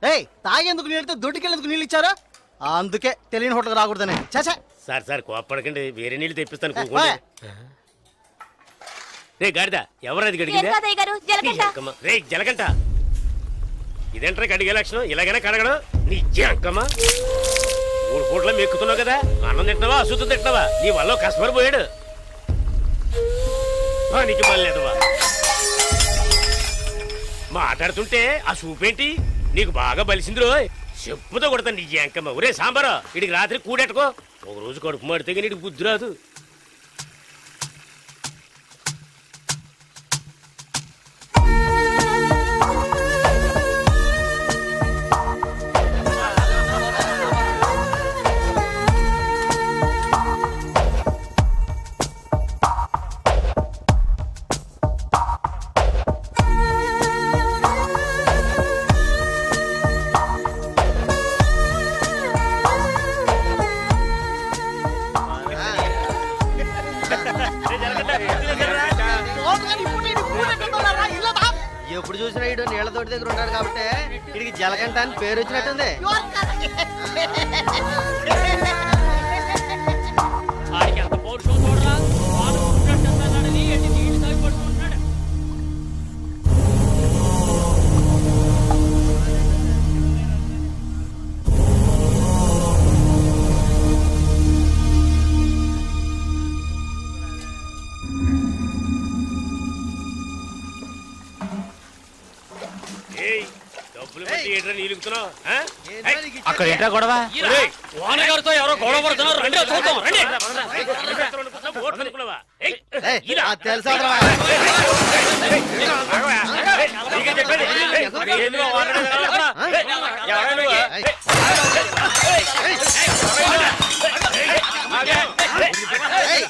ఏయ్ తాగేందుకు నీళ్ళతో దొడ్డికెళ్ళేందుకు నీళ్ళు ఇచ్చారా అందుకే తెలియని హోటల్కి రాకూడదని చాచా సార్ సార్ కోప్పడకండి వేరే నీళ్ళు తెప్పిస్తాను కూకోండి రే గాడిద ఎవరది గడిగిందా తాతయ్య గారు జలగంట అక్కమ్మ. రే జలగంట ఇదేంట్రా కడిగే లక్షణం ఇలాగైనా కడగడం నీ అక్కమ్మ మూడు పూట్ల మెక్కుతున్నావు కదా అన్నం తింటున్నావా అశుద్ధం తింటున్నావా నీ వల్ల కస్టమర్ పోయాడు పనికి మళ్ళేదవా మాట్లాడుతుంటే ఆ సూపేంటి నీకు బాగా బలిసింది రోయ్ చెప్పుతో కొడతాను నీ అంకమ్మ ఒరే సాంబారా ఇడికి రాత్రి కూడెట్టుకో ఒక రోజు కడుపు మాడితే కానీ ఇడికి బుద్ధి రాదు ఎప్పుడు చూసినా ఇడు నీళ్ళ తోటి దగ్గర ఉంటాడు కాబట్టి ఇడికి జలకంట అని పేరు వచ్చినట్టుంది ఆడికి ఎంత పౌరుషం చూడరా వాడు ఉన్నట్టు అన్నాడని ఎన్ని నీళ్లు తాగి పడుకుంటున్నాడు ఏయ్ డబ్బులు పెట్టి ఏట్రా నీలుగుతున్నావు ఆ? అక్కడ ఏంట్రా గొడవ ఒరేయ్, వానగారితో ఎవరో గొడవ పడుతున్నారు రండి చూద్దాం రండి ఓట్లు అనుకున్నావా? ఏయ్, ఏయ్, ఇలా. అది తెలుసా రా? ఏయ్, నీకే చెప్పేది. ఏయ్, ఎందుకో వాడు అక్కడ? ఏయ్, ఎవరా నువ్వు? ఏయ్, ఆగే. ఏయ్,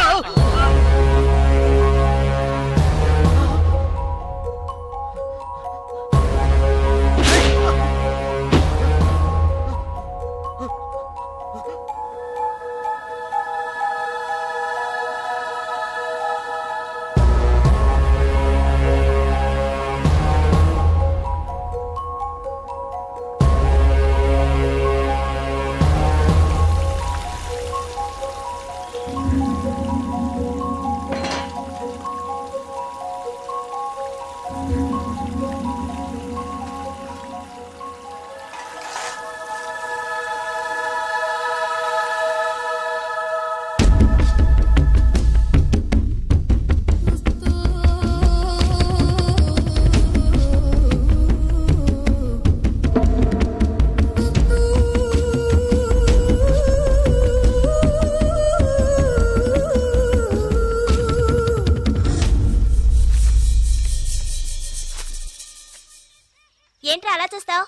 ఏంట్రా అలా చూస్తావు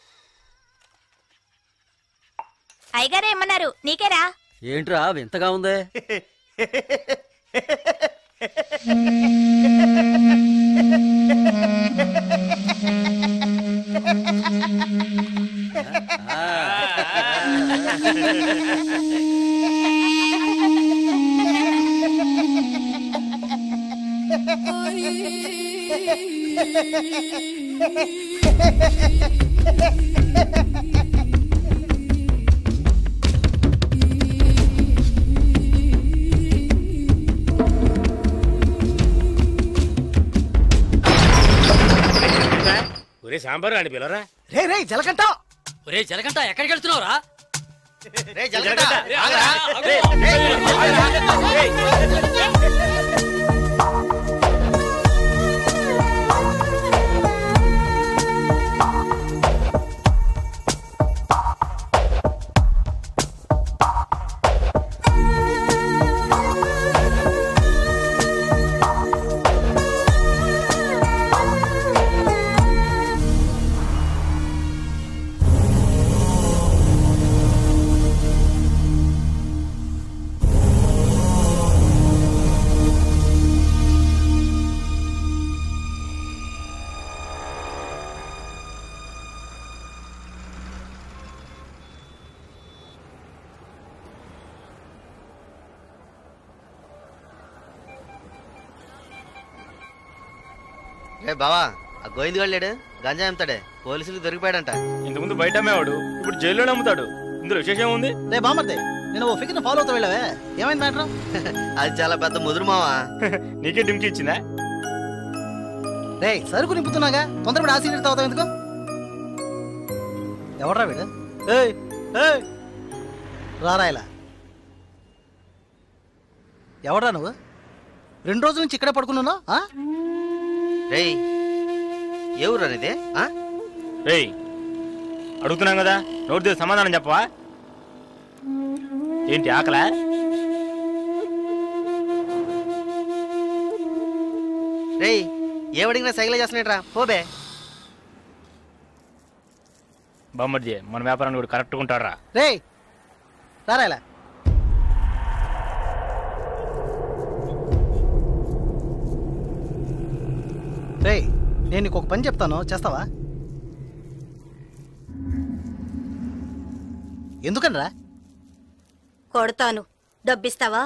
అయ్యగారే ఏమన్నారు నీకేరా ఏంట్రా వింతగా ఉంది ఒరే సాంబారు అని పిల్లరా రే రే జలకంట ఒరే జలగంట ఎక్కడికి వెళ్తున్నావురా రే జలకంట ఆగరా, ఆగు. రే బావా ఆ గోవింద్ లేడు గంజా అమ్ముతాడే పోలీసులకు దొరికిపోయాడంట ఇంతకుముందు బయట అమ్మేవాడు ఇప్పుడు జైల్లోనే అమ్ముతాడు ఇందులో విశేషం ఉంది రే బామర్దే నేను ఓ ఫిగర్ని ఫాలో అవుతా వెళ్ళావే ఏమైంది మ్యాటర్ అది చాలా పెద్ద ముదురు మావా నీకే డిమ్కి ఇచ్చిందా రే సరుకు నింపుతున్నాగా తొందరపడి ఆ సీనియర్ తాగుతావు ఎందుకు ఎవడ్రా వీడు ఏయ్ ఏయ్ రారా ఇలా ఎవడ్రా నువ్వు రెండు రోజుల నుంచి ఇక్కడే పడుకున్నాను రేయ్ ఏ ఊరు అనేది రేయ్ అడుగుతున్నాం కదా నోటి తీసి సమాధానం చెప్పవా ఏంటి ఆకలా రేయ్ ఏమడిగినా సైకిల్ చేస్తున్నాడ్రా పోబే బామ్మర్ది మన వ్యాపారాన్ని కూడా కరెక్ట్గా ఉంటారా రే రారా ఇలా రే నేను నీకు ఒక పని చెప్తాను చేస్తావా ఎందుకనరా కొడతాను డబ్బిస్తావా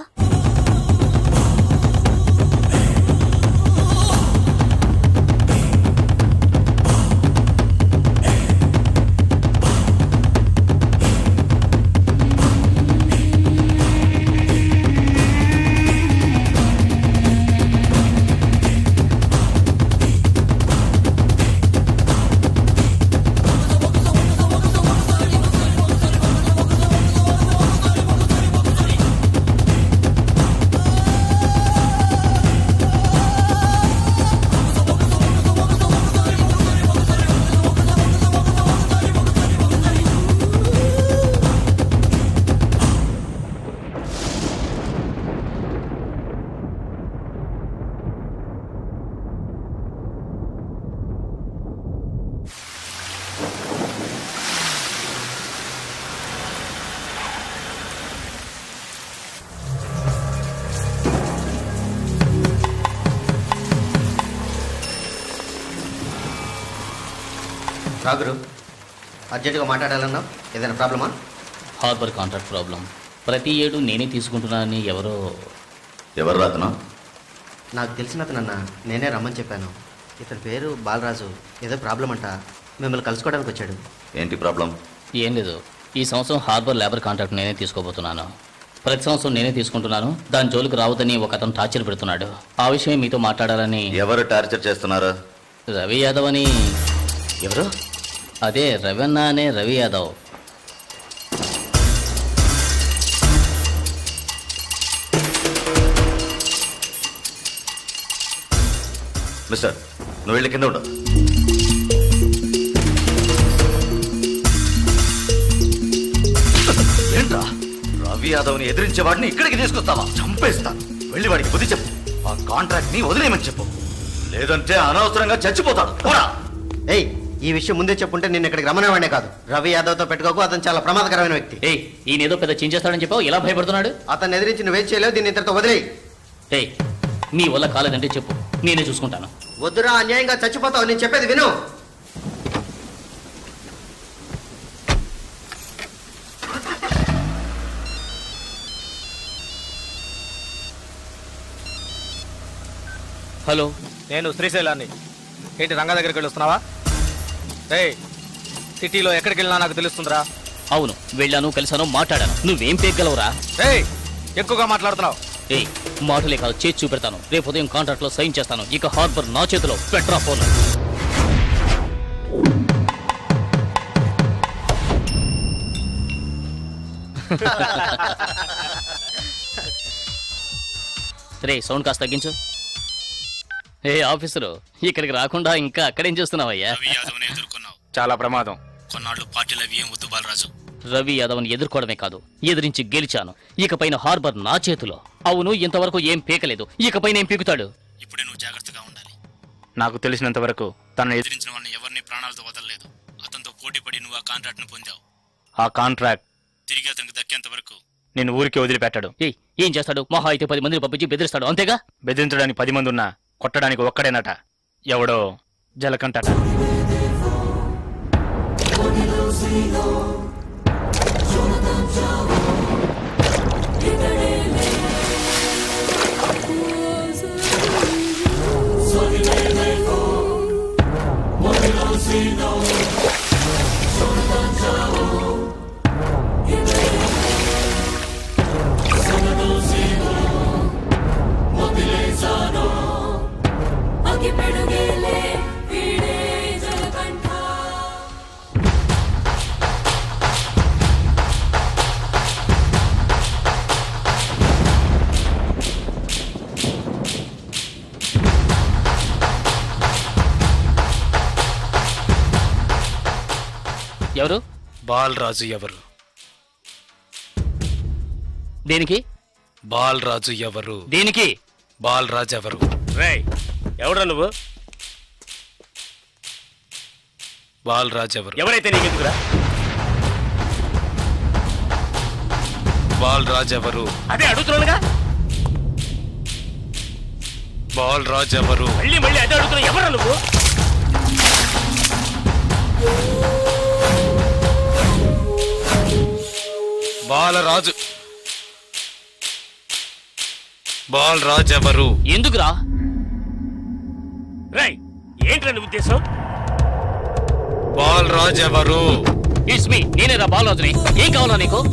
రాగురు అర్జెంటుగా మాట్లాడాలన్నావు ఏదైనా ప్రాబ్లమా హార్బర్ కాంట్రాక్ట్ ప్రాబ్లం ప్రతి ఏడు నేనే తీసుకుంటున్నానని ఎవరో ఎవరు రాతను నాకు తెలిసిన అతనన్న నేనే రమ్మని చెప్పాను ఇతని పేరు బాలరాజు ఏదో ప్రాబ్లం అంట మిమ్మల్ని కలుసుకోవడానికి వచ్చాడు ఏంటి ప్రాబ్లం ఏం లేదు ఈ సంవత్సరం హార్బర్ లేబర్ కాంట్రాక్ట్ నేనే తీసుకోబోతున్నాను ప్రతి సంవత్సరం నేనే తీసుకుంటున్నాను దాని జోలికి రావద్దని ఒక అతను టార్చర్ పెడుతున్నాడు ఆ విషయం మీతో మాట్లాడాలని ఎవరు టార్చర్ చేస్తున్నారు రవి యాదవ్ అని ఎవరు అదే రవన్న అనే రవి యాదవ్ మిస్టర్ నువ్వు వెళ్ళి కింద ఉండు ఏంట్రా రవి యాదవ్ని ఎదిరించే వాడిని ఇక్కడికి తీసుకొస్తావా చంపేస్తాను వెళ్ళి వాడికి బుద్ధి చెప్పు ఆ కాంట్రాక్ట్ ని వదిలేయమని చెప్పు లేదంటే అనవసరంగా చచ్చిపోతాడు పోరా ఏయ్ ఈ విషయం ముందే చెప్పుంటే నేను ఇక్కడికి రమ్మనేవాడే కాదు రవి యాదవ్తో పెట్టుకోకు అతను చాలా ప్రమాదకరమైన వ్యక్తి ఏయ్ ఈయన ఏదో పెద్ద చించేస్తాడని చెప్పావు ఎలా భయపడుతున్నాడు అతన్ని ఎదిరించి నువ్వేం చేయలేవు దీన్ని ఇంతటితో వదిలేయి ఏయ్ నీ వల్ల కాలేదంటే చెప్పు నేనే చూసుకుంటాను వద్దురా అన్యాయంగా చచ్చిపోతావు నేను చెప్పేది విను హలో నేను శ్రీశైలాన్ని ఏంటి రంగా దగ్గరికి వెళ్ళొస్తున్నావా ఏయ్ సిటీలో ఎక్కడికి వెళ్ళినా నాకు తెలుస్తుందిరా అవును వెళ్ళాను కలిశాను మాట్లాడాను నువ్వేం పేగలవురా ఏయ్ ఎక్కువగా మాట్లాడుతున్నావు ఏయ్ మాటలే కాదు చేసి చూపెడతాను రేపు ఉదయం కాంట్రాక్ట్ లో సైన్ చేస్తాను ఇక హార్బర్ నా చేతిలో పెట్రా ఫోన్ రే సౌండ్ కాస్త తగ్గించు ఏ ఆఫీసరు ఇక్కడికి రాకుండా ఇంకా అక్కడేం చేస్తున్నావయ్యా చాలా ప్రమాదం కొన్నాళ్ళు పార్టీలు అవి ఏం వద్దు బాలరాజు రవి యాదవ్ని ఎదుర్కోవడమే కాదు ఎదిరించి గెలిచాను ఇకపైన హార్బర్ నా చేతిలో అవును ఇంతవరకు ఏం పీకలేదు ఇకపైన ఏం పీకుతాడు ఇప్పుడే నువ్వు జాగ్రత్తగా ఉండాలి నాకు తెలిసినంత వరకు తనను ఎదిరి ఎదిరించిన వాడిని ఎవరిని ప్రాణాలతో వదలలేదు అతనితో పోటీపడి నువ్వు ఆ కాంట్రాక్ట్ ను పొందావు ఆ కాంట్రాక్ట్ తిరిగి అతనికి దక్కేంత వరకు నేను ఊరికి వదిలిపెట్టాడు ఏయ్ ఏం చేస్తాడు మహా అయితే పది మందిని పంపించి బెదిరిస్తాడు అంతేగా బెదిరించడానికి పది మంది ఉన్నా కొట్టడానికి ఒక్కడేనట ఎవడో జలకంటట ఎవరు బాలరాజు ఎవరు దేనికి బాలరాజు ఎవరు దేనికి బాలరాజు ఎవరు రేయ్ ఎవడ్రా నువ్వు బాలరాజు ఎవరు ఎవరైతే నీకెందుకురా బాలరాజు ఎవరు అదే అడుగుతున్నానుగా బాలరాజు ఎవరు మళ్ళీ మళ్ళీ అదే అడుగుతున్నా ఎవరా నువ్వు బాలరాజు బాలరాజు ఎవరు ఎందుకురా రేయ్ ఏంట్రా నీ ఉద్దేశం బాలరాజు ఎవరు ఇట్స్ మీ నేనేరా బాలరాజుని ఏం కావాలా నీకు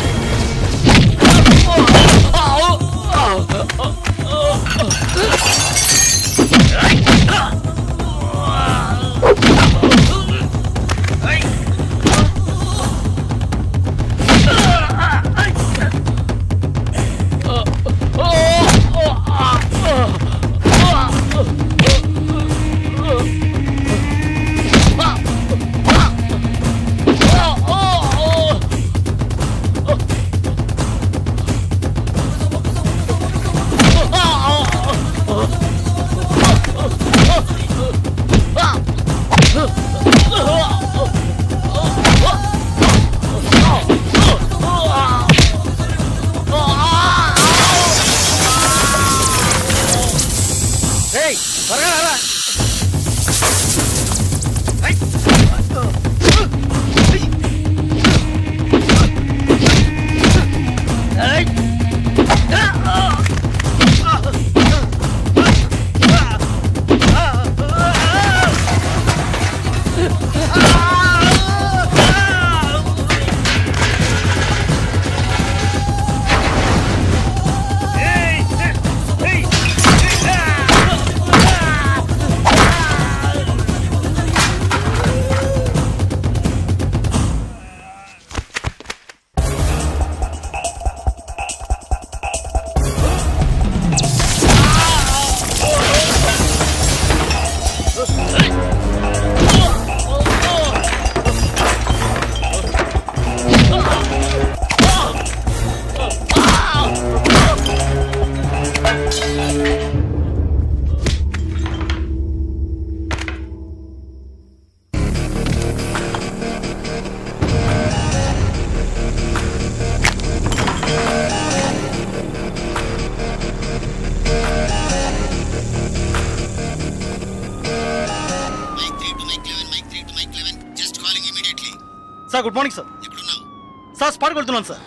sir good morning sir sir స్పాట్కి వెళ్తున్నాను సార్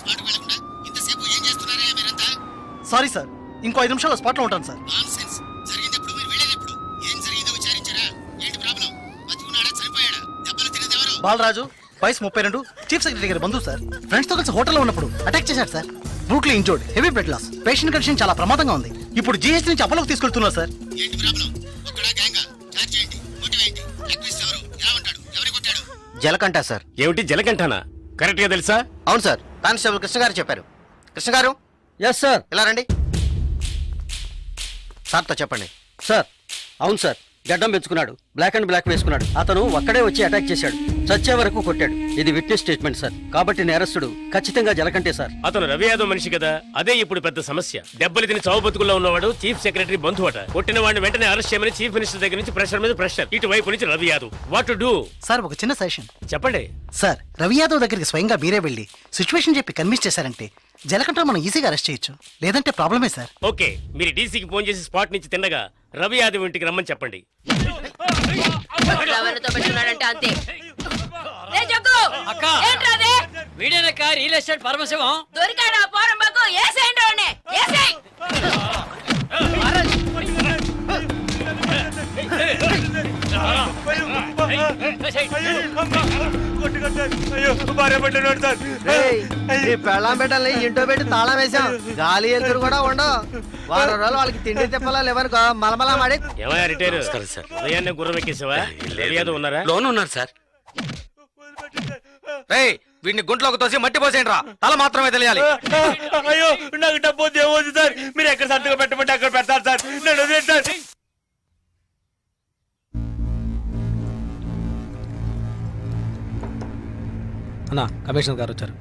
సారీ సార్ ఇంకో ఐదు నిమిషాల్లో స్పాట్లో ఉంటాను సార్ బాలరాజు వయసు ముప్పై రెండు చీఫ్ సెక్రటరీ గారి బంధువు సార్ ఫ్రెండ్స్ తో కలిసి హోటల్లో ఉన్నప్పుడు అటాక్ చేశారు sir brutally injured heavy blood loss patient condition చాలా ప్రమాదంగా ఉంది ఇప్పుడు జీహెచ్ నుంచి అపోలోకి తీసుకెళ్తున్నారు సార్ జలకంట సార్ ఏమిటి జలకంఠానా కరెక్ట్ గా తెలుసా అవును సార్ కానిస్టేబుల్ కృష్ణ గారు చెప్పారు కృష్ణ గారు ఎస్ సార్ ఇలా రండి సార్తో చెప్పండి సార్ అవును సార్ గడ్డం పెంచుకున్నాడు బ్లాక్ అండ్ బ్లాక్ వేసుకున్నాడు అతను ఒక్కడే వచ్చి అటాక్ చేశాడు చచ్చే వరకు కొట్టాడు ఇది విట్నెస్ స్టేట్మెంట్ సార్ కాబట్టి నేరస్తుడు ఖచ్చితంగా జలకంటే సార్ అతను రవి యాదవ్ మనిషి కదా అదే ఇప్పుడు పెద్ద సమస్య దెబ్బలు తిని చావు బతుకుల్లో ఉన్నవాడు చీఫ్ సెక్రటరీ బంధువు అట కొట్టిన వాడిని వెంటనే అరెస్ట్ చేయమని చీఫ్ మినిస్టర్ దగ్గర నుంచి ప్రెషర్ మీద ప్రెషర్ ఇటువైపు నుంచి Ravi Yadav what to do sir ఒక చిన్న సజెషన్ చెప్పండి సార్ రవి యాదవ్ దగ్గరికి స్వయంగా మీరే వెళ్ళి సిచ్యువేషన్ చెప్పి కన్విన్స్ చేశారంటే జలకంట మనం ఈజీగా అరెస్ట్ చేయొచ్చు లేదంటే ప్రాబ్లమే సార్ ఓకే మీరు డీసీకి ఫోన్ చేసి స్పాట్ నుంచి తిన్నగా రవి యాదవ్ ఇంటికి రమ్మని చెప్పండి ఎవరితో పెట్టుకున్నాడంటే అంతే రే జగ్గు అక్క. ఏంట్రా అదే వీడేనక్క రియల్ ఎస్టేట్ పరమశివం దొరికాడా పోరం బాకు ఏసేయండి వాడిని ఏసేయ్ ఈ పెళ్ళాం పెట్టాలి ఇంటో పెట్టి తాళం వేసాం గాలి ఎదురు కూడా ఉండవు వారం రోజులు వాళ్ళకి తిండి తిప్పలా లేవనుకో మలమలా మాడి ఏమయ్యా రిటైర్ ఉదయాన్నే గుర్రం ఎక్కేసావా రవి యాదవ్ ఉన్నారా లోన్ ఉన్నారు సార్ రేయ్ వీడిని గుంట్లోకి తోసి మట్టి పోసేయండి రా తల మాత్రమే తెలియాలి అయ్యో నాకు డబ్బు దేవద్దు సార్ మీరు ఎక్కడ సంతకం పెట్టమంటే అక్కడ పెడతారు సార్ నేను వదిలేను సార్ అన్నా కమిషనర్ గారు వచ్చారు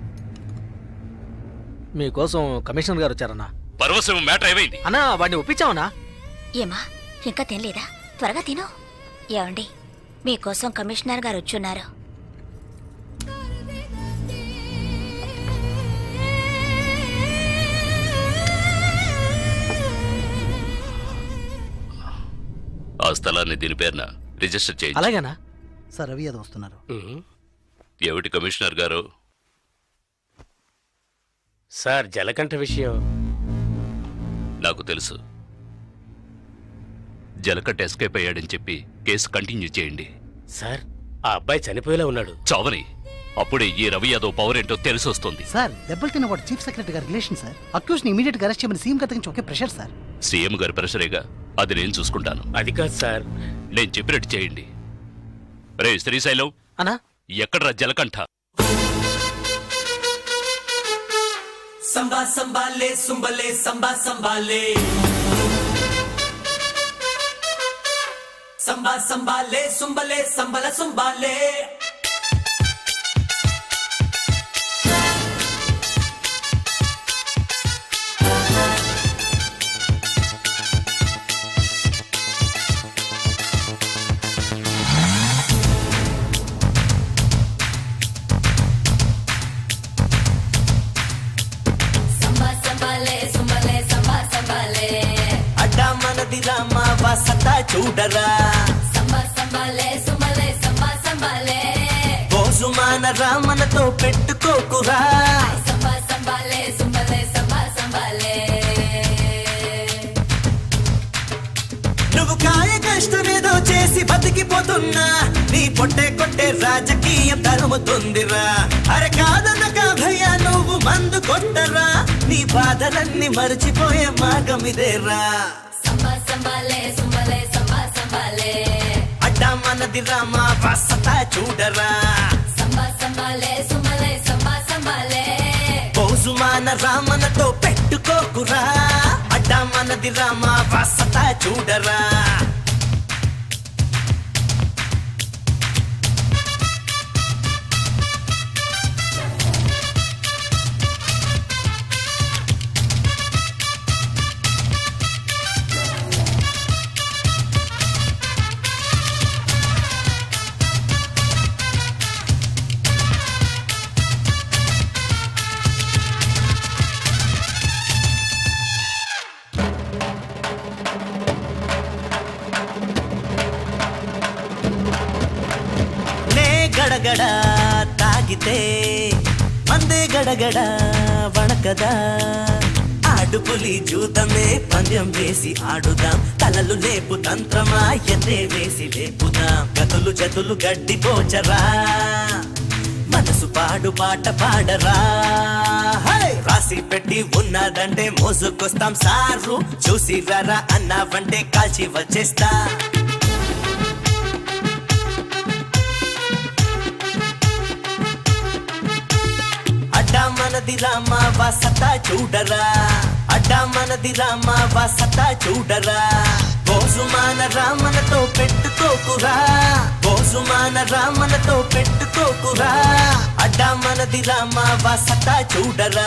మీకోసం కమిషనర్ గారు వచ్చారన్నా పరవశం మ్యాటర్ ఏమైంది అన్నా వాడిని ఒప్పించామన్నా ఏమా ఇంకా తినలేదా త్వరగా తిను ఏమండి మీకోసం కమిషనర్ గారు వచ్చున్నారు ఆ స్థలాన్ని దీని పేరున రిజిస్టర్ చేయండి అలాగేనా సార్ రవి యాదవ్ వస్తున్నారు ఏమిటి కమిషనర్ గారు సార్ జలకంఠ విషయం నాకు తెలుసు జలకట్ ఎస్కేప్ అయ్యాడని చెప్పి కేసు కంటిన్యూ చేయండి సార్ ఆ అబ్బాయి చనిపోయేలా ఉన్నాడు చావని అప్పుడే ఈ రవి యాదవ్ పవర్ ఏంటో తెలిసి వస్తుంది సార్ దెబ్బలు తిన్నవాడు చీఫ్ సెక్రటరీ గారి రిలేషన్ సార్ అక్యూస్ ని ఇమీడియట్ గా అరెస్ట్ చేయమని సీఎం గారి నుంచి ఒకే ప్రెషర్ సార్ సీఎం గారి ప్రెషరేగా అది నేను చూసుకుంటాను అది కాదు సార్ నేను చెప్పినట్టు చేయండి రే శ్రీశైలం అన్నా ఎక్కడ్రా జలకంఠ సంబా సంబాలే సుంబలే సంబా సంబాలే సంబా సంబాలే సుంబలే సంబల సుంబాలే సంబా సంబాలే సుంబలే సంబా సంబాలే అడ్డా మనది రామా వసతా చూడరా సంబా సంబాలే సుంబలే సంబా సంబాలే బోజుమాన రామనతో పెట్టుకోకురా సంబా సంబాలే సుంబలే సంబా సంబాలే నువ్వు కాయ కష్టమేదో చేసి బతికిపోతున్నా నీ పొట్టే కొట్టే రాజకీయం తరుముతుందిరా అరే కాదనక భయ నువ్వు మందు కొట్టరా నీ బాధలన్నీ మర్చిపోయే మార్గం ఇదేరా సంబా సంబాలే సుంబలే సంబా సంబాలే అడ్డా మనది రామా వసతా చూడరా సంబా సంబాలే సుంబలే సంబా సంబాలే బౌజుమాన రామనతో పెట్టుకోకురా అడ్డా మనది రామా వసతా చూడరా నే గడగడ తాగితే మందే గడగడ వణకదా ఆడుపులి జూతమే పందెం వేసి ఆడుదాం తలలు లేపు తంత్రమా ఎన్నే వేసి లేపుదాం గతులు జతులు గడ్డి పోచరా మనసు పాడు పాట పాడరా హై! రాసి పెట్టి ఉన్నదంటే మోసుకొస్తాం సారు చూసి రరా అన్నావంటే కాల్చి వచ్చేస్తా అడ్డా మనది రామా వసతా చూడరా అడ్డా మనది రామా వసతా చూడరా బోసుమాన రామనతో పెట్టుకోకురా బోసుమాన రామనతో పెట్టుకోకురా అడ్డా మనది రామా వసతా చూడరా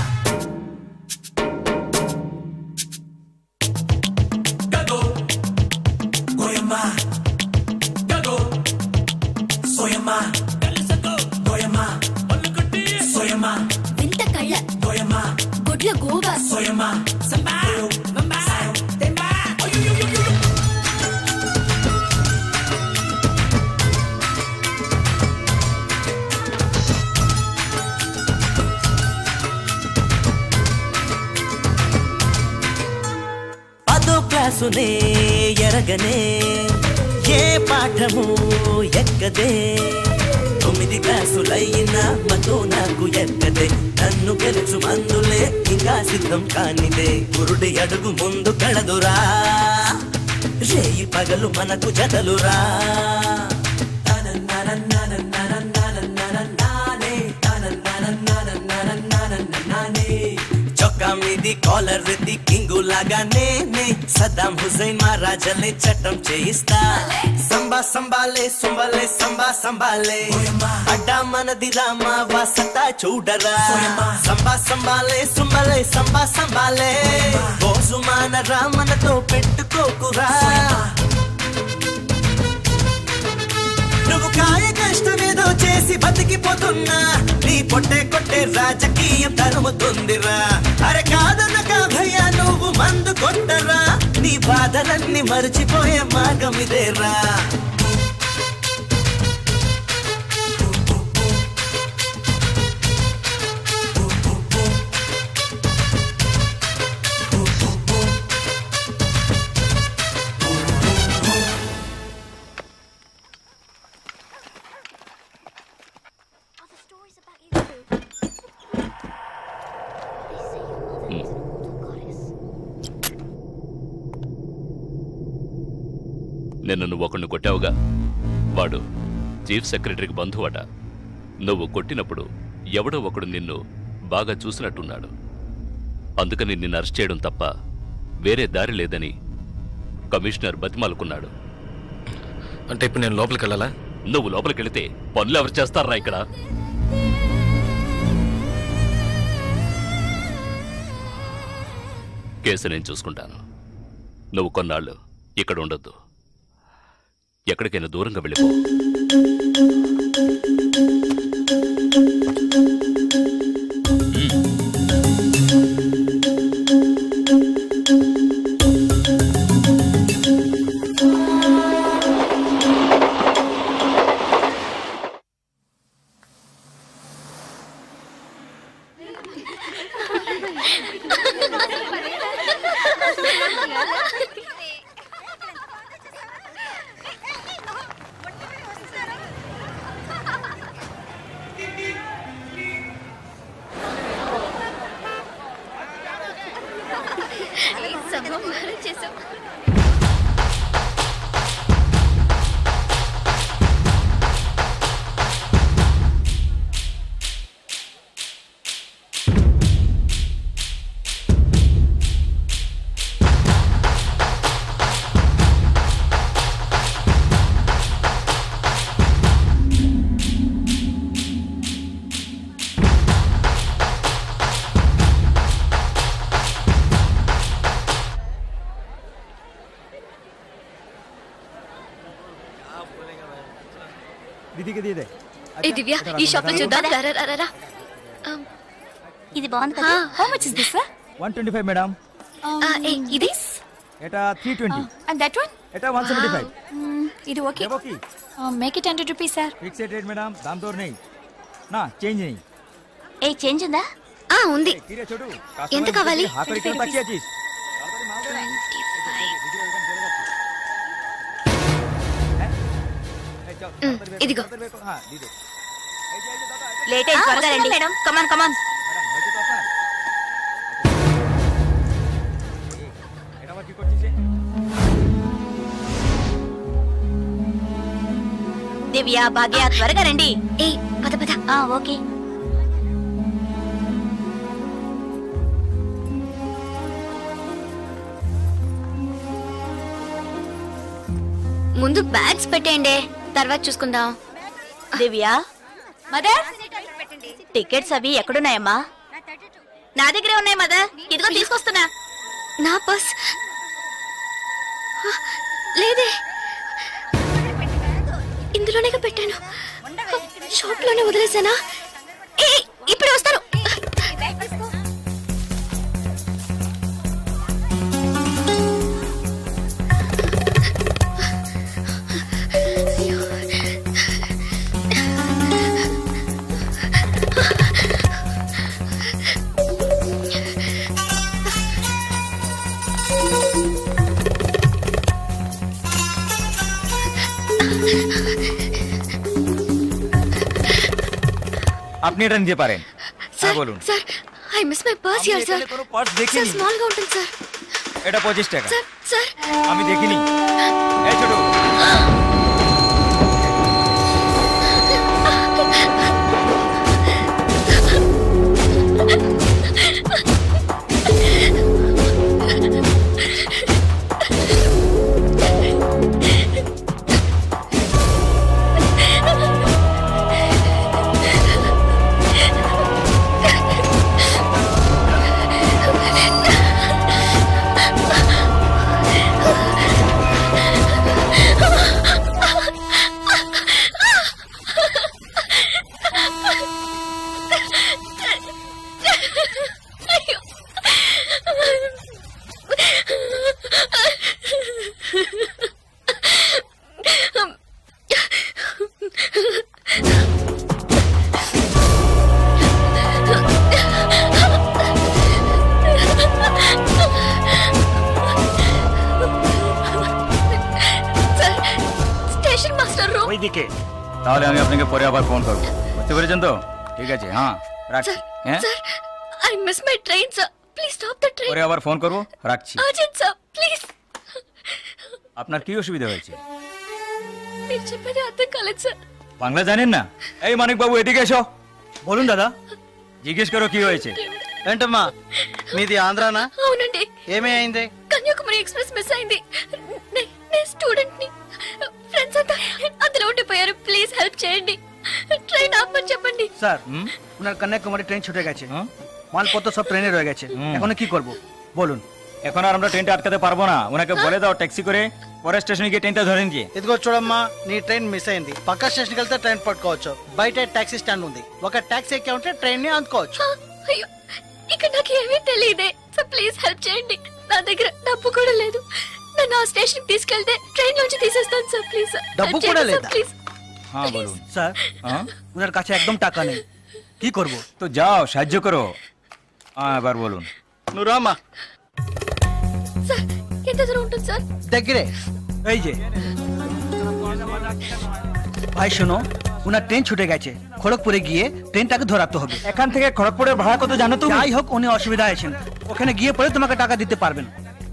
Goyama, Gago, Soyama, Goyama, Soyama, వింత కళ్ళ Goyama, గుడ్ల Goa Soyama, Samba, Mamba, Temba, పదో క్లాసునే ఎరగనే ఏ పాఠము ఎక్కదే తొమ్మిది క్లాసులైనా మతో నాకు ఎక్కదే నన్ను గెలుచు మందులే ఇంకా సిద్ధం కానిదే గురుడి అడుగు ముందు కడదురా రేయి పగలు మనకు జతలురా చొక్కా మీది కాలర్ ది కింగు లాగానే నే సదాం హుసైన్ మా రాజల్ని చట్టం చేయిస్తా సంబా సంబాలే సుంబలే సంబా సంబాలే అడ్డా మనది రామా వాసతా చూడరా సంబా సంబాలే సుంబలే సంబా సంబాలే బోసు మాన రామనతో పెట్టుకోకురా నువ్వు కాయ కష్టమేదో చేసి బతికిపోతున్నా నీ పొట్టే కొట్టే రాజకీయం తరుముతుందిరా అరే కాదనక భయ్యా నువ్వు మందు కొట్టరా నీ బాధలన్నీ మర్చిపోయే మార్గం ఇదేరా నిన్న నువ్వు ఒకడిని కొట్టావుగా వాడు చీఫ్ సెక్రటరీకి బంధువట నువ్వు కొట్టినప్పుడు ఎవడో ఒకడు నిన్ను బాగా చూసినట్టున్నాడు అందుకని నిన్ను అరెస్ట్ చేయడం తప్ప వేరే దారి లేదని కమిషనర్ బతిమాలుకున్నాడు అంటే ఇప్పుడు నేను లోపలికి వెళ్ళాలా నువ్వు లోపలికి వెళితే పనులు ఎవరు చేస్తారా ఇక్కడ కేసు నేను చూసుకుంటాను నువ్వు కొన్నాళ్ళు ఇక్కడ ఉండొద్దు ఎక్కడికైనా దూరంగా వెళ్ళిపో చేసాం ఏ దివ్య ఈ షాప్ లో చూద్దాం రా, రా, రా, రా, రా. ఇది బాగుంది కదా how much is this one twenty five madam ఆ, ఏ, ఇది ఎటా three twenty and that one ఎటా వన్ సెవెంటీ ఫైవ్ ఇది okay okay make it hundred rupees sir fix rate madam దామ్ తోర్ नहीं ना चेंज नहीं ఏ చేంజ్ ఉందా ఆ ఉంది తీరే చూడు ఎంత కావాలి ఆఖరి కిలో తక్కువ చీజ్ ఉమ్, ఇదిగో हाँ दीदो లేట్ అయింది త్వరగా రండి మేడం కమాన్ కమాన్ এটা আবার কি করছিস রে? దివ్య భాగ్య త్వరగా రండి ఏ పద పద ఆ ఓకే ముందు బ్యాగ్స్ పెట్టేయండి తర్వాత చూసుకుందాం దివ్య మదర్ టికెట్స్ అవి ఎక్కడున్నాయమ్మా నా దగ్గరే ఉన్నాయి మదర్ ఇదిగో తీసుకొస్తున్నా నా పర్స్ ఆ, లేదే ఇందులోనే పెట్టాను షాప్ లోనే వదిలేసానా ఏ ఇప్పుడు వస్తాను আপনি এটা নিতে পারেন হ্যাঁ సార్ বলুন sir I miss my purse here sir কোনো পার্স సార్ দেখিনি స్మాల్ గా ఉంటుంది సార్ এটা পঁচিশ টাকা సార్ సార్ আমি দেখিনি এই ছোট তাহলে আমি আপনাকে পরে আবার ফোন করবো বুঝতে পেরেছেন তো ঠিক আছে হ্যাঁ রাখছি হ্যাঁ sir I miss my train sir please stop the train পরে আবার ফোন করবো রাখছি అర్జెంట్ సార్ ప్లీజ్ আপনার কি অসুবিধা হয়েছে మీరు చెప్పేది అర్థం కాలేదు సార్ বাংলা জানেন না এই মানিক বাবু এদিকে এসো বলুন দাদা জিজ্ঞেস করো কি হয়েছে ఏంటమ్మా మీది ఆంధ్రానా అవునండి ఏమీ అయింది కన్యాకుమారి ఎక్స్ప్రెస్ మిస్ అయింది నే- నేను స్టూడెంట్ ని ఫ్రెండ్స్ అంతా అందులో ఉండిపోయారు ప్లీజ్ హెల్ప్ చేయండి ట్రైన్ ఆపమని చెప్పండి স্যার ওনার কন্যাকুমারী ট্রেন ছুটে গেছে মালপত্র সব ট্রেনে রয়ে গেছে এখন কি করব বলুন এখন আর আমরা ট্রেনটা আটকাতে পারবো না ওনাকে বলে দাও ট্যাক্সি করে পরের স্টেশনে গিয়ে ট্রেনটা ধরে নিয়ে ఇదిగో చూడమ్మా నీ ట్రైన్ మిస్ అయింది పక్క స్టేషన్కి వెళ్తే ట్రైన్ పట్టుకోవచ్చు బయట టాక్సీ స్టాండ్ ఉంది ఒక టాక్సీ ఎక్కి ఉంటే ట్రైన్ ని అందుకోవచ్చు అయ్యో ఇక్కడ నాకు ఏమీ తెలియదే సో ప్లీజ్ హెల్ప్ చేయండి నా దగ్గర డబ్బు కూడా లేదు నన్ను ఆ స్టేషన్ తీసుకెళ్తే ట్రైన్ నుంచి తీసేస్తాను సార్ ప్లీజ్ డబ్బు కూడా లేదా? ప్లీజ్ হ্যাঁ বলুন স্যার হ্যাঁ ওনার কাছে একদম টাকা নেই কি করব তো যাও সাহায্য করো হ্যাঁ এবার বলুন నువ్వు రామా సార్ ఎంత దూరం ఉంటుంది సార్ దగ్గరే এই যে ভাই শোনো ওনার ট্রেন ছুটে গেছে খড়গপুরে গিয়ে ট্রেনটাকে ধরাতে হবে এখান থেকে খড়গপুরের ভাড়া কত জানো তুমি যাই হোক উনি অসুবিধা আছেন ওখানে গিয়ে পরে তোমাকে টাকা দিতে পারবেন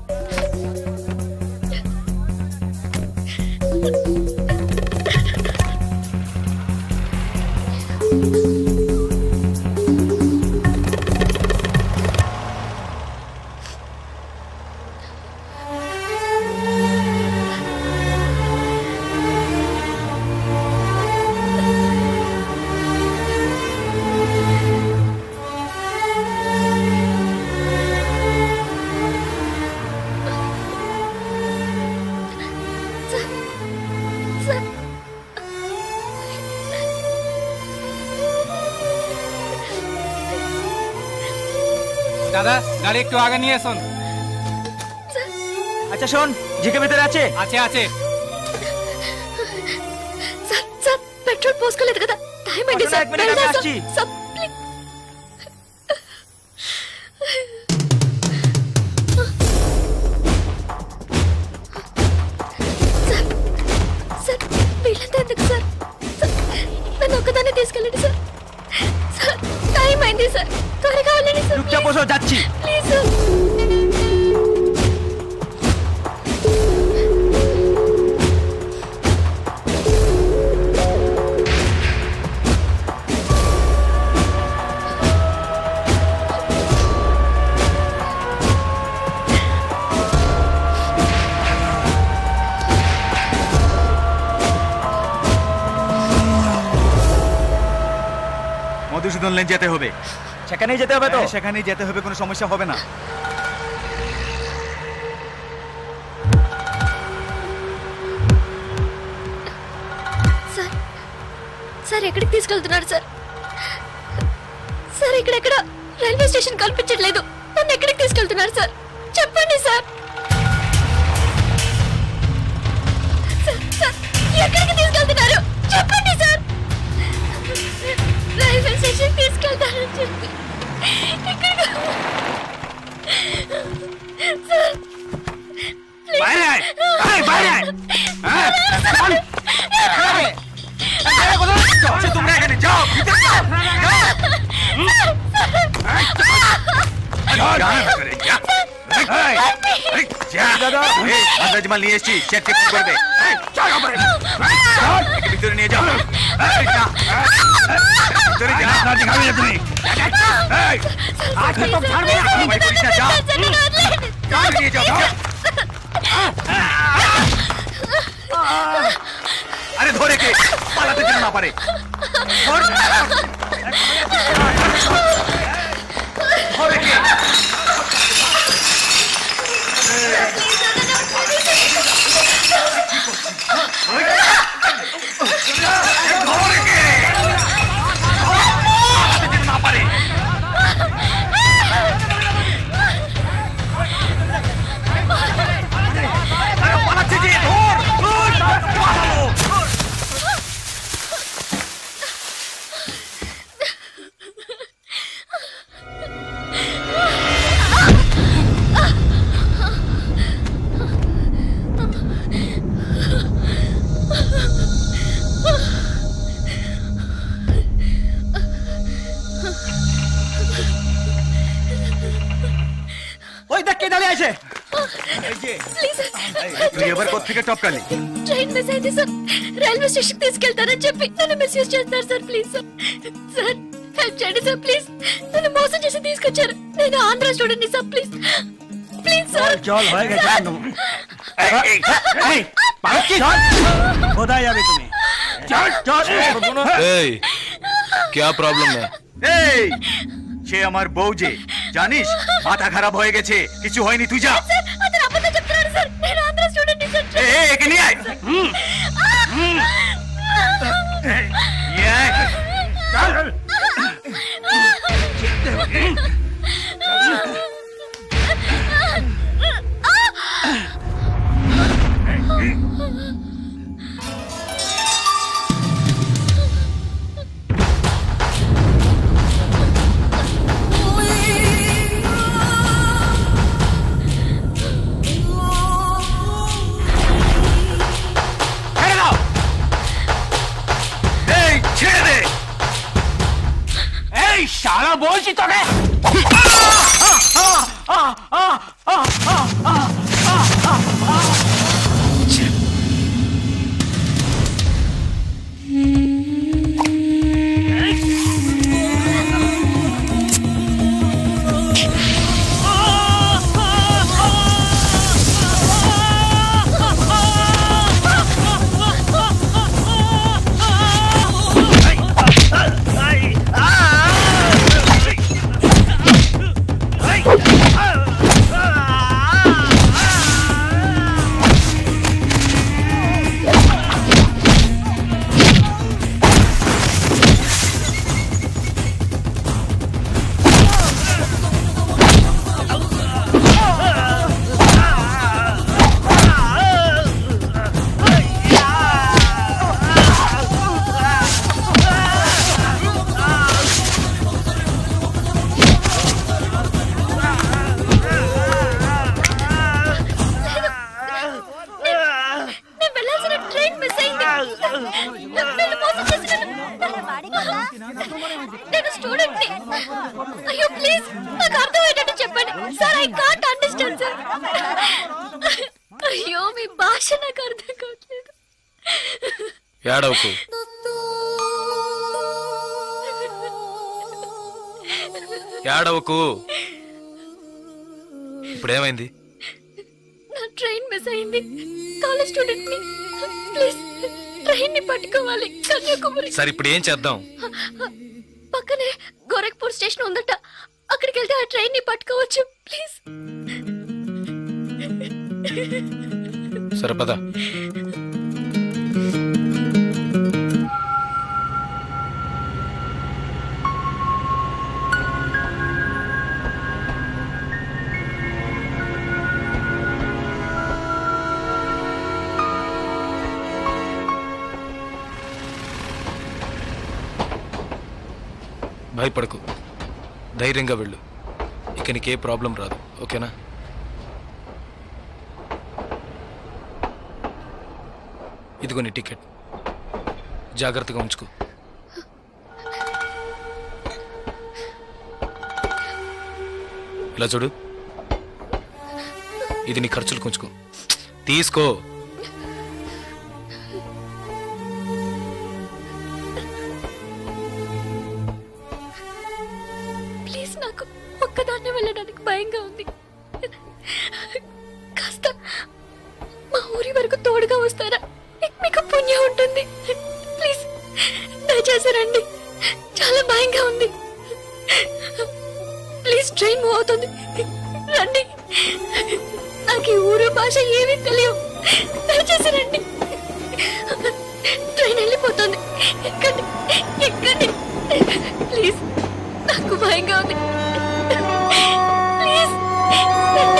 স্যার দাদা গাড়ি একটু আগে নিয়ে আসুন আচ্ছা শোন জিকে ভেতরে আছে আছে আছে సార్ సార్ పెట్రోల్ పోసుకోలేదు కదా టైం అయింది పక్కన సార్ এক minute, আমি వెళ్దాం, আসছি। Sir. Sir, please. Sir, sir వీళ్ళంతా ఎందుకు సార్ సార్, నన్ను ఒక్కదాన్ని తీసుకెళ్ళండి సార్ సార్ టైం అయింది సార్ త్వరగా వెళ్ళండి సార్ চুপচাপ বসো যাচ্ছি ప్లీజ్ సార్ মধুসূদন লেন যেতে হবে সেখানেই যেতে হবে তো হ্যাঁ, সেখানেই যেতে হবে কোনো সমস্যা হবে না సార్ సార్ ఎక్కడికి తీసుకెళ్తున్నారు సార్ సార్ ఇక్కడెక్కడ రైల్వే స్టేషన్ కనిపించట్లేదు నన్ను ఎక్కడికి తీసుకెళ్తున్నారు సార్ చెప్పండి సార్ సార్, సార్, ఎక్కడికి తీసుకెళ్తున్నారు చెప్పండి సార్ రైల్వే స్టేషన్ తీసుకెళ్తారని చెప్పి ఎక్కడికి- సార్ ప్లీజ్. বাইরে আয়! আয়, বাইরে আয়! হ্যাঁ, চল! এই, এই, কোথায় যাচ্ছ? আচ্ছা, তোমরা এখানে যাও ভিতরে যাও যাও! হুম? এই, চল! যা, ভিতরে, যা। এই, এই, যা। এই, মাদ্রাজ মাল নিয়ে এসেছি চেক চেক করবে এই, চল, ওপরে। এই, চল, একে ভিতরে নিয়ে যাও এই, যা। এই, ভিতরে যা আপনার দেখাবে না তুমি এই, আজ তো ছাড়বে না আমার করিস না যা হুম? চল, নিয়ে যাও যাও। আরে ধরে কে পালাতে যেন না পারে ধর। ধরে কে ধরে কে পালাতে যেন না পারে আরে পালাচ্ছে যে ধর ধর পালালো इधर ऐसे ప్లీజ్ నువ్వు ఎవరి కొత్తగా టొక్కాలి ట్రైన్ మిస్ అయింది సార్ రైల్వే స్టేషన్ తీసుకెళ్తారని చెప్పి నన్ను మిస్యూజ్ చేస్తారు sir please sir sir help చేయండి సార్ ప్లీజ్ నన్ను మోసం చేసి తీసుకొచ్చారు నేను ఆంధ్ర స్టూడెంట్ ని సార్ ప్లీజ్ ప్లీజ్ సార్ चल होएगा चल तुम खुदा याद तुम्हें चल चल এই क्या প্রবলেম है এই সে আমার বউ যে জানিস মাথা খারাপ হয়ে গেছে কিছু হয়নি তুই যা సార్ అతను అబద్ధం చెప్తున్నాడు సార్ నేను ఆంధ్ర స్టూడెంట్ ని సార్ ఏ, ఏ, ఎక్కడి ఆయ్? హ్మ్. హ్మ్. ఏ, ఆయ్. చల్. ছেড়ে দাও এই ছেড়ে দে এই শালা বলছি তোকে నేను వెళ్ళాల్సిన ట్రైన్ మిస్ అయింది నన్ను మోసం చేసి నన్ను- నేను స్టూడెంట్ ని అయ్యో ప్లీజ్ నాకు అర్థమయ్యేటట్టు చెప్పండి sir I can't understand sir అయ్యో మీ భాష నాకు అర్థం కావట్లేదు ఏడవకు ఏడవకు ఇప్పుడేమైంది నా ట్రైన్ మిస్ అయింది కాలేజ్ స్టూడెంట్ ని ప్లీజ్ ట్రైన్ ని పట్టుకోవాలి కన్యాకుమారి సరే ఇప్పుడు ఏం చేద్దాం పక్కనే గోరఖ్పూర్ స్టేషన్ ఉందట అక్కడికి వెళ్తే ఆ ట్రైన్ ని పట్టుకోవచ్చు ప్లీజ్ సరే పద భయపడకు ధైర్యంగా వెళ్ళు ఇక నీకే ప్రాబ్లం రాదు ఓకేనా ఇదిగో నీ టికెట్ జాగ్రత్తగా ఉంచుకో ఇలా చూడు ఇది నీ ఖర్చులు కొంచుకో తీసుకో ప్లీజ్ నాకు ఒక్కదాన్నే వెళ్ళడానికి భయంగా ఉంది కాస్త మా ఊరి వరకు తోడుగా వస్తారా మీకు- మీకు పుణ్యం ఉంటుంది ప్లీజ్ దయచేసి రండి చాలా భయంగా ఉంది ప్లీజ్ ట్రైన్ మూవ్ అవుతుంది రండి నాకు ఈ ఊరు భాష ఏమీ తెలియవు దయచేసి రండి ట్రైన్ వెళ్ళిపోతుంది ఎక్కండి ఎక్కండి ప్లీజ్ నాకు భయంగా ఉంది ప్లీజ్ రండి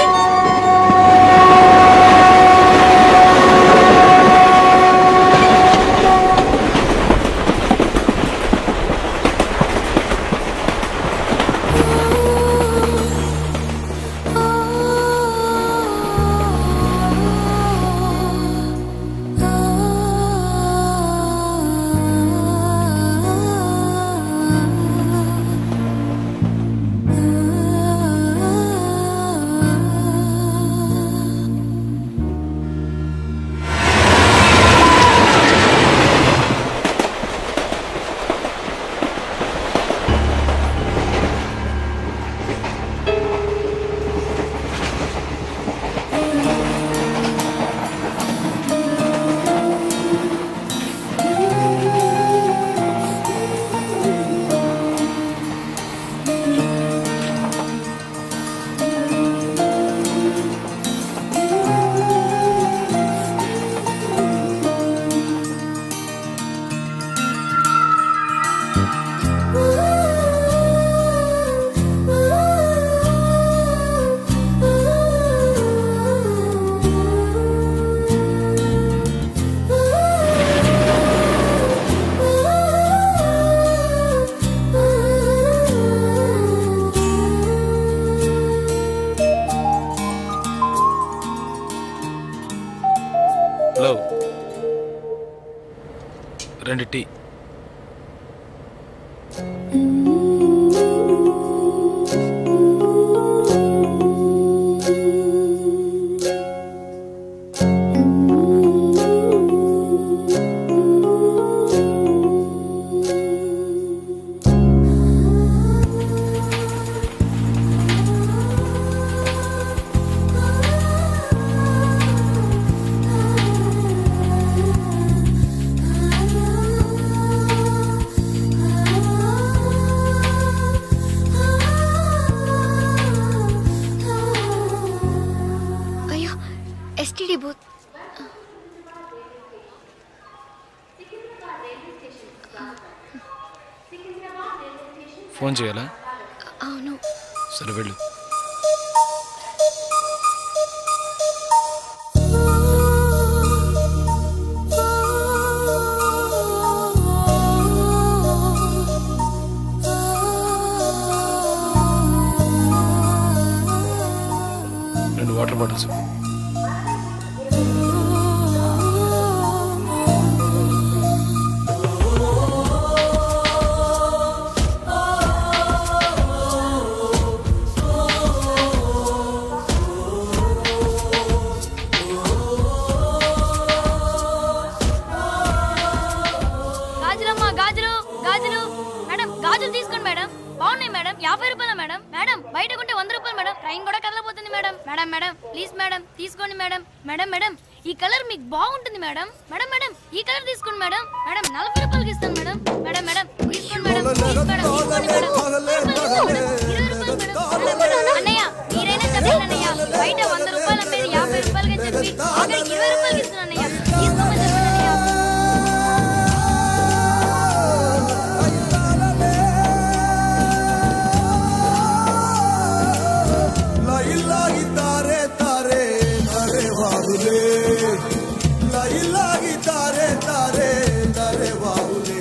ఆ రెండు టీ అయ్యో ఎస్టీడీ బూత్ ఫోన్ చేయాలా అవును సరే వెళ్ళు రెండు వాటర్ బాటిల్స్ గాజులమ్మా గాజులు గాజులు మేడం గాజులు తీసుకోండి మేడం బాగున్నాయి మేడం యాభై రూపాయల మేడం మేడం బయట కొంటే వంద రూపాయలు మేడం ట్రైన్ కూడా కదలపోతుంది madam madam madam please madam తీసుకోండి మేడం మేడం మేడం ఈ కలర్ మీకు బాగుంటుంది మేడం మేడం మేడం ఈ కలర్ తీసుకోండి మేడం మేడం నలభై రూపాయలకి ఇస్తాను మేడం మేడం మేడం తీసుకోండి మేడం ప్లీజ్ మేడం తీసుకోండి మేడం ఇరవై రూపాయలు మేడం మేడం మేడం అన్నయ్య మీరైనా చెప్పండి అన్నయ్య బయట వంద రూపాయలు అమ్మేది యాభై రూపాయలకి చెప్పి ఆఖరికి ఇరవై రూపాయలకి ఇస్తున్నాను అన్నయ్య తీసుకోమని చెప్పండి అన్నయ్య लाई लाई तारे तारे तारे बाबुले लाई लाई तारे तारे तारे बाबुले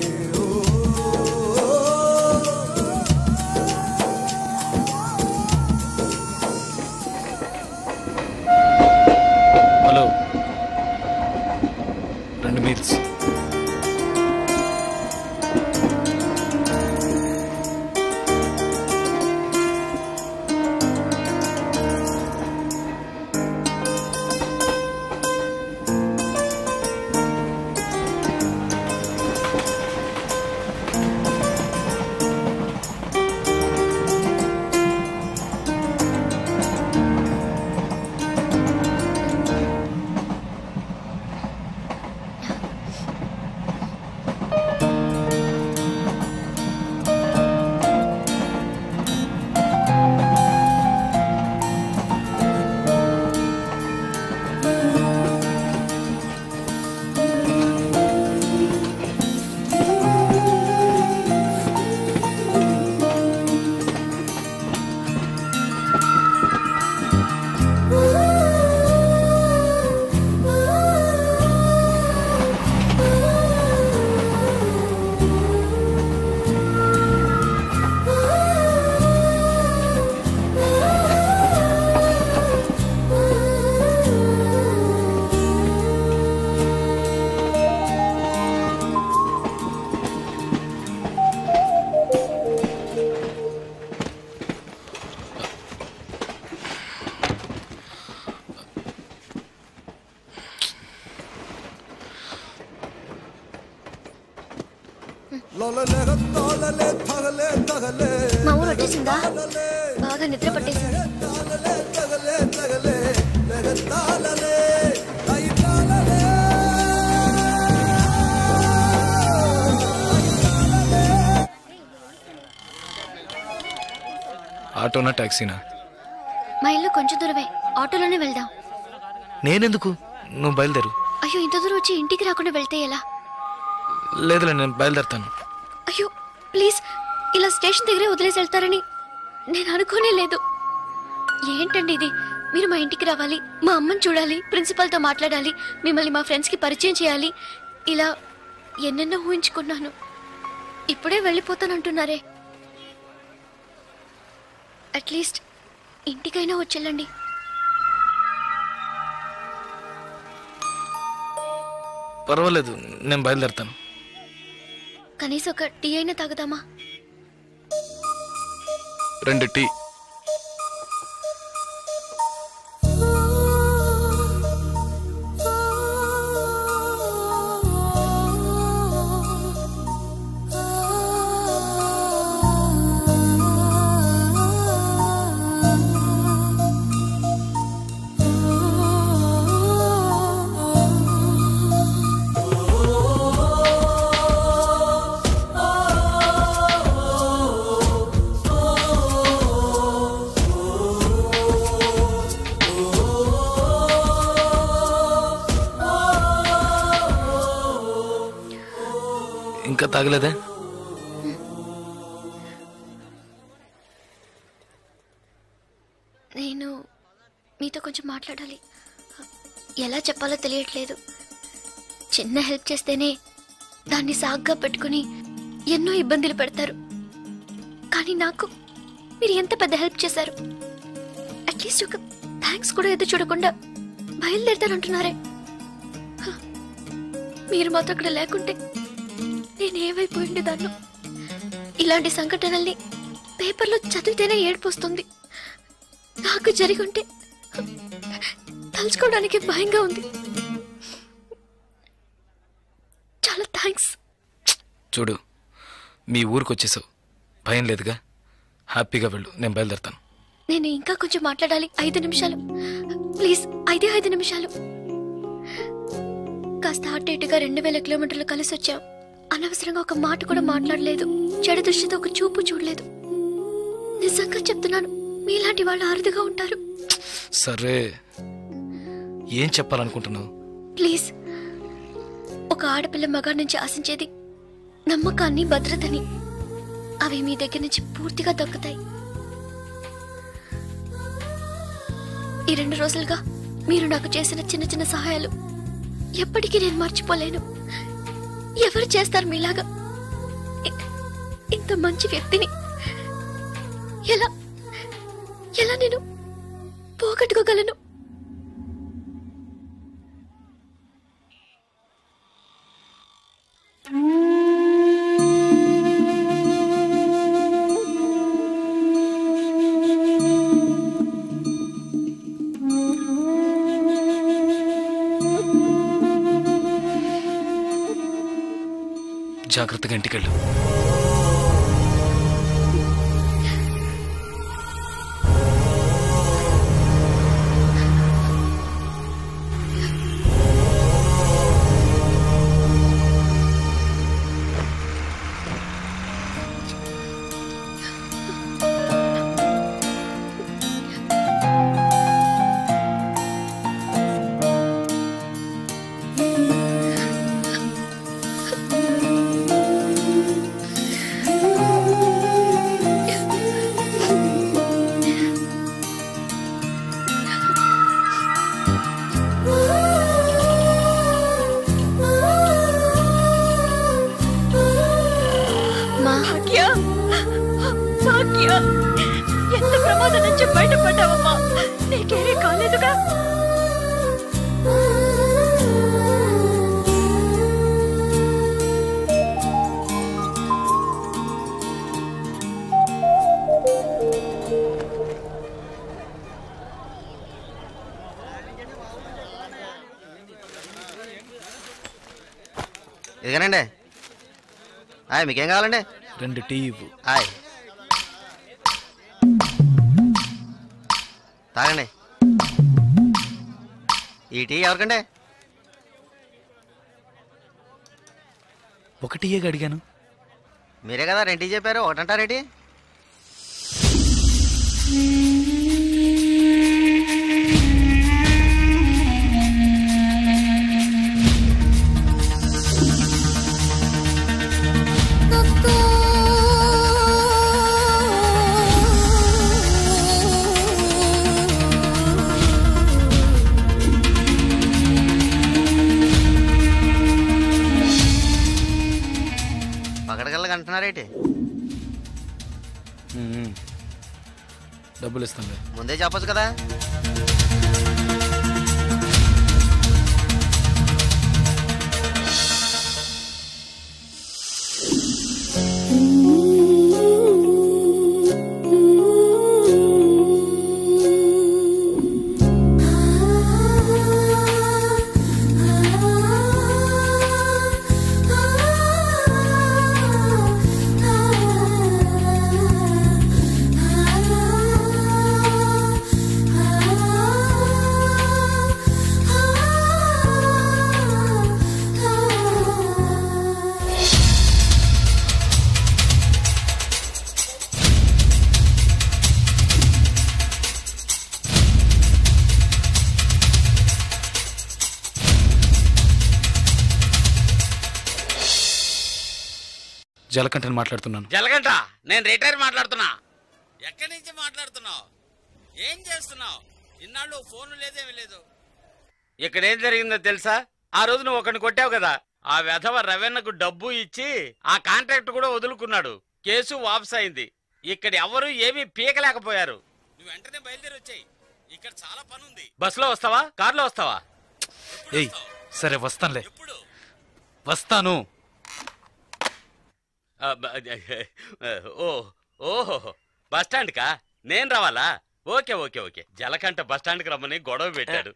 హలో రెండు మీల్స్ లోలలే తోలలే తగలే తగలే మా ఊరు వచ్చేసిందా బాగా నిద్ర పట్టేసింది తగలే తగలే లగ తాలలే ఆటోనా ట్యాక్సీనా మా ఇల్లు కొంచెం దూరమే ఆటోలోనే వెళ్దాం నేనెందుకు నువ్వు బయలుదేరు అయ్యో ఇంత దూరం వచ్చి ఇంటికి రాకుండా వెళ్తే ఎలా లేదులే నేను బయలుదేరుతాను అయ్యో ప్లీజ్ ఇలా స్టేషన్ దగ్గరే వదిలేసి వెళ్తారని నేను అనుకోనే లేదు ఏంటండి ఇది మీరు మా ఇంటికి రావాలి మా అమ్మని చూడాలి ప్రిన్సిపల్తో మాట్లాడాలి మిమ్మల్ని మా ఫ్రెండ్స్కి పరిచయం చేయాలి ఇలా ఎన్నెన్నో ఊహించుకున్నాను ఇప్పుడే వెళ్ళిపోతానంటున్నారే అట్లీస్ట్ ఇంటికైనా వచ్చేళ్ళండి పర్వాలేదు నేను బయలుదేరుతాను కనీసం ఒక టీ అయినా తాగుదామా రెండు టీ ఇంకా తాగలేదే నేను మీతో కొంచెం మాట్లాడాలి ఎలా చెప్పాలో తెలియట్లేదు చిన్న హెల్ప్ చేస్తేనే దాన్ని సాగ్గా పెట్టుకుని ఎన్నో ఇబ్బందులు పెడతారు కానీ నాకు మీరు ఎంత పెద్ద హెల్ప్ చేశారు అట్లీస్ట్ ఒక థ్యాంక్స్ కూడా ఎదురు చూడకుండా బయలుదేరతానంటున్నారే హ, మీరు మాతో అక్కడ లేకుంటే నేను ఏమైపోయి ఉండేదాన్ని ఇలాంటి సంఘటనల్ని పేపర్లో చదివితేనే ఏడుపు వస్తుంది నాకు జరిగి ఉంటే తలుచుకోవడానికి భయంగా ఉంది చాలా థ్యాంక్స్ చూడు మీ ఊరికి వచ్చేసావు భయం లేదుగా హ్యాపీగా వెళ్ళు నేను బయలుదేరుతాను నేను ఇంకా కొంచెం మాట్లాడాలి ఐదు నిమిషాలు ప్లీజ్ ఐదే ఐదు నిమిషాలు కాస్త అటు ఇటుగా రెండు వేల కిలోమీటర్లు కలిసి వచ్చాం అనవసరంగా ఒక మాట కూడా మాట్లాడలేదు చెడు దృష్టితో ఒక చూపు చూడలేదు నిజంగా చెప్తున్నాను మీలాంటి వాళ్ళు అరుదుగా ఉంటారు సరే ఏం చెప్పాలనుకుంటున్నావు ప్లీజ్ ఒక ఆడపిల్ల మగాడి నుంచి ఆశించేది నమ్మకాన్ని భద్రతని అవి మీ దగ్గర నుంచి పూర్తిగా దక్కుతాయి ఈ రెండు రోజులుగా మీరు నాకు చేసిన చిన్న చిన్న సహాయాలు ఎప్పటికీ నేను మర్చిపోలేను ఎవరు చేస్తారు మీలాగా ఇ- ఇంత మంచి వ్యక్తిని ఎలా ఎలా నేను పోగొట్టుకోగలను జాగ్రత్తగా ఇంటికెళ్ళు భాగ్య భాగ్య ఎంత ప్రమాదం నుంచి బయటపడ్డావమ్మా నీకేమీ కాలేదుగా ఇదిగోనండి ఆయ్ మీకేం కావాలండి రెండు టీ ఇవ్వు ఆయ్ తాగండి ఈ టీ ఎవరికండి ఒక టీయేగా అడిగాను మీరే కదా రెండు టీ చెప్పారు ఒకటంటారేంటి పకడగల్లగా అంటున్నారేంటి మ్మ్. డబ్బులు ఇస్తానులే ముందే చెప్పొచ్చు కదా జలకంఠని మాట్లాడుతున్నాను జలగంట నేను రిటైర్ మాట్లాడుతున్నా ఎక్కడి నుంచి మాట్లాడుతున్నావు ఏం చేస్తున్నావు ఇన్నాళ్ళు ఫోన్ లేదేమీ లేదు ఇక్కడ ఏం జరిగిందో తెలుసా ఆ రోజు నువ్వు ఒకరిని కొట్టావు కదా ఆ వెధవ రవెన్నకు డబ్బు ఇచ్చి ఆ కాంట్రాక్ట్ కూడా వదులుకున్నాడు కేసు వాపస్ అయింది ఇక్కడ ఎవరు ఏమీ పీకలేకపోయారు నువ్వు వెంటనే బయలుదేరి వచ్చాయి ఇక్కడ చాలా పని ఉంది బస్సులో వస్తావా కారులో వస్తావా ఏయ్ సరే వస్తానులే వస్తాను ఆ, బ- ఓ ఓహో బస్ స్టాండ్ కా నేను రావాలా okay okay okay Jalakanta bus stand కి రమ్మని గొడవ పెట్టాడు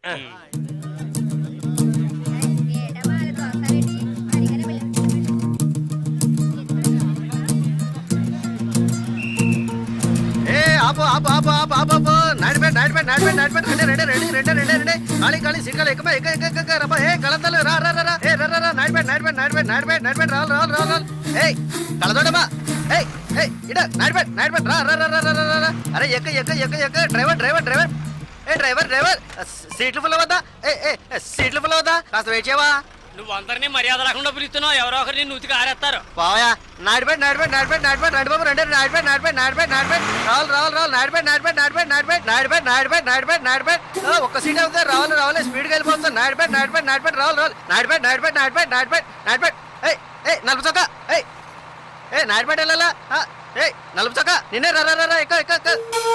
ఏ ఆపు ఆపు ఆపు ఆపు ఆపు ఆపు నడిపెట్ నడిపెట్ నడిపెట్ నడిపెట్ రెండే రెండే రెండే రెండే రెండే రెండే ఖాళీ ఖాళీ సిక్కలు ఎక్కువ ఎక్క ఎక్క ఎక్క రబ్బా ఏ కళతలు రా రా రా రా ఏ రా రా రా నడిపెట్ నడిపెట్ నడిపెట్ నడిపెట్ నడిపెట్ రావాలి రావాలి రావాలి రావాలి ఏయ్ కళతోడమ్మా ఏయ్ ఏయ్ ఇడ నడిపెట్ నడిపెట్ రా రా రా రా రా రా రా అరే ఎక్క ఎక్క ఎక్క ఎక్క డ్రైవర్ డ్రైవర్ డ్రైవర్ ఏ డ్రైవర్ డ్రైవర్ సీట్లు ఫుల్ అవద్దా ఏ ఏ సీట్లు ఫుల్ అవద్దా కాస్త వెయిట్ చేయవా నువ్వు అందరినీ మర్యాద లేకుండా పిలుస్తున్నావు ఎవరో ఒకరిని నూతికి ఆరేస్తారు పోయా నాడిపెట్ నాడిపెట్ నాడిపెట్ నాడిపెట్ నడిబాబు రెండు నాడిపెట్ నాడిపెట్ నాడిపెట్ నాడిపెట్ రావాలి రావాలి రావాలి నాడిపెట్ నాడిపెట్ నాడిపెట్ నాడిపెట్ నాడిపెట్ నాడిపెట్ నాడిపెట్ నాడిపెట్ ఆ, ఒక్క సీట్ అవుతుంది రావాలి రావాలి స్పీడ్గా వెళ్ళిపోతుంది నాడిపెట్ నాడిపెట్ నాడిపెట్ రావాలి రావాలి నాడిపెట్ నాడిపెట్ నాడిపెట్ నాడిపెట్ నాడిపెట్ ఏయ్ ఏయ్ నలుపు చొక్క ఏయ్ ఏ నాడిపెట్ వెళ్ళాలా ఆ, ఏయ్ నలుపు చొక్క నిన్నే రా రా రా, రా ఎక్క ఎక్క ఎక్క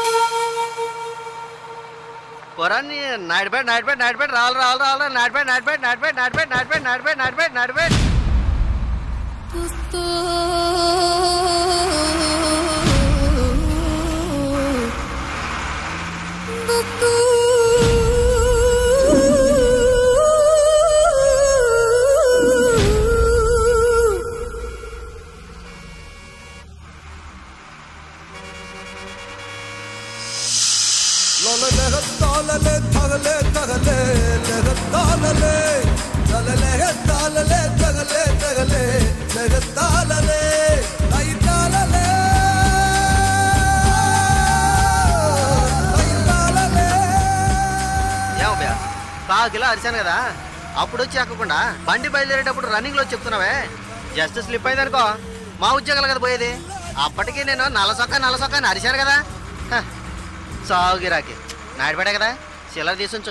పొరాన్ని నాడిపెట్ నాడిపెట్ నాడిపెట్ రావాలి రావాలి రావాలి నాడిపెట్ నాడిపెట్ నాడిపెట్ నాడిపెట్ నాడిపెట్ నాడిపెట్ నాడిపెట్ నాడిపెట్ లోల లెగత్తాలలే తగలే తగలే లెగత్తాలలే తల లెగత్తాలలే తగలే తగలే లెగత్తాలలే లైతాలలే లైతాలలే ఏమో బ్యా కాకిలా అరిశాను కదా అప్పుడు వచ్చి ఎక్కకుండా బండి బయలుదేరేటప్పుడు రన్నింగ్ లో చెప్తున్నావే జస్ట్ స్లిప్ అయింది అనుకో మా ఉద్యోగాలు కదా పోయేది అప్పటికి నేను నలసొక్క నలసొక్క అని అరిశాను కదా హ, సాగు గిరాకి నాడిపడే కదా చిల్లర తీసుంచు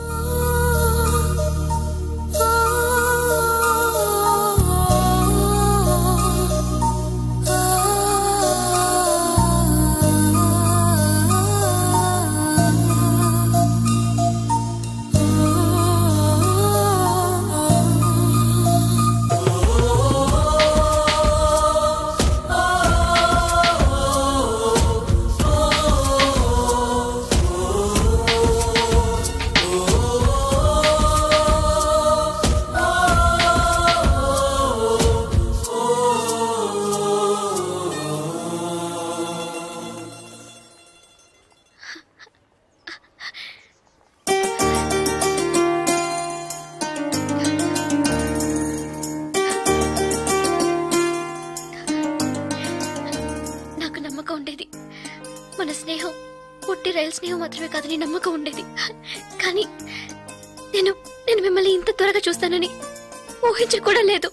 నాకు నమ్మకం ఉండేది మన స్నేహం పుట్టి రైలు స్నేహం మాత్రమే కాదని నమ్మకం ఉండేది కానీ నేను నేను మిమ్మల్ని ఇంత త్వరగా చూస్తానని ఊహించి కూడా లేదు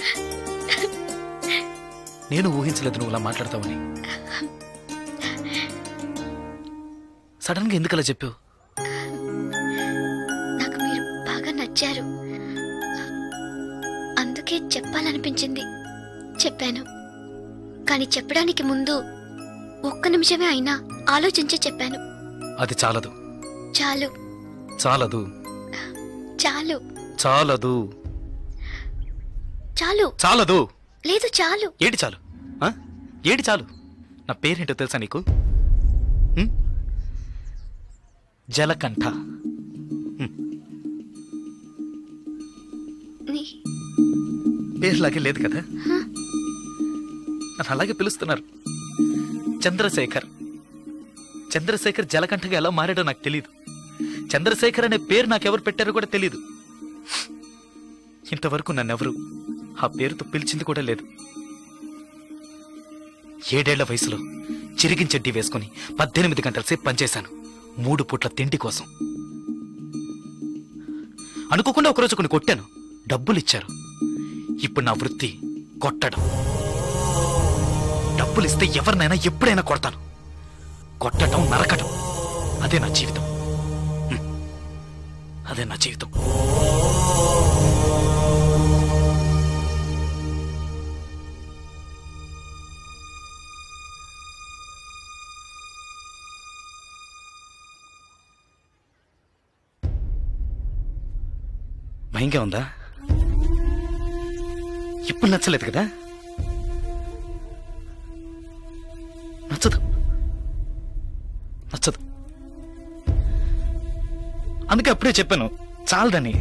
నేను ఊహించలేదు నువ్వు ఇలా మాట్లాడతావని సడన్ గా ఎందుకు అలా చెప్పావు నాకు మీరు బాగా నచ్చారు అందుకే చెప్పాలనిపించింది చెప్పాను కానీ చెప్పడానికి ముందు ఒక్క నిమిషమే అయినా ఆలోచించి చెప్పాను అది చాలదు చాలు చాలదు చాలు చాలదు చాలు చాలదు లేదు చాలు ఏంటి చాలు ఆ? ఏంటి చాలు నా పేరేంటో తెలుసా నీకు హ్మ్? జలకంఠ నీ- పేరులాగే లేదు కదా నన్ను అలాగే పిలుస్తున్నారు చంద్రశేఖర్ చంద్రశేఖర్ జలకంఠగా ఎలా మారాడో నాకు తెలియదు చంద్రశేఖర్ అనే పేరు నాకెవరు పెట్టారో కూడా తెలియదు ఇంతవరకు నన్నెవరు ఆ పేరుతో పిలిచింది కూడా లేదు ఏడేళ్ల వయసులో చిరిగిన చెడ్డీ వేసుకుని పద్దెనిమిది గంటల సేపు పనిచేశాను మూడు పూట్ల తిండి కోసం అనుకోకుండా ఒకరోజు కొన్ని కొట్టాను డబ్బులు ఇచ్చారు ఇప్పుడు నా వృత్తి కొట్టడం డబ్బులు ఇస్తే ఎవరినైనా ఎప్పుడైనా కొడతాను కొట్టడం నరకటం అదే నా జీవితం హ్మ్. అదే నా జీవితం భయంగా ఉందా ఇప్పుడు నచ్చలేదు కదా నచ్చదు నచ్చదు అందుకే అప్పుడే చెప్పాను చాలదని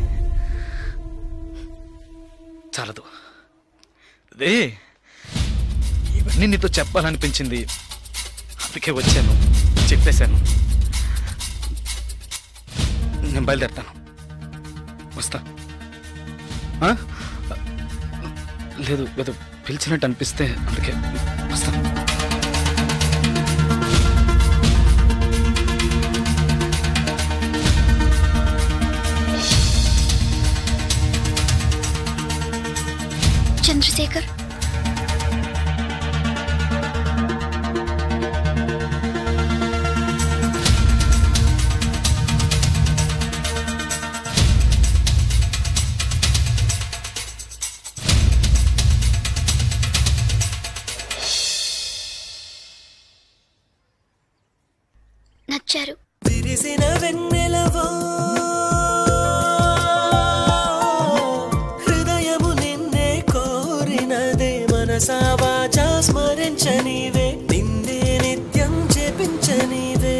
చాలదు అదే ఇవన్నీ నీతో చెప్పాలనిపించింది అందుకే వచ్చాను చెప్పేశాను నేను బయలుదేరుతాను వస్తా ఆ? లేదు లేదు పిలిచినట్టు అనిపిస్తే అందుకే వస్తా చంద్రశేఖర్ నచ్చారు విరిసిన వెన్నెలవో హృదయము నిన్నే కోరినదే మనసా వాచా స్మరించనివే నిన్నే నిత్యం చేపించనివే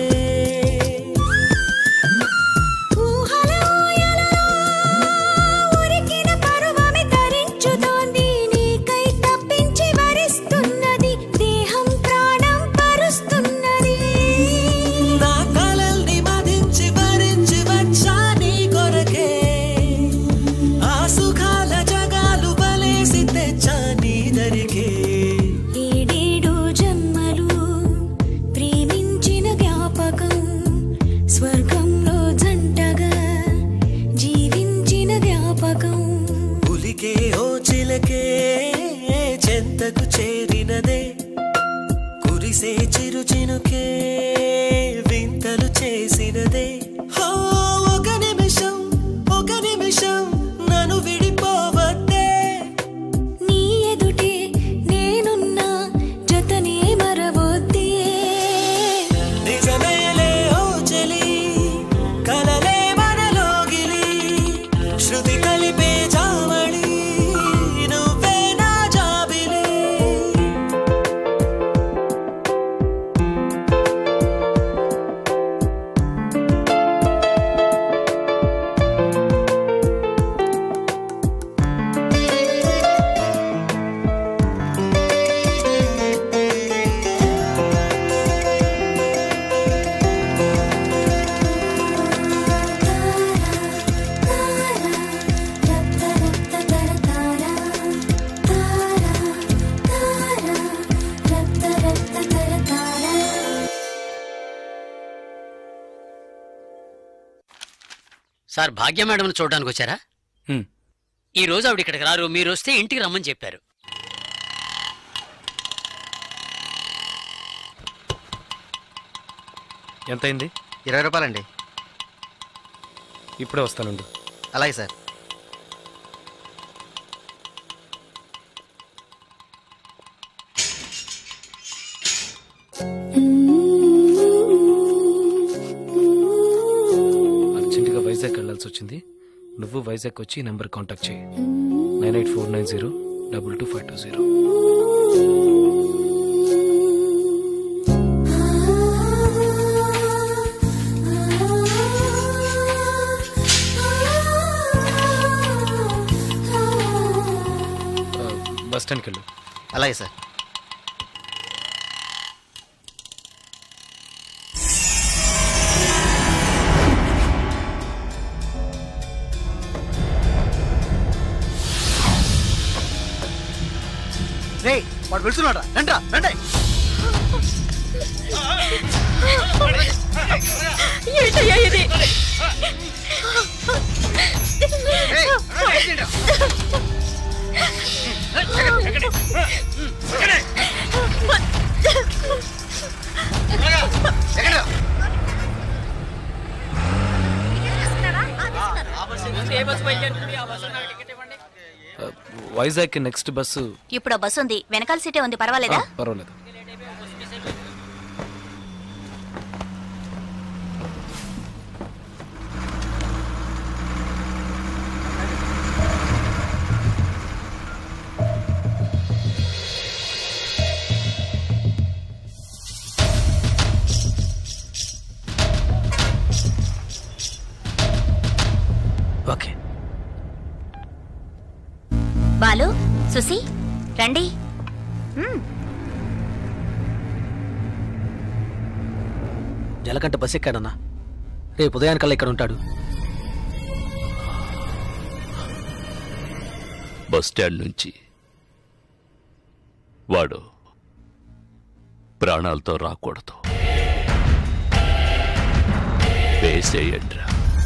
ఊహల ఊయలలో ఉరికిన పరువమి తరించుతోంది నీకై తప్పించి వరిస్తున్నది దేహం ప్రాణం పరుస్తున్నది నా కలల్ని మదించి భరించి వచ్చా నీ కొరకే ఆ సుఖాల జగాలు బలేసి తెచ్చా నీ దరికే ఏడేడు జన్మలు ప్రేమించిన జ్ఞాపకం స్వర్గంలో జంటగా జీవించిన జ్ఞాపకం ఉలికే ఓ చిలకే చెంతకు చేరినదే కురిసే చిరు చినుకే వింతలు చేసినదే హో, ఒక నిమిషం ఒక నిమిషం నన్ను విడిపోవద్దే నీ ఎదుటే నేనున్నా జతనే మరవొద్దే నిజమేలే ఓ చెలి కలలే మనలోగిలి శృతి కలిపే జావళి నువ్వే నా జాబిలి సార్ భాగ్య మేడం చూడడానికి వచ్చారా హ్మ్. ఈ రోజు ఆవిడ ఇక్కడికి రారు మీరు వస్తే ఇంటికి రమ్మని చెప్పారు ఎంతైంది ఇరవై రూపాయలండి ఇప్పుడే వస్తానుండు అలాగే సార్ అర్జెంటుగా వైజాగ్ వెళ్ళాల్సి వచ్చింది నువ్వు వైజాగ్ వచ్చి ఈ నెంబర్ కాంటాక్ట్ చేయి nine eight four nine zero double two five two zero bus స్టాండ్కి వెళ్ళు అలాగే సార్ రే వాడు వెళ్తున్నాడు రండ్రా రండి ఏంటయ్యా ఇది బస్సు బయలుదేరుతుంది ఆ బస్సు నాకు టికెట్ ఇవ్వండి వైజాగ్ నెక్స్ట్ బస్సు ఇప్పుడు ఆ బస్సు ఉంది వెనకాల సీటే ఉంది పర్వాలేదా పర్వాలేదు ఓకే బాలు సుసి రండి మ్మ్. జలకంట బస్ ఎక్కాడన్నా రేపు ఉదయానికల్లా ఇక్కడ ఉంటాడు బస్ స్టాండ్ నుంచి వాడు ప్రాణాలతో రాకూడదు వేసేయండ్రా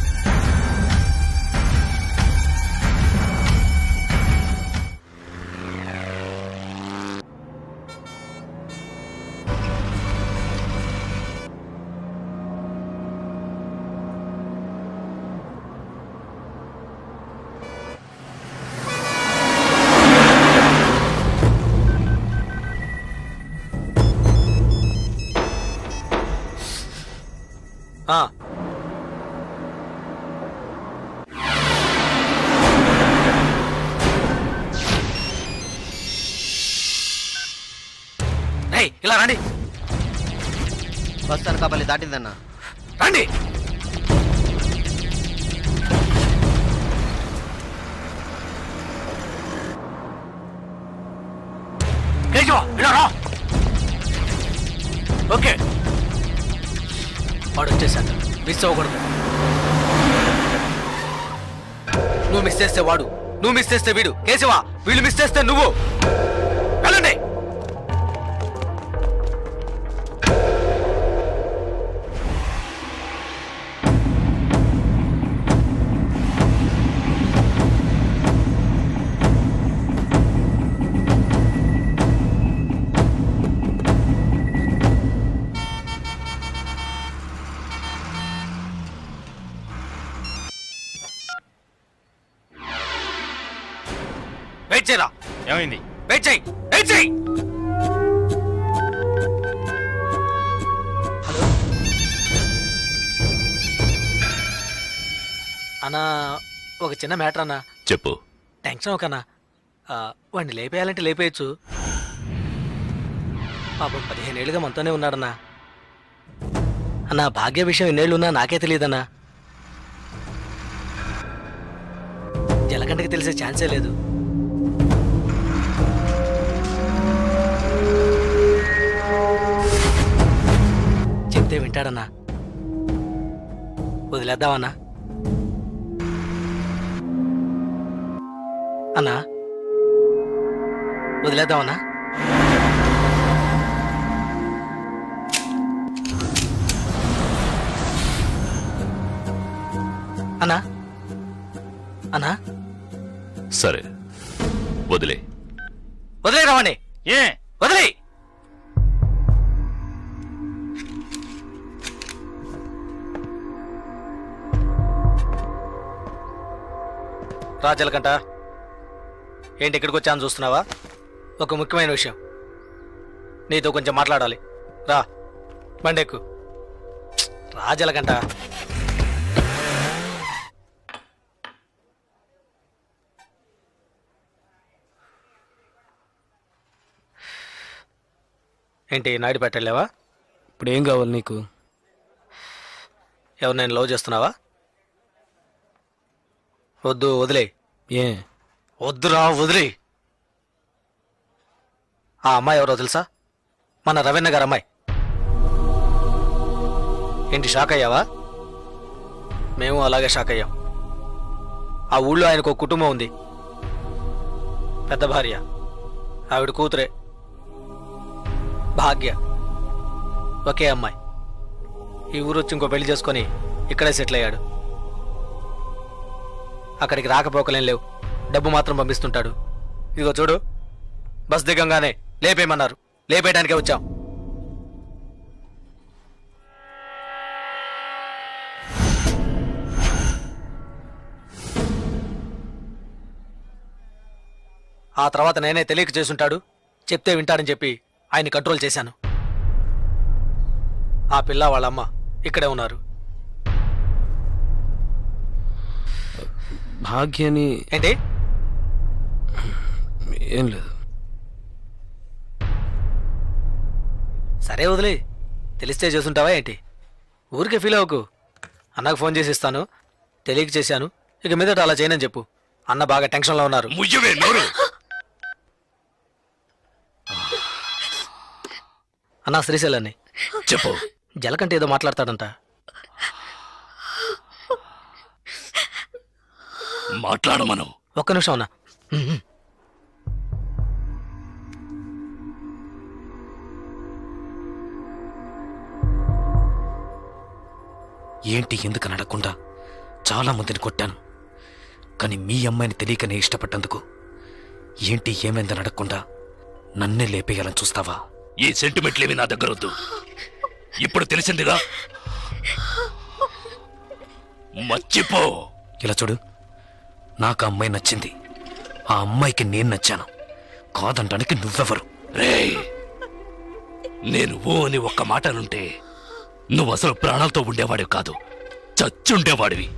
ఆ. ఏయ్, ఇలా రండి బస్ అనకాపల్లి దాటిందన్నా రండి కేశవ ఇలా రా ఓకే వాడు వచ్చేసాడు మిస్ అవ్వకూడదు నువ్వు మిస్ చేస్తే వాడు నువ్వు మిస్ చేస్తే వీడు కేశవా వీళ్ళు మిస్ చేస్తే నువ్వు వెళ్ళండి వెయిట్ చేయరా ఏమైంది వెయిట్ చేయి వెయిట్ చేయి అన్నా ఒక చిన్న మ్యాటర్ అన్నా చెప్పు టెన్షన్ ఒకనా వాడిని లేపేయాలంటే లేపేయచ్చు పాపం పదిహేను ఏళ్ళుగా మనతోనే ఉన్నాడన్నా అన్నా భాగ్య విషయం ఎన్నేళ్ళున్నా నాకే తెలియదన్నా జలకంటకి తెలిసే ఛాన్సే లేదు చెప్తే వింటాడన్నా వదిలేద్దామన్నా అన్నా వదిలేద్దామన్నా అన్నా అన్నా సరే వదిలే వదిలే రావండి ఏ వదిలే రాజలకంట ఏంటి ఇక్కడికి వచ్చాను చూస్తున్నావా ఒక ముఖ్యమైన విషయం నీతో కొంచెం మాట్లాడాలి రా బండెక్కు రాజలకంట ఏంటి నాయుడు పెట్టలేవా ఇప్పుడు ఏం కావాలి నీకు ఎవరు నేను లవ్ చేస్తున్నావా వద్దు వదిలే ఏ వద్దురా వదిలే ఆ అమ్మాయి ఎవరో తెలుసా మన రవీణ గారు అమ్మాయి ఏంటి షాక్ అయ్యావా మేము అలాగే షాక్ అయ్యాం ఆ ఊళ్ళో ఆయనకు ఒక కుటుంబం ఉంది పెద్ద భార్య ఆవిడ కూతురే భాగ్య ఒకే అమ్మాయి ఈ ఊరు వచ్చి ఇంకో పెళ్లి చేసుకొని ఇక్కడే సెటిల్ అయ్యాడు అక్కడికి రాకపోకలేం లేవు డబ్బు మాత్రం పంపిస్తుంటాడు ఇదిగో చూడు బస్ దిగంగానే లేపేయమన్నారు లేపేయడానికే వచ్చాం ఆ తర్వాత నేనే తెలియక చేసుంటాడు చెప్తే వింటాడని చెప్పి ఆయన కంట్రోల్ చేశాను ఆ పిల్ల వాళ్ళ అమ్మ ఇక్కడే ఉన్నారు భాగ్యని ఏంటి ఏం లేదు సరే వదిలే తెలిస్తే చేసుంటావా ఏంటి ఊరికే ఫీల్ అవ్వకు అన్నకు ఫోన్ చేసి ఇస్తాను తెలియక చేశాను ఇక మీదట అలా చేయనని చెప్పు అన్న బాగా టెన్షన్లో ఉన్నారు ముయ్యవే నోరు అన్న శ్రీశైలాన్ని చెప్పు జలకంటే ఏదో మాట్లాడతాడంట మాట్లాడమను ఒక్క నిమిషం అన్న ఏంటి ఎందుకు నడకుండా చాలా మందిని కొట్టాను కానీ మీ అమ్మాయిని తెలియకనే ఇష్టపడ్డందుకు ఏంటి ఏమైందని అడగకుండా నన్నే లేపేయాలని చూస్తావా ఈ సెంటిమెంట్లేవి నా దగ్గర వద్దు ఇప్పుడు తెలిసిందిగా మర్చిపో ఇలా చూడు నాకు ఆ అమ్మాయి నచ్చింది ఆ అమ్మాయికి నేను నచ్చాను కాదంటానికి నువ్వెవరు రేయ్ నేను ఓ అని ఒక్క మాట అనుంటే నువ్వు అసలు ప్రాణాలతో ఉండేవాడివి కాదు చచ్చుండేవాడివి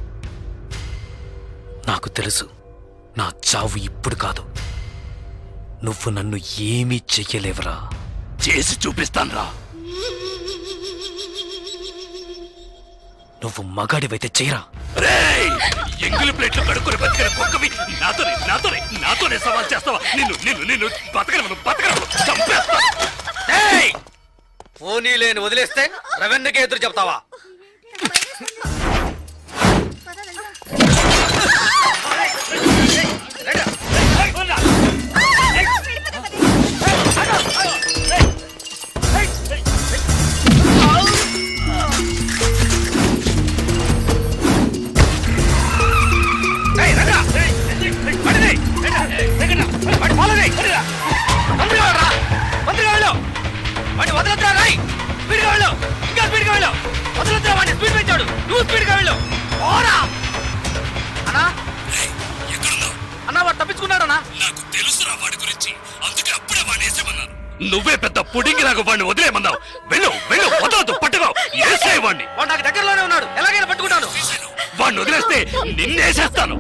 నాకు తెలుసు నా చావు ఇప్పుడు కాదు నువ్వు నన్ను ఏమీ చెయ్యలేవరా చేసి చూపిస్తాన్రా నువ్వు మగాడివైతే చేయరా రేయ్ ఎంగిలి ప్లేట్లు కడుక్కొని బతికిన కుక్కవి నాతోనే నాతోనే నాతోనే సవాల్ చేస్తావా నిన్ను నిన్ను నిన్ను బతకను బతకను చంపేస్తా ఏయ్! పోనీ లేని వదిలేస్తే రెవెన్యూకే ఎదురు చెప్తావా అన్నా వాడు తప్పించుకున్నాడనా నాకు తెలుసురా వాడి గురించి అందుకే అప్పుడే వాడిని వేసేమన్నాను నువ్వే పెద్ద పుడింగి నాకు వాడిని వదిలేమన్నావు వెళ్ళు వెళ్ళు వదలదు పట్టుకో వేసే వాడిని వాడు నాకు దగ్గరలోనే ఉన్నాడు ఎలాగైనా పట్టుకుంటాను వాడిని వదిలేస్తే నిన్నేసేస్తాను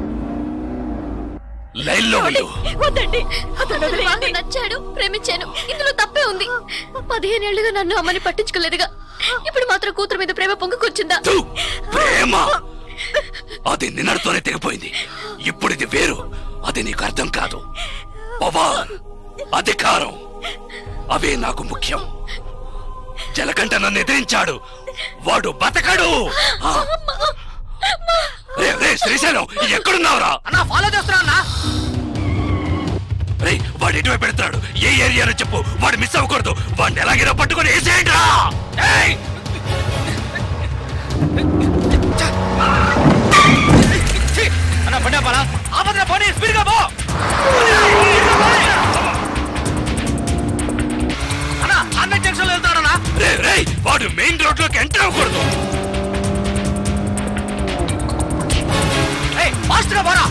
లైన్లో ఉండు వద్దండి అతను వదిలేయండి నచ్చాడు ప్రేమించాను ఇందులో తప్పే ఉంది పదిహేనేళ్లుగా నన్ను అమ్మని పట్టించుకోలేదుగా ఇప్పుడు మాత్రం కూతురు మీద ప్రేమ పొంగుకొచ్చిందా ప్రేమ అది నిన్నటితోనే తెగిపోయింది ఇప్పుడు ఇది వేరు అది నీకు అర్థం కాదు పవర్ అధికారం అవే నాకు ముఖ్యం జలకంట నన్ను ఎదిరించాడు వాడు బతకడు ఆ. రే రే శ్రీశైలం ఎక్కడున్నావురా అన్నా ఫాలో చేస్తున్నా అన్నా రే వాడు ఎటువైపు పెడతాడు ఏ ఏరియాలో చెప్పు వాడు మిస్ అవ్వకూడదు వాడిని ఎలాగైనా పట్టుకొని వేసేయండి రా ఏయ్! అన్న బండి ఆపాలా ఆపదరా పోనీ స్పీడ్ గా పో అన్న అన్న జంక్షన్ వెళ్తాడన్నా రే రే వాడు మెయిన్ రోడ్ లోకి ఎంటర్ అవ్వకూడదు ఏయ్ ఫాస్ట్ గా పోరా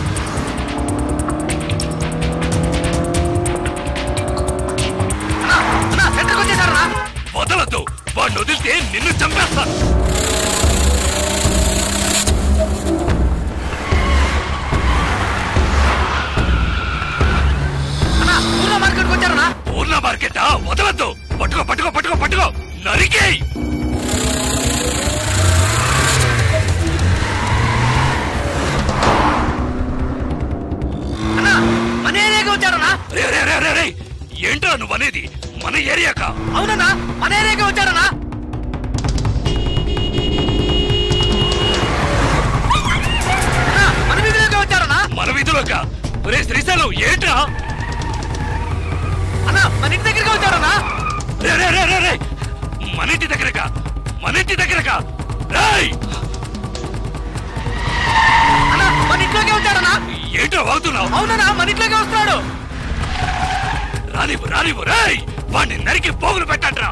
అన్న అన్న సెంటర్కి వచ్చేసారన్నా వదలద్దు వాడిని వదిలితే నిన్ను చంపేస్తాను అన్న పూర్ణ మార్కెట్కి వచ్చారన్నా పూర్ణ మార్కెటా వదలద్దు పట్టుకో పట్టుకో పట్టుకో పట్టుకో నరికేయ్ అన్న మన ఏరియాకి వచ్చారన్నా రే రే రే రే రే ఏంట్రా నువ్వు అనేది మన ఏరియాకా అవునన్నా మన ఏరియాకి వచ్చారన్నా అన్న, మన వీధిలోకి వచ్చారన్నా మన వీధిలోకా రే శ్రీశైలం ఏంట్రా అన్న మన ఇంటి దగ్గరికి వచ్చారన్నా రే రే రే రే రే మన ఇంటి దగ్గరకా మన ఇంటి దగ్గరకా రేయ్ అన్న మన ఇంట్లోకి వచ్చారన్నా ఏంట్రా వాగుతున్నావు అవునన్నా మన ఇంట్లోకి వస్తున్నాడు రానివ్వు రానివ్వు రేయ్ వాడిని నరికి పోగులు పెట్టండిరా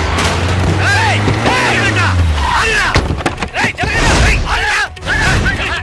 ఏయ్, ఏయ్, ఆగండి. ఆగరా. ఏయ్, జరగరా. ఏయ్, ఆగరా.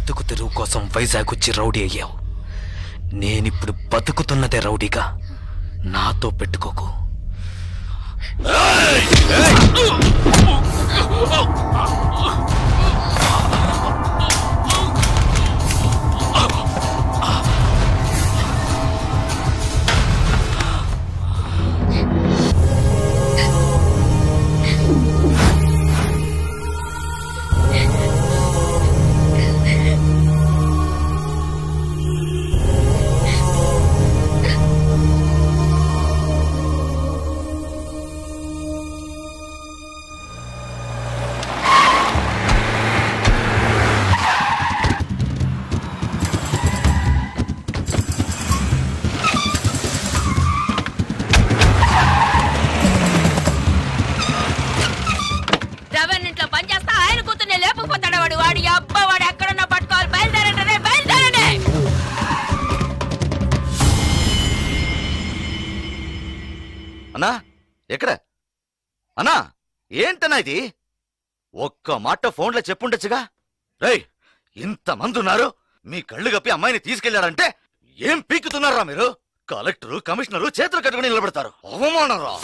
బతుకు తెరువు కోసం వైజాగ్ వచ్చి రౌడీ అయ్యావు నేనిప్పుడు బతుకుతున్నదే రౌడీగా నాతో పెట్టుకోకు రవన్ ఇంట్లో పని చేస్తా ఆయన కూతుర్ని లేపుకుపోతాడు వాడు వాడి అబ్బ వాడు ఎక్కడున్నా పట్టుకోవాలి బయలుదేరండి బయలుదేరండి అన్నా ఎక్కడ అన్నా ఏంటన్నా ఇది ఒక్క మాట ఫోన్లో చెప్పుండొచ్చుగా రేయ్ ఇంతమంది ఉన్నారు మీ కళ్ళు కప్పి అమ్మాయిని తీసుకెళ్లారంటే ఏం పీకుతున్నారా మీరు కలెక్టరు కమిషనరు చేతులు కట్టుకుని నిలబెడతారు అవమానరా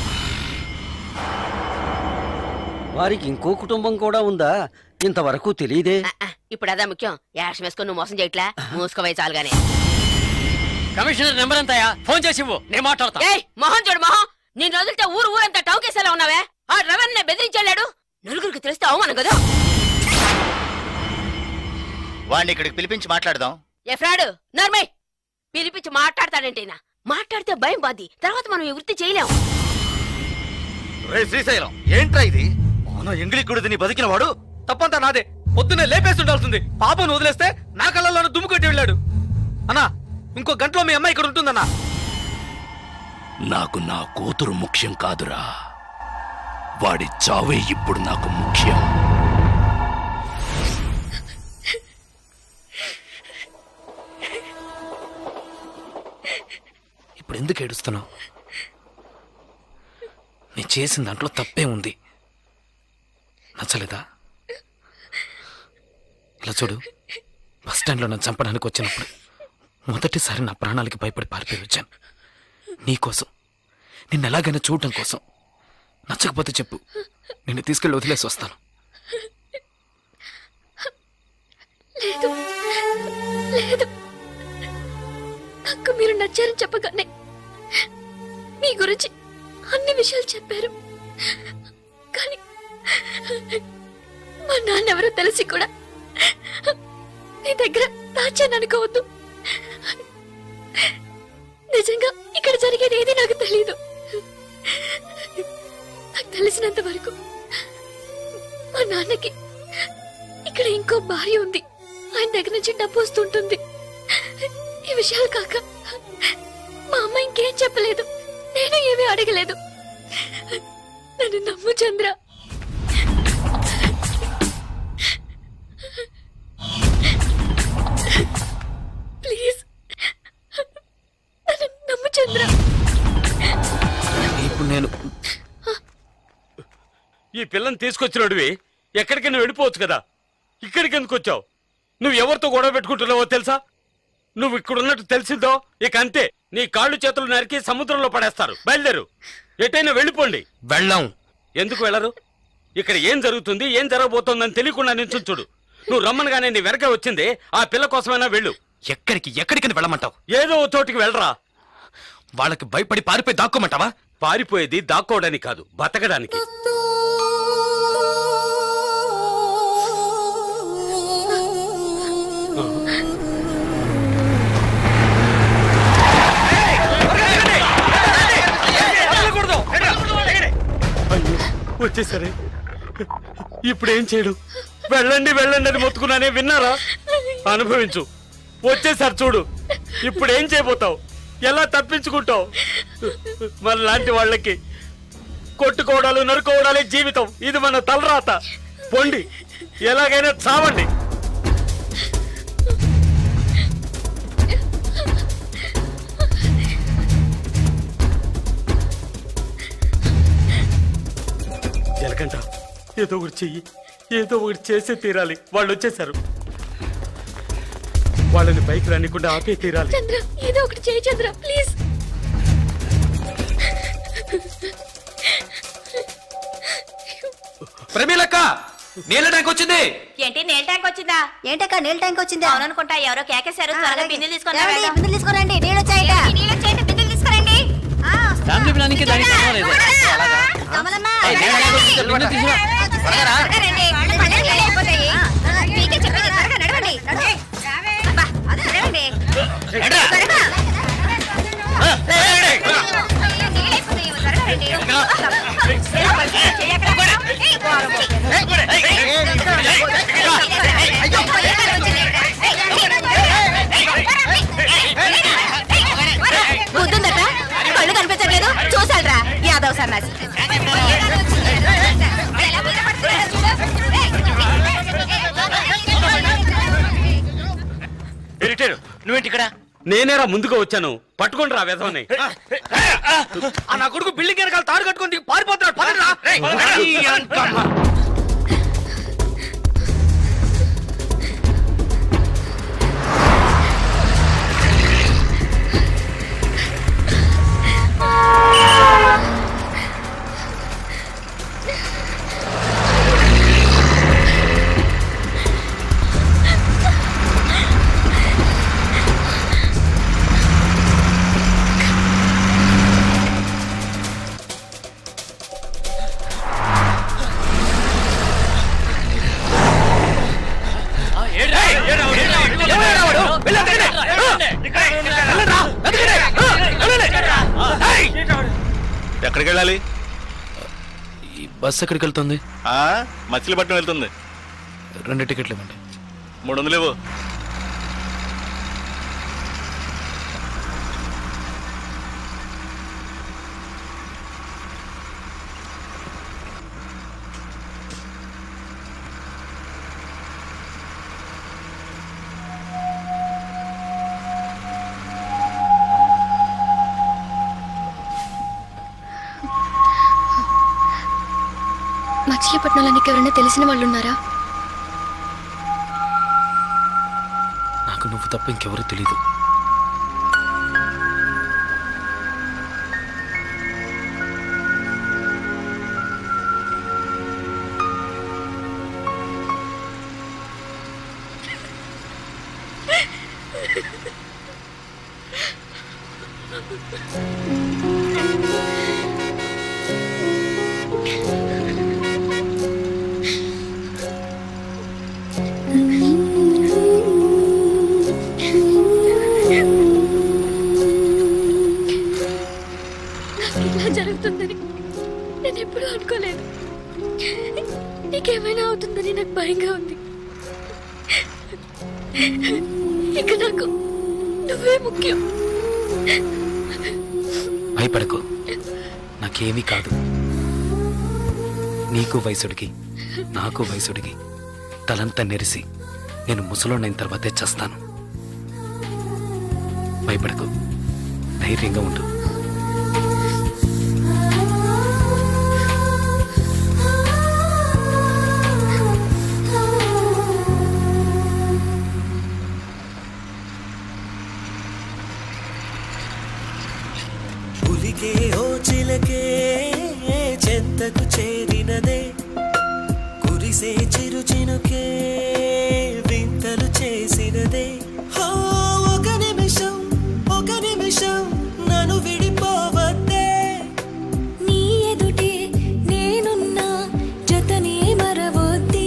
వారికి ఇంకో కుటుంబం కూడా ఉందా ఇంతవరకు తెలియదే ఇప్పుడు అదా ముఖ్యం యాక్షన్ వేసుకొని నువ్వు మోసం చేయట్లా మూసుకోవే చాలుగానే కమిషనర్ నెంబర్ ఎంతయా ఫోన్ చేసి ఇవ్వు నేను మాట్లాడతా ఏయ్ మొహం చూడు మొహం నేను వదిలితే ఊరు ఊరంతా టౌకేసేలా ఉన్నావే ఆ రవన్ బెదిరించాడు నలుగురికి తెలిస్తే అవమానం కదా వాడిని ఇక్కడికి పిలిపించి మాట్లాడదాం ఏ ఫ్రాడు నర్మయ్ పిలిపించి మాట్లాడతాడంటేనా మాట్లాడితే భయం బాది తర్వాత మనం ఈ వృత్తి చేయలేం రే శ్రీశైలం ఏంట్రా ఇది మన ఎంగిలి కుడిది నీ బతికిన వాడు తప్పంతా నాదే పొద్దున్నే లేపేసి ఉండాల్సింది పాపను వదిలేస్తే నా కళ్ళల్లోనూ దుమ్ము కొట్టి వెళ్ళాడు అన్నా ఇంకో గంటలో మీ అమ్మాయి ఇక్కడ ఉంటుందన్నా నాకు నా కూతురు ముఖ్యం కాదురా వాడి చావే ఇప్పుడు నాకు ముఖ్యం ఇప్పుడు ఎందుకు ఏడుస్తున్నావు నేను చేసిన దాంట్లో తప్పే ఉంది నచ్చలేదా ఇలా చూడు బస్ స్టాండ్లో నన్ను చంపడానికి వచ్చినప్పుడు మొదటిసారి నా ప్రాణాలకి భయపడి పారిపోయి వచ్చాను నీకోసం నిన్ను ఎలాగైనా చూడటం కోసం నచ్చకపోతే చెప్పు నిన్ను తీసుకెళ్ళి వదిలేసి వస్తాను లేదు లేదు నాకు మీరు నచ్చారని చెప్పగానే మీ గురించి అన్ని విషయాలు చెప్పారు కానీ మా నాన్న ఎవరో తెలిసి కూడా మీ దగ్గర దాచాను అనుకోవద్దు నిజంగా ఇక్కడ జరిగేది ఏది నాకు తెలియదు నాకు తెలిసినంత వరకు మా నాన్నకి ఇక్కడ ఇంకో భార్య ఉంది ఆయన దగ్గర నుంచి డబ్బు వస్తుంటుంది ఈ విషయాలు కాక మా అమ్మ ఇంకేం చెప్పలేదు నేను ఏమీ అడగలేదు నన్ను నమ్ము చంద్ర ప్లీజ్ నన్ను నమ్ము చంద్ర ఇప్పుడు నేను ఈ పిల్లని తీసుకొచ్చినోడివి ఎక్కడికైనా వెళ్ళిపోవచ్చు కదా ఇక్కడికి ఎందుకు వచ్చావు నువ్వు ఎవరితో గొడవ పెట్టుకుంటున్నావో తెలుసా నువ్వు ఇక్కడ ఉన్నట్టు తెలిసిందో ఇక అంతే నీ కాళ్ళు చేతులు నరికి సముద్రంలో పడేస్తారు బయలుదేరు ఎటైనా వెళ్ళిపోండి వెళ్ళాం ఎందుకు వెళ్ళరు ఇక్కడ ఏం జరుగుతుంది ఏం జరగబోతోందని తెలియకుండా నించుని చూడు నువ్వు రమ్మనగానే నీ వెనక వచ్చింది ఆ పిల్ల కోసమైనా వెళ్ళు ఎక్కడికి ఎక్కడికి వెళ్ళమంటావు ఏదో ఓ చోటికి వెళ్ళరా వాళ్ళకి భయపడి పారిపోయి దాక్కోమంటావా పారిపోయేది దాక్కోవడానికి కాదు బతకడానికి వచ్చేసరే ఇప్పుడు ఏం చేయడు వెళ్ళండి వెళ్ళండి అని మొత్తుకున్నానే విన్నారా అనుభవించు వచ్చేసారి చూడు ఇప్పుడు ఏం చేయబోతావు ఎలా తప్పించుకుంటావు మన లాంటి వాళ్ళకి కొట్టుకోవడాలు నరుకోవడాలే జీవితం ఇది మన తలరాత పొండి ఎలాగైనా చావండి జలకంట ఏదో ఒకటి చెయ్యి ఏదో ఒకటి చేసే తీరాలి వాళ్ళు వచ్చేసారు వాళ్ళని పైకి రానికుండా ఆపే తీరాలి చంద్ర ఏదో ఒకటి చేయి చంద్ర ప్లీజ్ ప్రమీలక్క నీళ్ళ ట్యాంక్ వచ్చింది ఏంటి నీళ్ళ ట్యాంక్ వచ్చిందా ఏంటక్క నీళ్ళ ట్యాంక్ వచ్చిందా అవుననుకుంటా ఎవరో కేకేశారు త్వరగా బిందెలు తీసుకొని ఏమండి, వెళ్దాం. బిందెలు తీసుకురండి నీళ్ళు వచ్చాయట నీళ్ళు వచ్చాయంటే బిందెలు తీసుకురండి ఫ్యామిలీ ప్లానింగ్ దానికి పర్వాలేదు కమలమ్మ ఏయ్, నీళ్ళ ట్యాంక్ వచ్చింది, బిందె తీసుకురా. త్వరగా రండి. మళ్ళీ నీళ్ళు అయిపోతాయి. మీకే చెప్పేది త్వరగా నడవండి అబ్బా, నడవండి. త్వరగా. నీళ్ళు అయిపోతాయి, త్వరగా రండి. బుద్ధుందట కళ్ళు కనిపించట్లేదు చూసాడ్రా యాదవ్ సన్నాసి ఎరిటేరు నువ్వేంటి ఇక్కడ నేనేరా ముందుగా వచ్చాను పట్టుకోండి రా వెధవని ఆ నా కొడుకు బిల్డింగ్ వెనకాల తాడు కట్టుకొని దిగి పారిపోతున్నాడు పదండ్రా. పదండ్రా. ఎక్కడికి వెళ్ళాలి ఈ బస్ ఎక్కడికి వెళ్తుంది మచిలీపట్నం వెళ్తుంది రెండు టికెట్లు ఇవ్వండి మూడు వందలు ఇవ్వు మచిలీపట్నంలో నీకు ఎవరైనా తెలిసిన వాళ్ళు ఉన్నారా నాకు నువ్వు తప్ప ఇంకెవరూ తెలీదు నాకు ఇలా జరుగుతుందని నేను ఎప్పుడూ అనుకోలేదు నీకేమైనా అవుతుందని నాకు భయంగా ఉంది ఇక నాకు నువ్వే ముఖ్యం భయపడకు నాకేమీ కాదు నీకు వయసుడికి నాకు వయసుడికి తలంతా నెరిసి నేను ముసలోనైన తర్వాతే చేస్తాను భయపడకు ధైర్యంగా ఉండు పులికే ఓ చిలకే చెంతకు చేరినదే కురిసే చిరు చినుకే వింతలు చేసినదే హో, ఒక నిమిషం ఒక నిమిషం నన్ను విడిపోవద్దే నీ ఎదుటే నేనున్నా జతనే మరవద్దే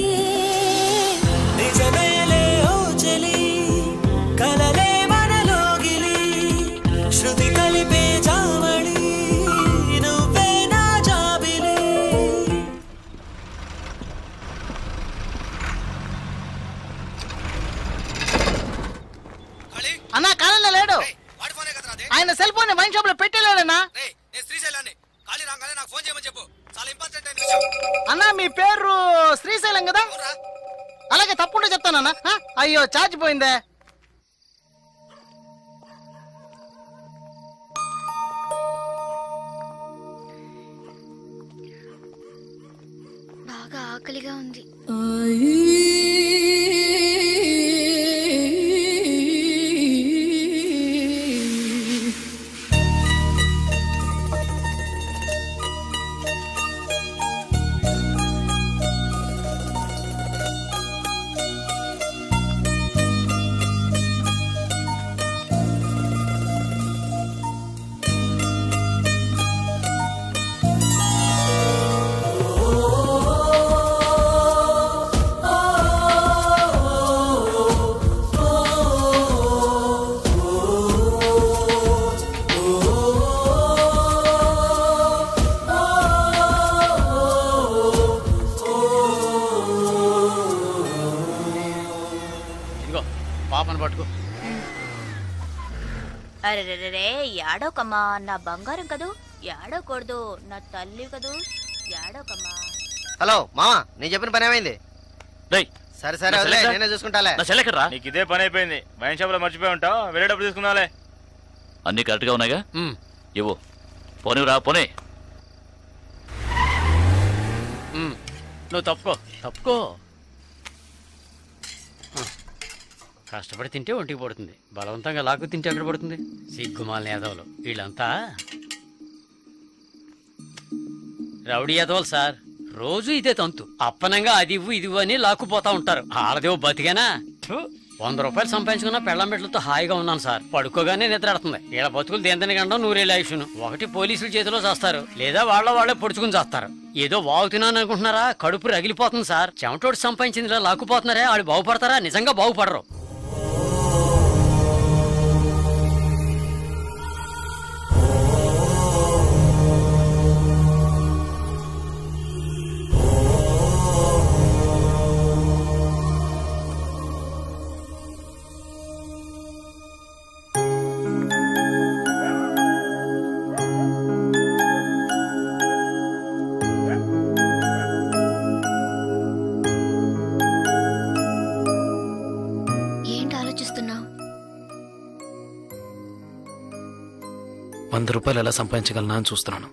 నిజమేలే ఓ చెలి కలలే మనలోగిలి శృతి కలిపే జావళి నువ్వే నా జాబిలి అన్నా కాలంలో లేడు ఆయన సెల్ ఫోన్ వైన్ షాప్ లో పెట్టలేడన్నా అన్నా మీ పేరు శ్రీశైలం కదా అలాగే తప్పుంటే చెప్తానన్నా ఆ? అయ్యో ఛార్జ్ పోయిందే బాగా ఆకలిగా ఉంది ఆ అరే ఏడోకమ్మా నా బంగారం కదూ ఏడోకూడదు నా తల్లి కదూ ఏడోకమ్మా హలో మామా నేను చెప్పిన పని ఏమైంది సరే సరే నా వదిలే సెల్ ఎక్కడ? నేనే చూసుకుంటాలే నా సెల్ ఎక్కడ్రా? నీకు ఇదే పని అయిపోయింది వైన్ షాప్ లో మర్చిపోయి ఉంటావు వెళ్ళేటప్పుడు తీసుకుందాలే అన్ని కరెక్ట్గా ఉన్నాయిగా ఇవ్వు పోనివ్వరా పోనీ నువ్వు తప్పుకో తప్పుకో కష్టపడి తింటే ఒంటికి పడుతుంది బలవంతంగా లాక్కు తింటే ఎక్కడ పడుతుంది సిగ్గుమాల యాదవులు వీళ్ళంతా రౌడీ యాదవులు సార్ రోజు ఇదే తంతు అప్పనంగా అది ఇవ్వు ఇది ఇవ్వు అని లాక్కుపోతా ఉంటారు ఆడదేవో బతికేనా ఫు, వంద రూపాయలు సంపాదించుకున్న పెళ్ళం బిడ్డలతో హాయిగా ఉన్నాను సార్ పడుకోగానే నిద్రాడుతుంది వీళ్ళ బతుకులు దేంతని గండం నూరేళ్ళ ఆయుష్ను ఒకటి పోలీసుల చేతిలో చేస్తారు లేదా వాళ్ళ వాళ్ళే పొడుచుకుని చేస్తారు ఏదో వాగుతున్నాను అనుకుంటున్నారా కడుపు రగిలిపోతుంది సార్ చెమటోడు సంపాదించింది ఇలా లాక్కుపోతున్నారే వాళ్ళు బాగుపడతారా నిజంగా బాగుపడరు ఏంటి ఆలోచిస్తున్నావు వంద రూపాయలు ఎలా సంపాదించగలనా అని చూస్తున్నాను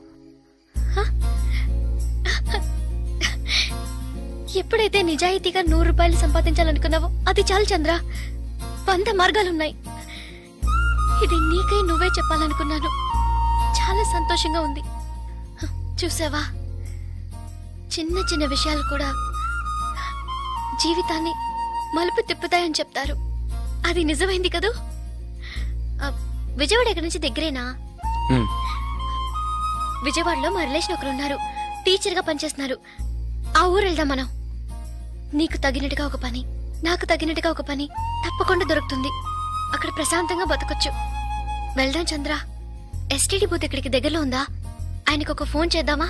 ఎప్పుడైతే నిజాయితీగా నూరు రూపాయలు సంపాదించాలనుకున్నావో అది చాలు చంద్ర వంద మార్గాలున్నాయి ఇది నీకై నువ్వే చెప్పాలనుకున్నాను చాలా సంతోషంగా ఉంది చూసావా చిన్న చిన్న విషయాలు కూడా జీవితాన్ని మలుపు తిప్పుతాయని చెప్తారు అది నిజమైంది కదూ ఆ, విజయవాడ ఎక్కడి నుంచి దగ్గరేనా హ్మ్. విజయవాడలో మా రిలేషన్ ఒకరు ఉన్నారు టీచర్ గా పనిచేస్తున్నారు ఆ ఊరు వెళ్దాం మనం నీకు తగినట్టుగా ఒక పని నాకు తగినట్టుగా ఒక పని తప్పకుండా దొరుకుతుంది అక్కడ ప్రశాంతంగా బతకొచ్చు వెళ్దాం చంద్ర ఎస్టీడీ బూత్ ఇక్కడికి దగ్గరలో ఉందా ఆయనకు ఒక ఫోన్ చేద్దామా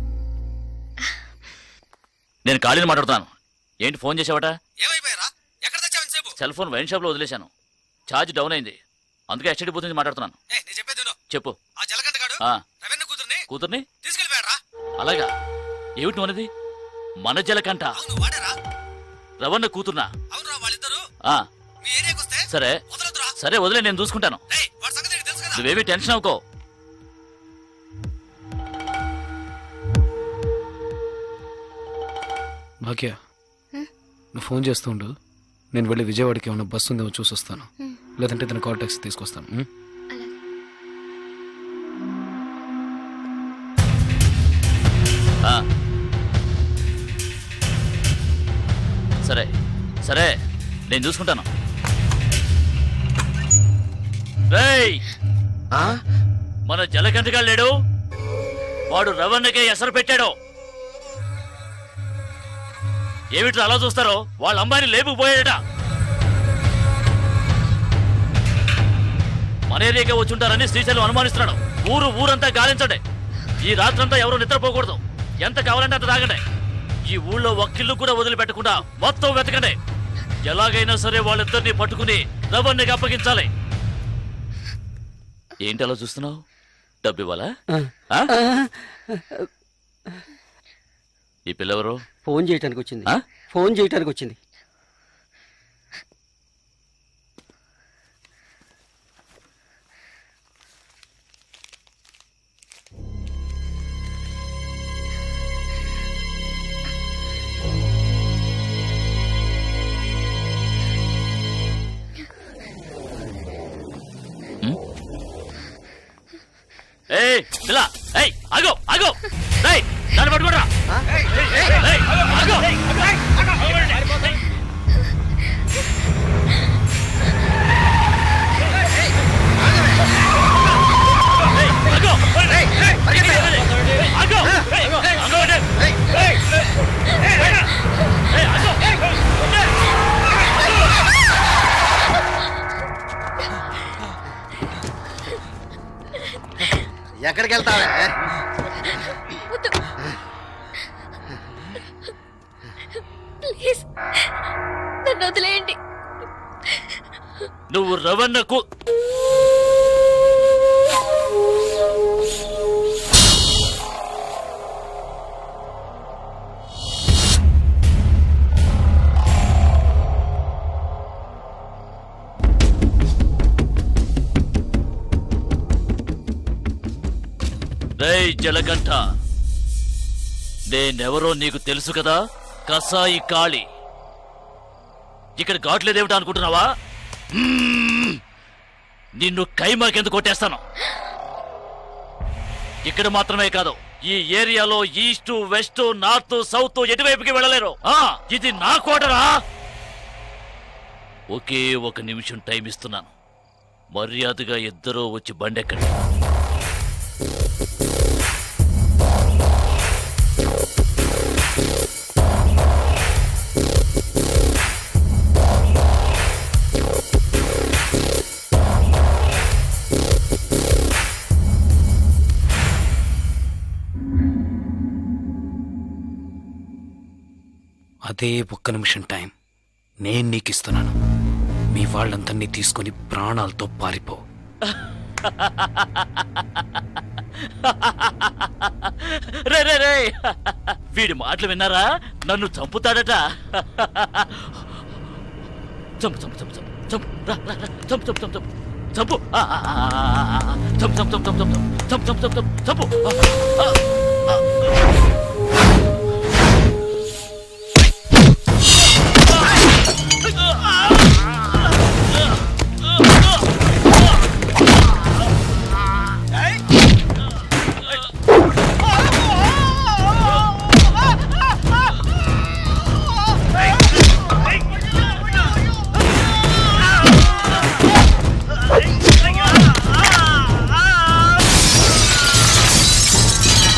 నేను ఖాళీని మాట్లాడుతున్నాను ఏంటి ఫోన్ చేసావట సెల్ ఫోన్ వైన్ షాప్ లో వదిలేశాను ఛార్జ్ డౌన్ అయింది అందుకే ఎస్టడీ బూత్ నుంచి మాట్లాడుతున్నాను చెప్పు ఆ. కూతుర్ని అలాగా ఏమిటి నువ్వు అనేది మన జలకంట రవణ కూతుర్నా ఆ. సరే సరే వదిలే నేను చూసుకుంటాను నువ్వేమీ టెన్షన్ అవ్వకో భాగ్య నువ్వు ఫోన్ చేస్తుండు నేను వెళ్ళి విజయవాడకి ఏమైనా బస్సు ఉందేమో చూసి వస్తాను హ్మ్. లేదంటే తన కాల్ టాక్సీ తీసుకొస్తాను ఉం? ఆ. సరే సరే నేను చూసుకుంటాను రేయ్ మన జలకంటగా లేడు వాడు రవణకే ఎసరు పెట్టాడు ఏమిట్రా అలా చూస్తారో వాళ్ళ అమ్మాయిని లేపుకుపోయాడట మన ఏరియాకే వచ్చుంటారని శ్రీశైలం అనుమానిస్తున్నాడు ఊరు ఊరంతా గాలించండి ఈ రాత్రంతా ఎవరు నిద్రపోకూడదు ఎంత కావాలంటే అంత తాగండి ఈ ఊళ్ళో ఒక్కిల్లు కూడా వదిలిపెట్టకుండా మొత్తం వెతకండి ఎలాగైనా సరే వాళ్ళిద్దరిని పట్టుకుని రవణ్ణికి అప్పగించాలి ఏంటి అలా చూస్తున్నావు డబ్బు ఇవ్వాలా ఆ? ఈ పిల్లెవరు ఫోన్ చేయటానికి వచ్చింది ఫోన్ చేయటానికి వచ్చింది ఏయ్ పిల్ల ఏయ్ ఆగో ఆగో ఏయ్ దాన్ని పట్టుకోరా ఏయ్ ఆగో ఏయ్, ఆగో ఆగో ఆగో ఏయ్ ఆగో ఎక్కడికి వెళ్తావే ప్లీజ్ నన్ను వదిలేయండి నువ్వు రవణకు జలగంట నేనెవరో నీకు తెలుసు కదా కసాయి కాళి ఇక్కడ ఘాట్లేదేమిటా అనుకుంటున్నావా మ్మ్. నిన్ను కైమాకెందుకు కొట్టేస్తాను ఇక్కడ మాత్రమే కాదు ఈ ఏరియాలో ఈస్ట్ వెస్ట్ నార్త్ సౌత్ ఎటువైపుకి వెళ్ళలేరు ఆ ఇది నా కోటరా ఒకే ఒక నిమిషం టైం ఇస్తున్నాను మర్యాదగా ఇద్దరూ వచ్చి బండెక్కండి అదే ఒక్క నిమిషం టైం నేను నీకు ఇస్తున్నాను మీ వాళ్ళందరినీ తీసుకొని ప్రాణాలతో పారిపో రే రే రే వీడి మాటలు విన్నారా నన్ను చంపుతాడట చంపు చంపు చంపు చంపు చంపు రా, రా, రా. చంపు చంపు చంపు చంపు చంపు ఆ, ఆ, ఆ, ఆ, ఆ, ఆ. చంపు చంపు చంపు చంపు చంపు చంపు చంపు చంపు చంపు ఆ, ఆ, ఆ. Ah!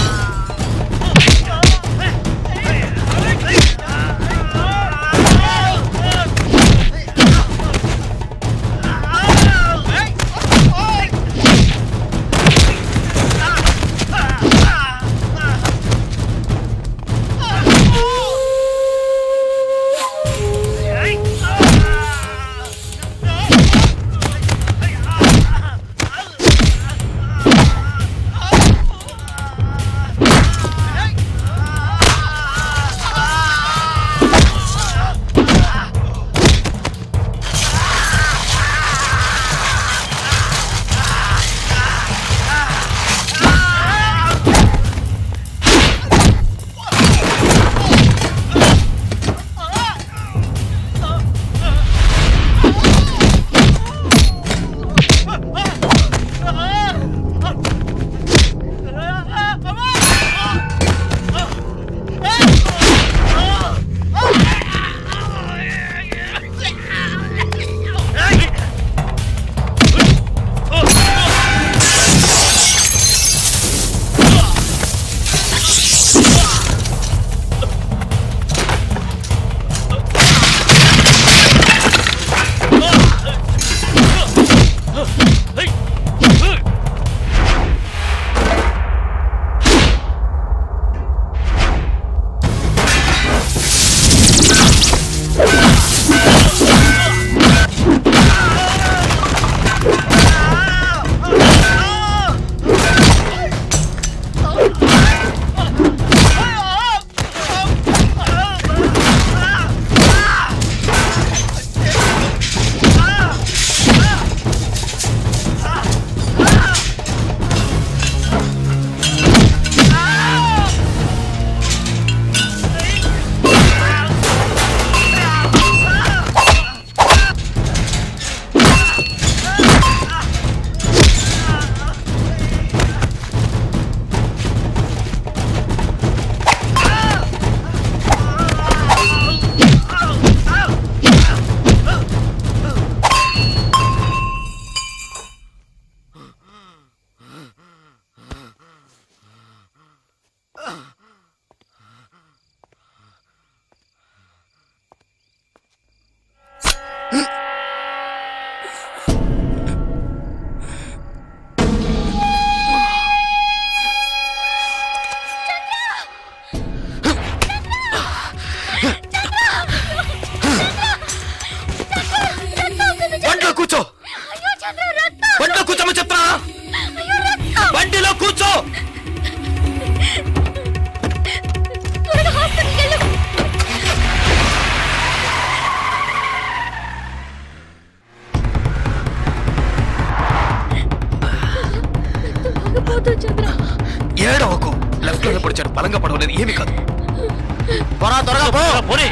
ఇంట్లోనే పడిచాడు బలంగా పడవలేదు ఏమీ కాదు త్వరగా త్వరగా పో పోనీ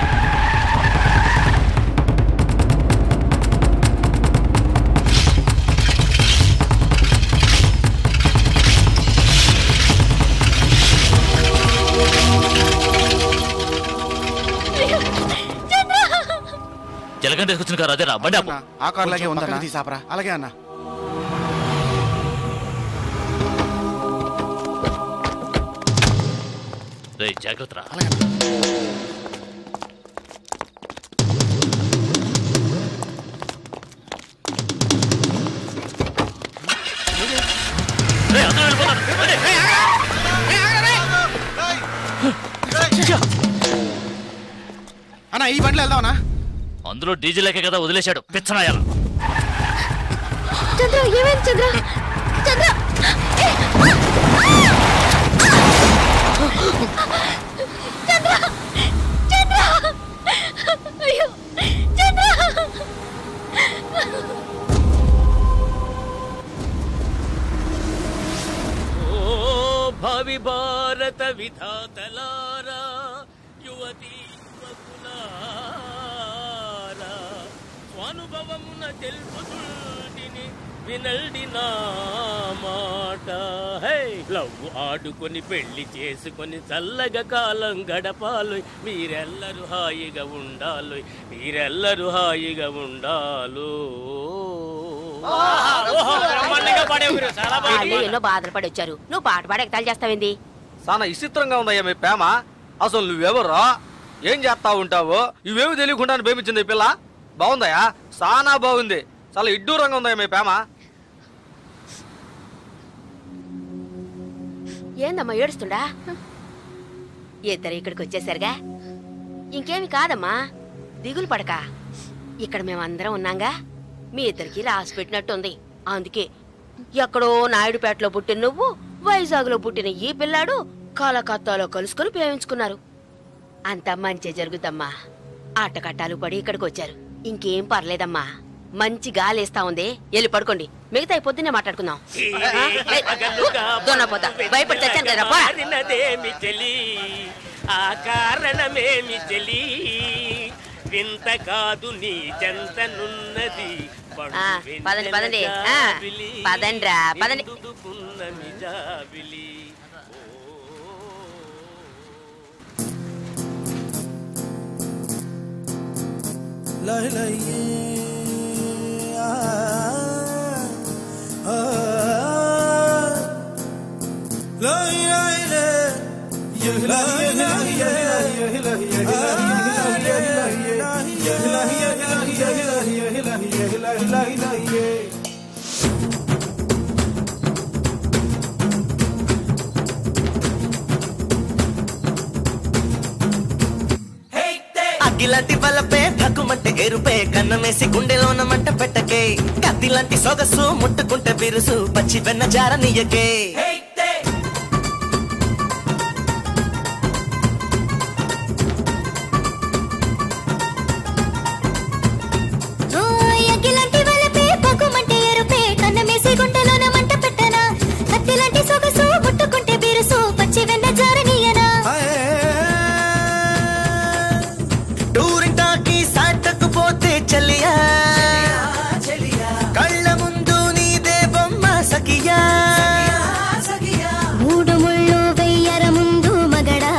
జలగంట తీసుకొచ్చిన కారు అదేరా బండి ఆపు ఆ కార్ లాగే కొంచెం ఉందన్నా పక్కకి తీసాపరా. అలాగే అన్న రే జాగ్రత్త రా రేయ్, అందరూ వెళ్ళిపోతారు. రండి. అన్న ఈ బండిలో వెళ్దామన్నా అందులో డీజిల్ లేకే కదా వదిలేశాడు పిచ్చనాయాల చంద్ర ఏమైంది చంద్ర చంద్ర ఏ! చంద్ర చంద్ర అయ్యో చంద్ర ఓ భావి భారత విధాతలారా యువతి యువకులారా స్వానుభవమున తెలుపుతుంటిని వినల్డి నా మాట హే లవ్ ఆడుకొని పెళ్లి చేసుకొని చల్లగా కాలం గడపాలి మీరెల్లరూ హాయిగా ఉండాలి మీరెల్లరూ హాయిగా ఉండాలు ఓహో, బ్రహ్మాండంగా పాడావు గురు, చాలా బాగా వాళ్ళు ఎన్నో బాధలు పడి వచ్చారు నువ్వు పాట పాడి ఎగతాలు చేస్తావేంది చాలా విచిత్రంగా ఉందయ్యా మీ ప్రేమ అసలు నువ్వెవరో ఏం చేస్తా ఉంటావో ఇవేమి తెలియకుండా ప్రేమించింది ఈ పిల్ల బాగుందయ్యా చాలా బాగుంది చాలా ఇడ్డూరంగా ఉందయ్యా మీ ప్రేమ ఏందమ్మా ఏడుస్తుండా ఇద్దరు ఇక్కడికి వచ్చేసరిగా ఇంకేమి కాదమ్మా దిగులు పడక ఇక్కడ మేమందరం ఉన్నాంగా మీ ఇద్దరికి రాసి పెట్టినట్టుంది అందుకే ఎక్కడో నాయుడుపేటలో పుట్టిన నువ్వు వైజాగ్లో పుట్టిన ఈ పిల్లాడు కలకత్తాలో కలుసుకుని ప్రేమించుకున్నారు అంతా మంచి జరుగుద్దమ్మా ఆటకట్టాలు పడి ఇక్కడికి వచ్చారు ఇంకేం పర్లేదమ్మా మంచి గాలేస్తా ఉంది వెళ్ళి పడుకోండి మిగతా ఈ పొద్దున్నే మాట్లాడుకుందాం ఆ? లే, దొన్నపోతా భయపడి చచ్చాను కదరా పోరా. మారినదేమి చెలి ఆ కారణమేమి చెలి వింత కాదు నీ చెంతనున్నది ఆ, పదండి పదండి ఆ, పదండ్రా పదండి పున్నమి జాబిలి lay lay ah ah lay lay lay yeah lay lay yeah lay lay అగ్గిలాంటి వలపే భగ్గుమంటే ఎరుపే కన్నమేసి గుండెలోన మంట పెట్టకే కత్తిలాంటి సొగసు ముట్టుకుంటే బిరుసు పచ్చి వెన్న జారనీయకే ఓ అగ్గిలాంటి వలపే పగుమంటే ఎరుపే కన్నమేసి గుండెలోన మంట పెట్టనా కత్తిలాంటి సొగసు ముట్టుకుంటే బిరుసు పచ్చి వెన్న జారనీయనా టూరింటాకి సాటకు పోతే చెల్లియా కళ్ళ ముందు నీదే బొమ్మ సఖియా మూడు ముళ్ళు వెయ్యర ముందు మగడా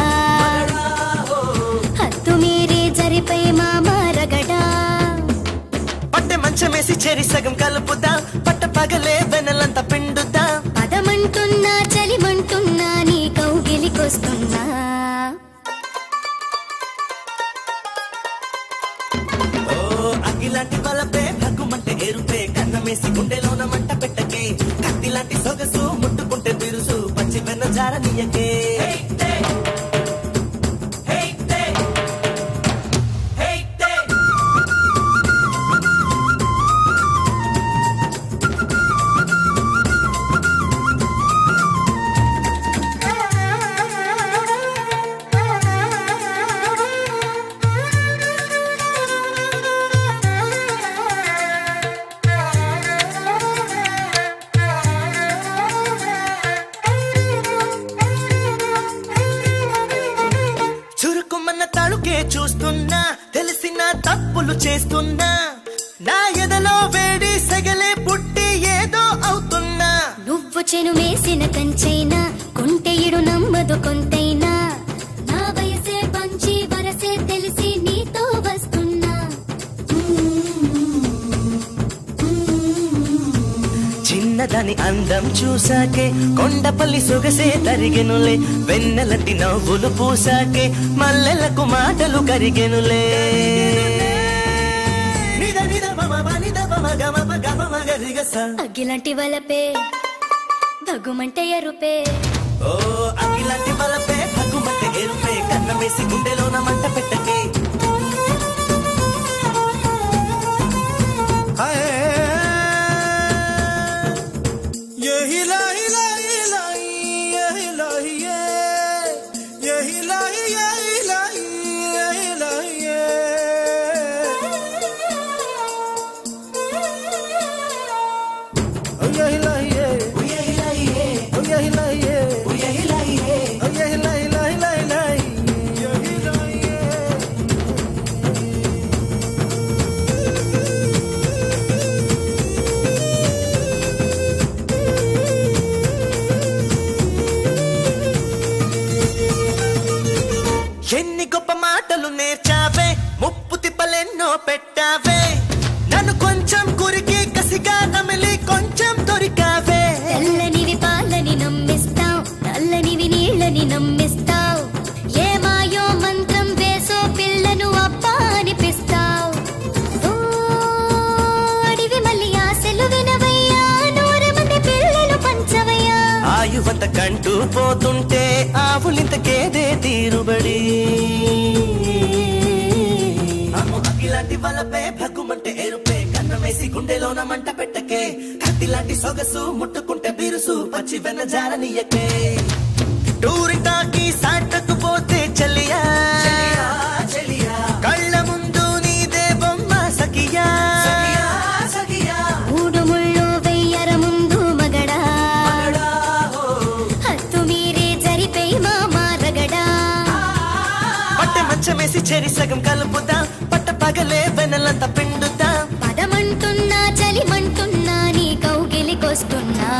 హత్తు మీరి జరిపై మామ రగడా పట్టె మంచమేసి చెరి సగం కలుపుదా పట్ట పగలే వెనలంతా పిండుదా పదమంటున్నా చలిమంటున్నా నీ కౌగిలికొస్తున్నా ఓ అగ్గిలాంటి బలపే భగ్గుమంటే ఎరుపే కన్నమేసి గుండెలోన మంట పెట్టకే కత్తిలాంటి సొగసు ముట్టుకుంటే బిరుసు పచ్చి వెన్న జారనీయకే అందుకే చూస్తున్నా తెలిసిన తప్పులు చేస్తున్నా నా ఎదలో వేడి సెగలే పుట్టి ఏదో అవుతున్నా నువ్వు చెను మేసిన కంచైనా కొంటెయుడు నమ్మదు కొంతైనా నా వయసే పంచి వరసే తెలిసి నీతో వస్తున్నా చిన్నదాని అందం చూసాకే కొండపల్లి సొగసే తరిగెనులే వెన్నెలటి నవ్వులు పూసాకే మల్లెలకు మాటలు కరిగెనులే నిద నిద మమ మ నిద మమ గమ మ గమ మ గరిగ స. అగ్గిలాంటి వలపే భగుమంటే ఎరుపే ఓ అగిలాంటి బలపే హక్కుమంటే ఎరుపే కన్న వేసి గుండెలోన మంట పెట్టకే यही लाई लाई लाई यही लाई ये यही लाई यही लाई यही लाई ये ओ यही लाई ये ओ यही लाई ये ओ यही लाई ये ओ यही लाई ये ओ यही लाई लाई लाई लाई यही लाई ये ఎన్ని గొప్ప మాటలు నేర్చావే ముప్పు తిప్పలెన్నో పెట్టావే నన్ను కొంచెం కురికి కసిగా నమిలి కొంచెం దొరికావే తెల్లనివి పాలని నమ్మిస్తావు నల్లనివి నీళ్ళని నమ్మిస్తావు ఏ మాయో మంత్రం వేసో పిల్లను అబ్బా అనిపిస్తావు ఓ, అడివి మళ్ళీ ఆశలు వినవయ్యా నూరు మంది పిల్లలు పంచవయ్యా ఆయువంత కంటూ పోతుంటే ఆవులింతకేదే తీరుబడి అమ్ము అగ్గిలాంటి వలపే భగ్గుమంటే ఎరుపే కన్న వేసి గుండెలోన మంట పెట్టకే కత్తిలాంటి సొగసు ముట్టుకుంటే బిరుసు పచ్చి వెన్న జారనీయకే టూరిటాకి సాటకు పోతే చెల్లియా కళ్ళ ముందు నీదే బొమ్మ సఖియా మూడు ముళ్ళు వెయ్యర ముందు మగడా హత్తు మీరే జరిపై మా మారగడా పట్టె మంచమేసి చెరి సగం కలుపుతా పట్ట పగలే వెనలంతా పిండుతా పదమంటున్నా చలిమంటున్నా నీ కౌగిలికొస్తున్నా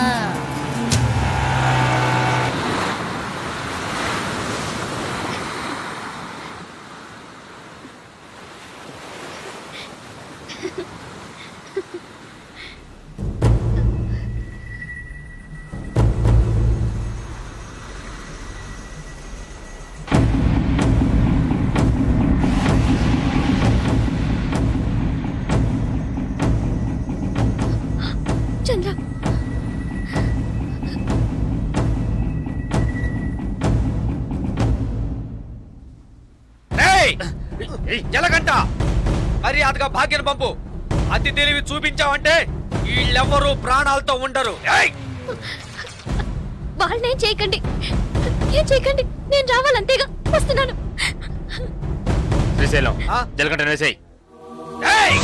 చంద్ర జలగంట మర్యాదగా భాగ్యను పంపు అతి తెలివి చూపించావంటే వీళ్ళెవ్వరూ ప్రాణాలతో ఉండరు ఏయ్! వాళ్ళనేం చేయకండి ఏం చేయకండి నేను రావాలంతేగా వస్తున్నాను శ్రీశైలం జలకంట వేసేయి ఏయ్!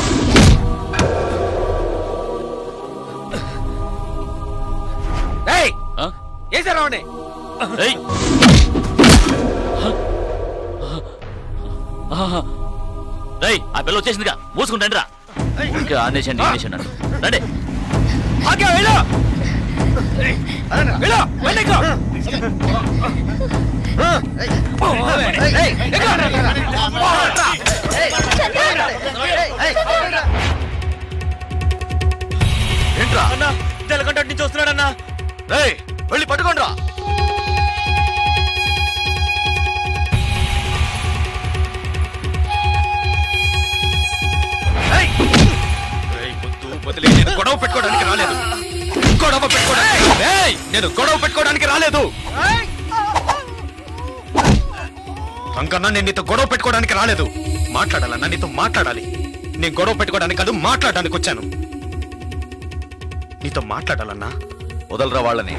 ఏయ్! ఏసారా వాణ్ణి? రై ఆ పిల్ల వచ్చేసిందిగా మూసుకుంటండి రా ఇంకా ఆనేసండి ఆనేసండి రండి భాగ్య వెళ్ళు వెళ్ళు వెళ్ళి ఎక్కు. ఏయ్, ఎక్కు. ఏంట్రా అన్నా జలకంట నుంచి వస్తున్నాడన్నా రేయ్ వెళ్ళి పట్టుకోండిరా వదిలే నేను గొడవ పెట్టుకోవడానికి రాలేదు గొడవ పెట్టుకోవడానికి ఏయ్! నేను గొడవ పెట్టుకోవడానికి రాలేదు అంకన్నా నేను నీతో గొడవ పెట్టుకోవడానికి రాలేదు మాట్లాడాలన్నా నీతో మాట్లాడాలి నేను గొడవ పెట్టుకోవడానికి కాదు మాట్లాడడానికి వచ్చాను నీతో మాట్లాడాలన్నా వదలరా వాళ్ళని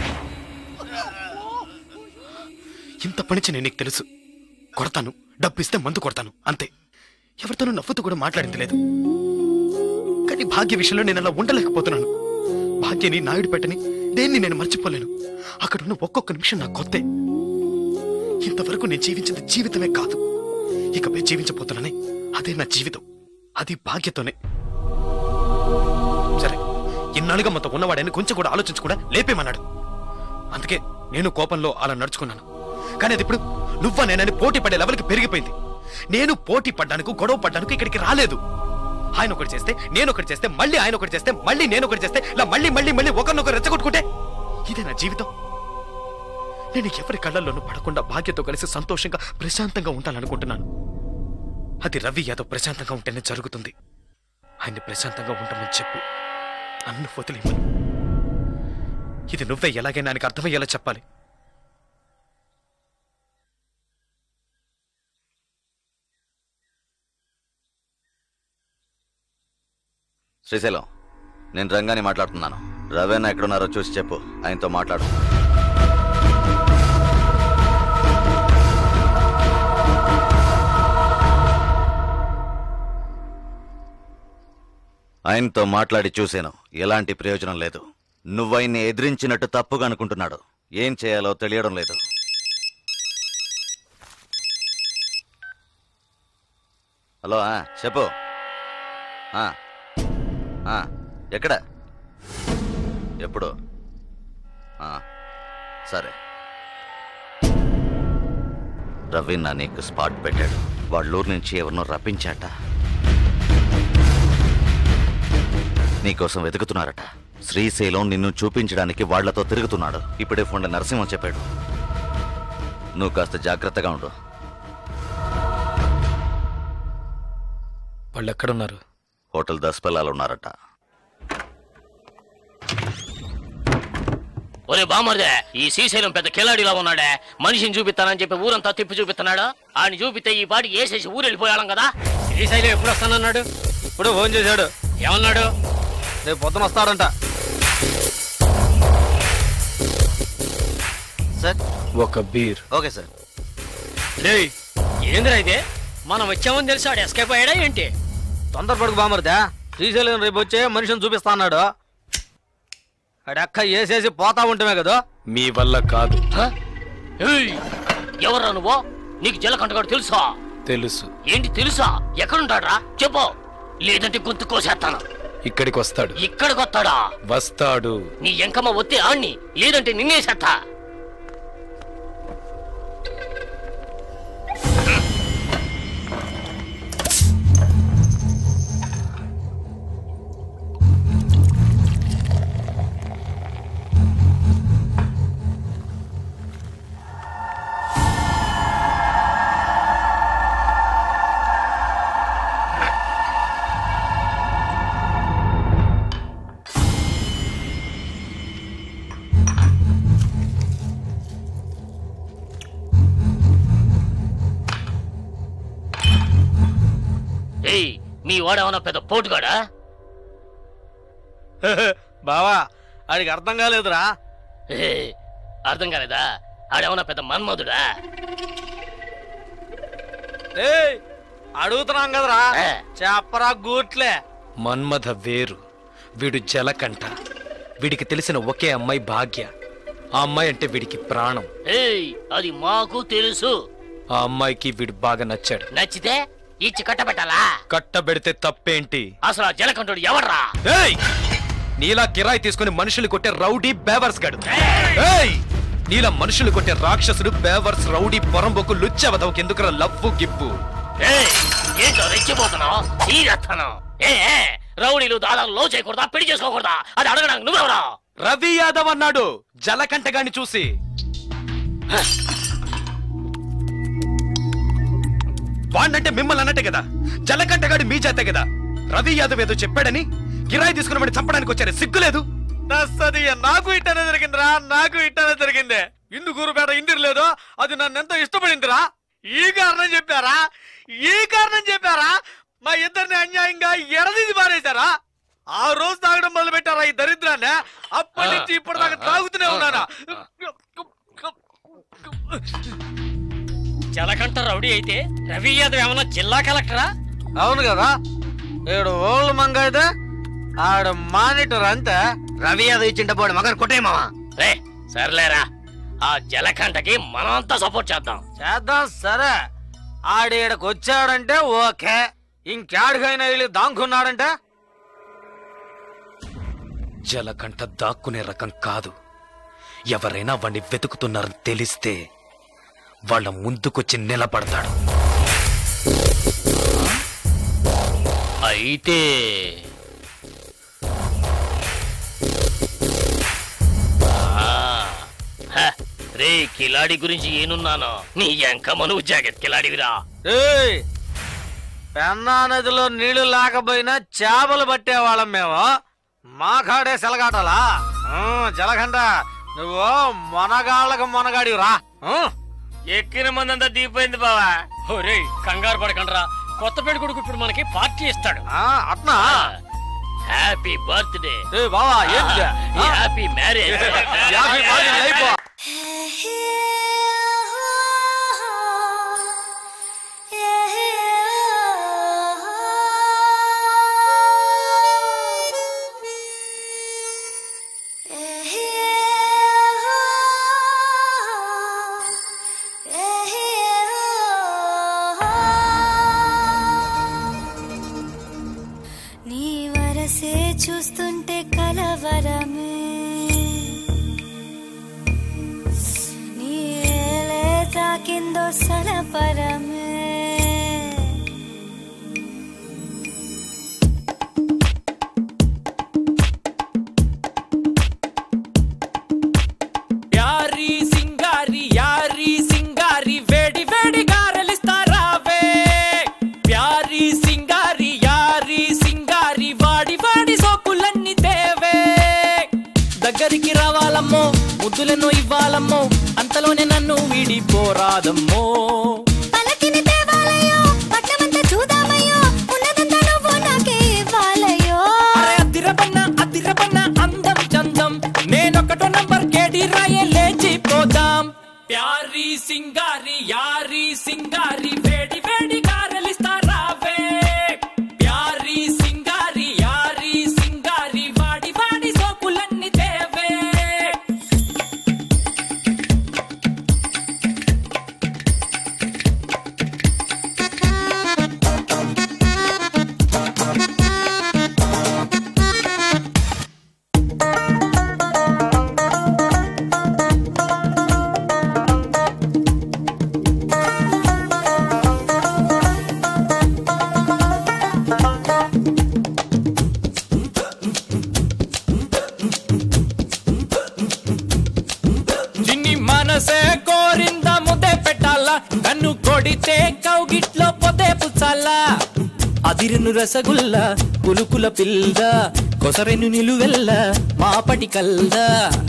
ఇంత పనిచి నేను నీకు తెలుసు కొడతాను డబ్బు ఇస్తే మందు కొడతాను అంతే ఎవరితోనూ నవ్వుతూ కూడా మాట్లాడింది లేదు కానీ భాగ్య విషయంలో నేను అలా ఉండలేకపోతున్నాను భాగ్యని నాయుడు పెట్టని దేన్ని నేను మర్చిపోలేను అక్కడ ఉన్న ఒక్కొక్క నిమిషం నాకు కొత్తే ఇంతవరకు నేను జీవించింది జీవితమే కాదు ఇకపై జీవించబోతున్నానే అదే నా జీవితం అది భాగ్యతోనే సరే ఇన్నాళ్ళుగా మొత్తం ఉన్నవాడని కొంచెం కూడా ఆలోచించకుండా లేపేమన్నాడు అందుకే నేను కోపంలో అలా నడుచుకున్నాను కానీ అది ఇప్పుడు నువ్వా నేనని పోటీ పడే లెవెల్కి పెరిగిపోయింది నేను పోటీ పడ్డానికి గొడవ పడ్డానికి ఇక్కడికి రాలేదు ఆయన ఒకటి చేస్తే నేను ఒకటి చేస్తే మళ్ళీ ఆయన ఒకటి చేస్తే మళ్ళీ నేను ఒకటి చేస్తే ఇలా మళ్ళీ మళ్ళీ మళ్ళీ ఒకరినొకరు రెచ్చగొట్టుకుంటే ఇదే నా జీవితం నేను ఎవరి కళ్ళల్లోనూ పడకుండా భాగ్యతో కలిసి సంతోషంగా ప్రశాంతంగా ఉంటాననుకుంటున్నాను అది రవి యాదవ్ ప్రశాంతంగా ఉంటేనే జరుగుతుంది ఆయన్ని ప్రశాంతంగా ఉండమని చెప్పు నన్ను వదిలేమని ఇది నువ్వే ఎలాగైనా ఆయనకు అర్థమయ్యేలా చెప్పాలి శ్రీశైలం నేను రంగాని మాట్లాడుతున్నాను రవేనా ఎక్కడున్నారో చూసి చెప్పు ఆయనతో మాట్లాడు ఆయనతో మాట్లాడి చూశాను ఎలాంటి ప్రయోజనం లేదు నువ్వైన్ని ఎదిరించినట్టు తప్పుగా అనుకుంటున్నాడు ఏం చేయాలో తెలియడం లేదు హలో ఆ, చెప్పు ఆ, ఆ, ఎక్కడ ఎప్పుడు ఆ, సరే రవీనా నీకు స్పాట్ పెట్టాడు వాళ్ళూరు నుంచి ఎవరినో రప్పించాట నీకోసం వెతుకుతున్నారట శ్రీశైలం నిన్ను చూపించడానికి వాళ్లతో తిరుగుతున్నాడు ఇప్పుడే ఫోన్లో నరసింహం చెప్పాడు నువ్వు కాస్త జాగ్రత్తగా ఉండు వాళ్ళు ఎక్కడున్నారు హోటల్ దస్పల్లాలు ఉన్నారట ఒరే బామర్దే ఈ శ్రీశైలం పెద్ద కిలాడిలా ఉన్నాడే మనిషిని చూపిస్తానని చెప్పి ఊరంతా తిప్పి చూపిస్తున్నాడు ఆయన చూపిస్తే ఈ పాటికి వేసేసి ఊరు వెళ్ళిపోయాం కదా శ్రీశైలం ఎప్పుడు వస్తానన్నాడు ఇప్పుడు ఫోన్ చేశాడు ఏమన్నాడు రేపు పొద్దున వస్తాడంట సార్ ఒక బీర్ ఓకే సార్ లేయ్ ఏందిరా ఇదే మనం వచ్చామని తెలిసి ఆడు ఎస్కేప్ అయ్యాడా ఏంటి తొందరపడుకు బామర్దా శ్రీశైలం రేపు వచ్చే మనిషిని చూపిస్తా అన్నాడు అక్క వేసేసి పోతా ఉంటామే కదా మీ వల్ల కాదు ఏయ్, ఎవర్రా నువ్వు నీకు జలకంటగాడు తెలుసా తెలుసు ఏంటి తెలుసా ఎక్కడుంటాడ్రా చెప్పు లేదంటే గొంతు కోసేస్తాను ఇక్కడికి వస్తాడు ఇక్కడికి వస్తాడా వస్తాడు నీ ఎంకమ్మ ఒత్తే ఆణ్ణి లేదంటే నిన్నేసేస్తా ఏయ్ మీ వాడేమన్నా పెద్ద పోటుగాడా బావా ఆడికి అర్థం కాలేదురా ఏయ్, అర్థం కాలేదా ఆడేమన్నా పెద్ద మన్మధుడా ఏయ్ అడుగుతున్నాం కదరా చెప్పరా గూట్లే మన్మథ వేరు వీడు జలకంట వీడికి తెలిసిన ఒకే అమ్మాయి భాగ్య ఆ అమ్మాయి అంటే వీడికి ప్రాణం ఏయ్ అది మాకు తెలుసు ఆ అమ్మాయికి వీడు బాగా నచ్చాడు నచ్చితే ఇచ్చి కట్టబెట్టాలా కట్టబెడితే తప్పేంటి అసలు ఆ జలకంఠుడు ఎవడ్రా ఏయ్ నీలా కిరాయి తీసుకుని మనుషులు కొట్టే రౌడీ బేవర్స్ గడు ఏయ్ నీలా మనుషులు కొట్టే రాక్షసుడు బేవర్స్ రౌడీ పొరంబొక్కు లుచ్చవదవకి ఎందుకురా లవ్వు గిప్పు ఏయ్ ఏంటో రెచ్చిపోతున్నావు సీరెత్తాను ఏ ఏ, రౌడీలు దాదాపు లో చేయకూడదా పెళ్లి చేసుకోకూడదా అది అడగడానికి నువ్వెవరా రవి యాదవ్ అన్నాడు జలకంటగాని చూసి వాడినంటే మిమ్మల్ని అన్నట్టే కదా జలకంటగాడి మీ చేతే కదా రవి యాదవ్ ఏదో చెప్పాడని కిరాయి తీసుకుని వాడిని చంపడానికి వచ్చారు సిగ్గులేదు నస్తది నాకు ఇట్టనే జరిగిందిరా నాకు ఇట్టనే జరిగింది ఇందుకూరు పేట ఇంటిరు లేదో అది నన్ను ఎంతో ఇష్టపడిందిరా ఈ కారణం చెప్పారా ఈ కారణం చెప్పారా మా ఇద్దరిని అన్యాయంగా ఎడదీసి పారేశారా ఆ రోజు తాగడం మొదలు పెట్టారా ఈ దరిద్రాన్ని అప్పటి నుంచి ఇప్పటిదాకా తాగుతూనే ఉన్నానా జలకంఠ రౌడీ అయితే రవి యాదవ్ ఏమన్నా జిల్లా కలెక్టరా అవును కదా ఏడు ఓళ్ళు మంగ అయితే ఆడు మానిటర్ అంతే రవి యాదవ్ ఇచ్చింట పోడు మగన్ కొట్టే మావా రే సర్లేరా ఆ జలకంఠకి మనమంతా సపోర్ట్ చేద్దాం చేద్దాం సరే ఆడేడకు వచ్చాడంటే ఓకే ఇంకేడికైనా వెళ్ళి దాంకున్నాడంటే జలకంఠ దాక్కునే రకం కాదు ఎవరైనా వాణ్ణి వెతుకుతున్నారని తెలిస్తే వాళ్ళ ముందుకొచ్చి నిలబడతాడు అయితే ఆ, హ, రే కిలాడి గురించి ఏనున్నాను నీ ఎంక మనువు జాకెట్ కిలాడివిరా ఏయ్ పెన్నా నదిలో నీళ్లు లేకపోయినా చేపలు పట్టేవాళ్ళం మేము మా కాడే సెలగాటలా జలగంట నువ్వు మొనగాళ్ళకు మొనగాడివి రా ఎక్కిన మందంతా దీపోయింది బావా ఒరేయ్ కంగారు పడకండ్రా కొత్త పెళ్లి కొడుకు ఇప్పుడు మనకి పార్టీ ఇస్తాడు అట్నా హ్యాపీ బర్త్డే బావా ఏంటిది? ఆ? Happy marriage Happy married life. నీ వరసే చూస్తుంటే కలవరమే నీ ఏలే తాకిందో సలపరమే యారి సింగారి యారి సింగారి వేడి వేడి గారెలిస్తారావే ప్యారి సింగారి యారి సింగారి వాడి వాడి సోకులన్నీ తేవే దగ్గరికి రావాలమ్మో ముద్దులను ఇవ్వాలమ్మో అంతలోనే నన్ను వీడిపోరాదమ్మో పలకిని తేవాలయ్యో పట్నమంతా చూద్దామయ్యో ఉన్నదంతా నువ్వు నాకే ఇవ్వాలయ్యో అరే అదిరబన్న అదిరబన్న అందం చందం నేనొకటో నంబర్ కేడి రాయే లేచిపోదాం ప్యారి సింగారి యారి సింగారి వేడి వేడి గారెలిస్తారావే ప్యారి సింగారి యారి సింగారి వాడి వాడి సోకులన్నీ తేవే చిన్ని మనసే కోరింద ముద్దే పెట్టాలా కన్ను కొడితే కౌగిట్లో పొదే పుచ్చాలా అదిరిను రసగుల్ల పులుకుల పిల్ల కొసరెను నిలువెల్ల మాపటి కల్ల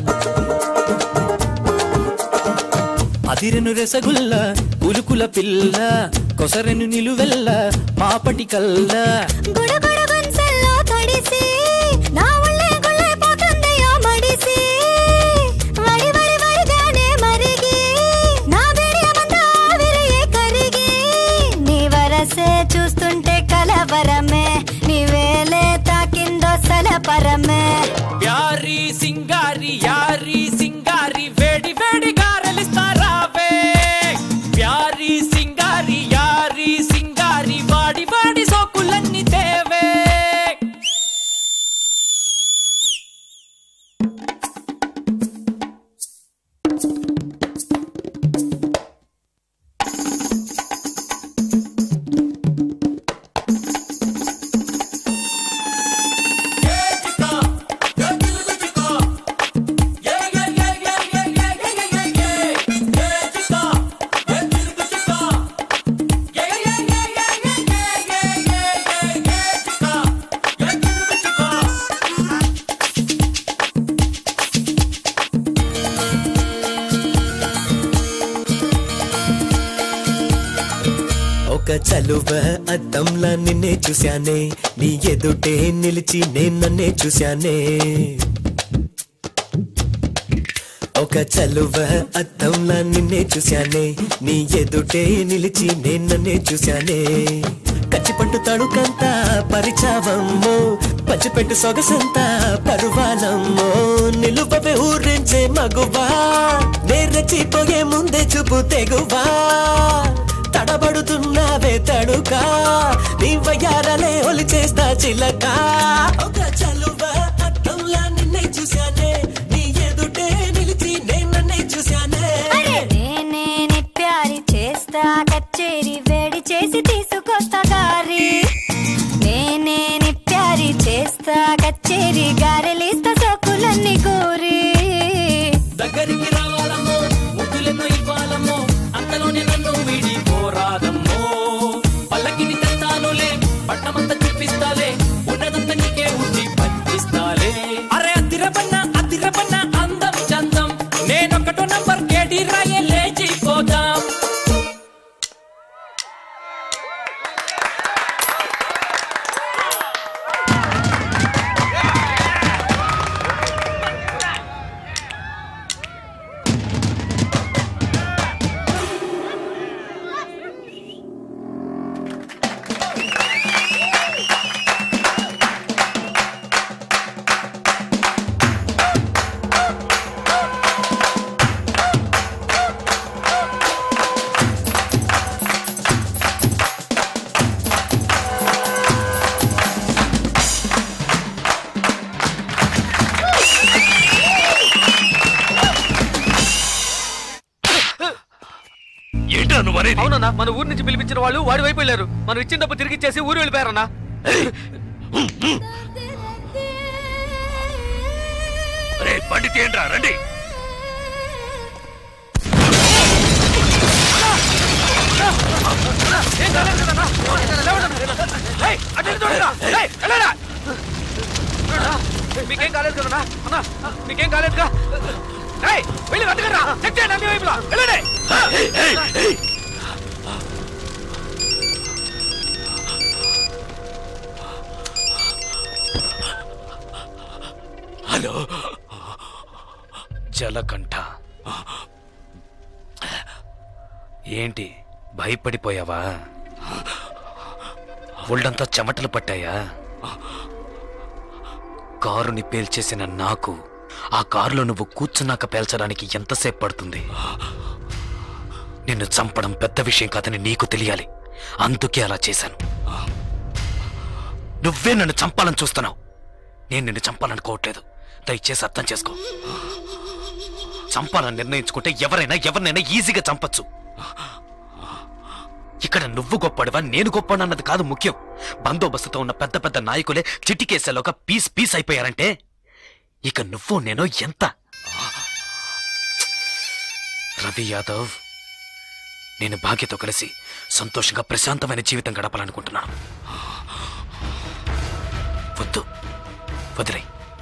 అదిరెను రసగుల్ల పులుకుల పిల్ల కొసరెను నిలువెల్ల మాపటి కల్ల గుడగుడ గుంసల్లో తడిసి నా ఒళ్ళే గుళ్ళైపోతుందయ్యో మడిసి వడి వడి వడిగానే మరిగి నా బిడియమంతా ఆవిరియే కరిగి నీ వరసే చూస్తుంటే కలవరమే నీ వేలే తాకిందో సలపరమే యారి సింగారి యారి సింగారి వేడి వేడి గారెలిస్తారావే ప్యారి సింగారి యారి సింగారి వాడి వాడి సోకులన్నీ తేవే ఒక చలువ అద్దంలా నిన్నే చూశానే నీ ఎదుటే నిలిచి నేను నన్నే చూశానే ఒక చలువ అద్దంలా నిన్నే చూశానే నీ ఎదుటే నిలిచి నేను నన్నే చూశానే కచ్చి పట్టు తడుకంతా పరిచావమ్మో పచ్చిపెట్టు సొగసంతా పరువాలమ్మో నిలువవే ఊరించే మగువా నేర్రచిపోయే ముందే చూపు తెగువా తడ తడబడుతున్నావే తడుక నీ వయ్యారలే ఒలి చేస్తా చిలక ఒక చలువ అద్దంలా నిన్నే చూశానే నీ ఎదుటే నిలిచి నేను నన్నే చూశానే నేనే ప్యారి చేస్తా కచ్చేరి వేడి చేసి తీసుకొస్తా గారి నేనే ప్యారి చేస్తా కచ్చేరి గారెలిస్తా సోకులన్నీ గోరి దగ్గరికి రావాలమ్మో ముద్దులెన్నో ఇవ్వాలమ్మో అంతలోనే నన్ను వీడి పోరాదమ్మో పల్లకిని తెస్తానులే పట్టమంతా చూపిస్తాలే ఉన్నదంతా నీకే ఉండి పంచిస్తాలే అరే అద్దిరపన్న అద్దిరపన్న అందం చందం నేనొకటో నంబర్ కేడి రాయే లేచిపోదాం ఏంటో నువ్వు అనేది అవునన్నా మన ఊరి నుంచి పిలిపించిన వాళ్ళు వాడి వైపు వెళ్ళారు మనం ఇచ్చిన డబ్బు తిరిగి ఇచ్చేసి ఊరు వెళ్ళిపోయారన్నా రే బండి తీయండి రండి ఏం కాలేదు కదన్నా? లేవండి. ఏయ్, అటు ఇటు చూడరా. ఏయ్, వెళ్ళండి. మీకేం కాలేదు కదన్నా అన్నా మీకేం కాలేదుగా ఏయ్, వెళ్ళి వెతకరా చెక్ చేయండి అన్ని వైపులా వెళ్ళండి హలో జలకంఠ ఏంటి భయపడిపోయావా ఒళ్ళంతా చెమటలు పట్టాయా కారుని పేల్చేసిన నాకు ఆ కారులో నువ్వు కూర్చున్నాక పేల్చడానికి ఎంతసేపు పడుతుంది నిన్ను చంపడం పెద్ద విషయం కాదని నీకు తెలియాలి అందుకే అలా చేశాను నువ్వే నన్ను చంపాలని చూస్తున్నావు నేను నిన్ను చంపాలనుకోవట్లేదు దయచేసి అర్థం చేసుకో చంపాలని నిర్ణయించుకుంటే ఎవరైనా ఎవరినైనా ఈజీగా చంపచ్చు ఇక్కడ నువ్వు గొప్పడివా నేను గొప్పడన్నది కాదు ముఖ్యం బందోబస్తుతో ఉన్న పెద్ద పెద్ద నాయకులే చిటికేసేలోగా పీస్ పీస్ అయిపోయారంటే ఇక నువ్వు నేను ఎంత రవి యాదవ్ నేను భాగ్యతో కలిసి సంతోషంగా ప్రశాంతమైన జీవితం గడపాలనుకుంటున్నాను వద్దు వదిలే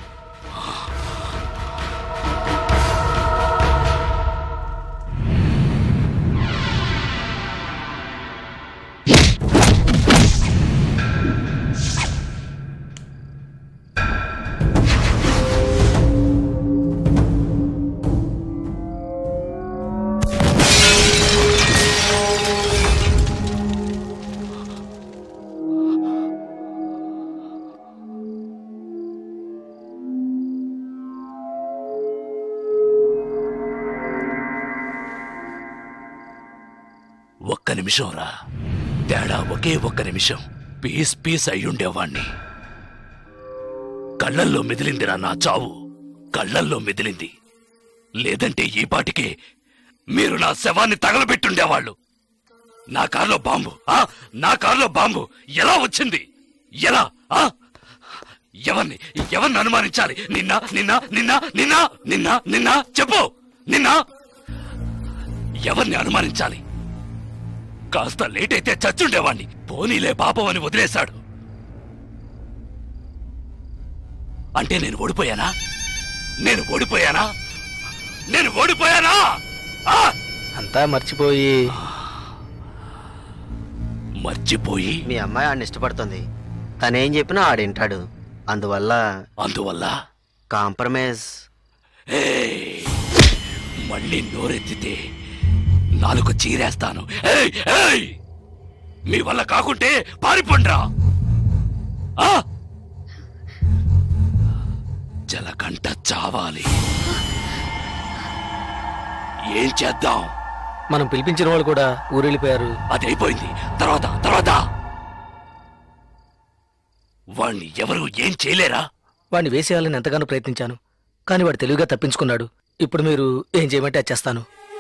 ఒక్క నిమిషం రా తేడా ఒకే ఒక్క నిమిషం పీస్ పీస్ అయ్యుండేవాణ్ణి కళ్ళల్లో మెదిలిందిరా నా చావు కళ్ళల్లో మెదిలింది లేదంటే ఈ పాటికే మీరు నా శవాన్ని తగలబెట్టుండేవాళ్ళు నా కారులో బాంబు ఆ నా కారులో బాంబు ఎలా వచ్చింది ఎలా ఆ ఎవరిని ఎవరిని అనుమానించాలి నిన్న నిన్న నిన్న నిన్న నిన్న నిన్న చెప్పు నిన్న ఎవరిని అనుమానించాలి కాస్త లేట్ అయితే చచ్చుండేవాణ్ణి పోనీలే పాపం అని వదిలేశాడు అంటే నేను ఓడిపోయానా నేను ఓడిపోయానా నేను ఓడిపోయానా ఆ! అంతా మర్చిపోయి మర్చిపోయి మీ అమ్మాయి ఆడిని ఇష్టపడుతుంది తనేం చెప్పినా ఆడింటాడు అందువల్ల అందువల్ల కాంప్రమైజ్ మళ్ళీ నోరెత్తితే నాలుగు చీరేస్తాను ఏయ్, ఏయ్! మీ వల్ల కాకుంటే పారిపోండ్రా ఆ! జలకంట చావాలి ఏం చేద్దాం మనం పిలిపించిన వాళ్ళు కూడా ఊరెళ్ళిపోయారు అది అయిపోయింది తర్వాత తర్వాత వాణ్ణి ఎవరు ఏం చేయలేరా వాడిని వేసేయాలని ఎంతగానో ప్రయత్నించాను కానీ వాడు తెలివిగా తప్పించుకున్నాడు ఇప్పుడు మీరు ఏం చేయమంటే అది చేస్తాను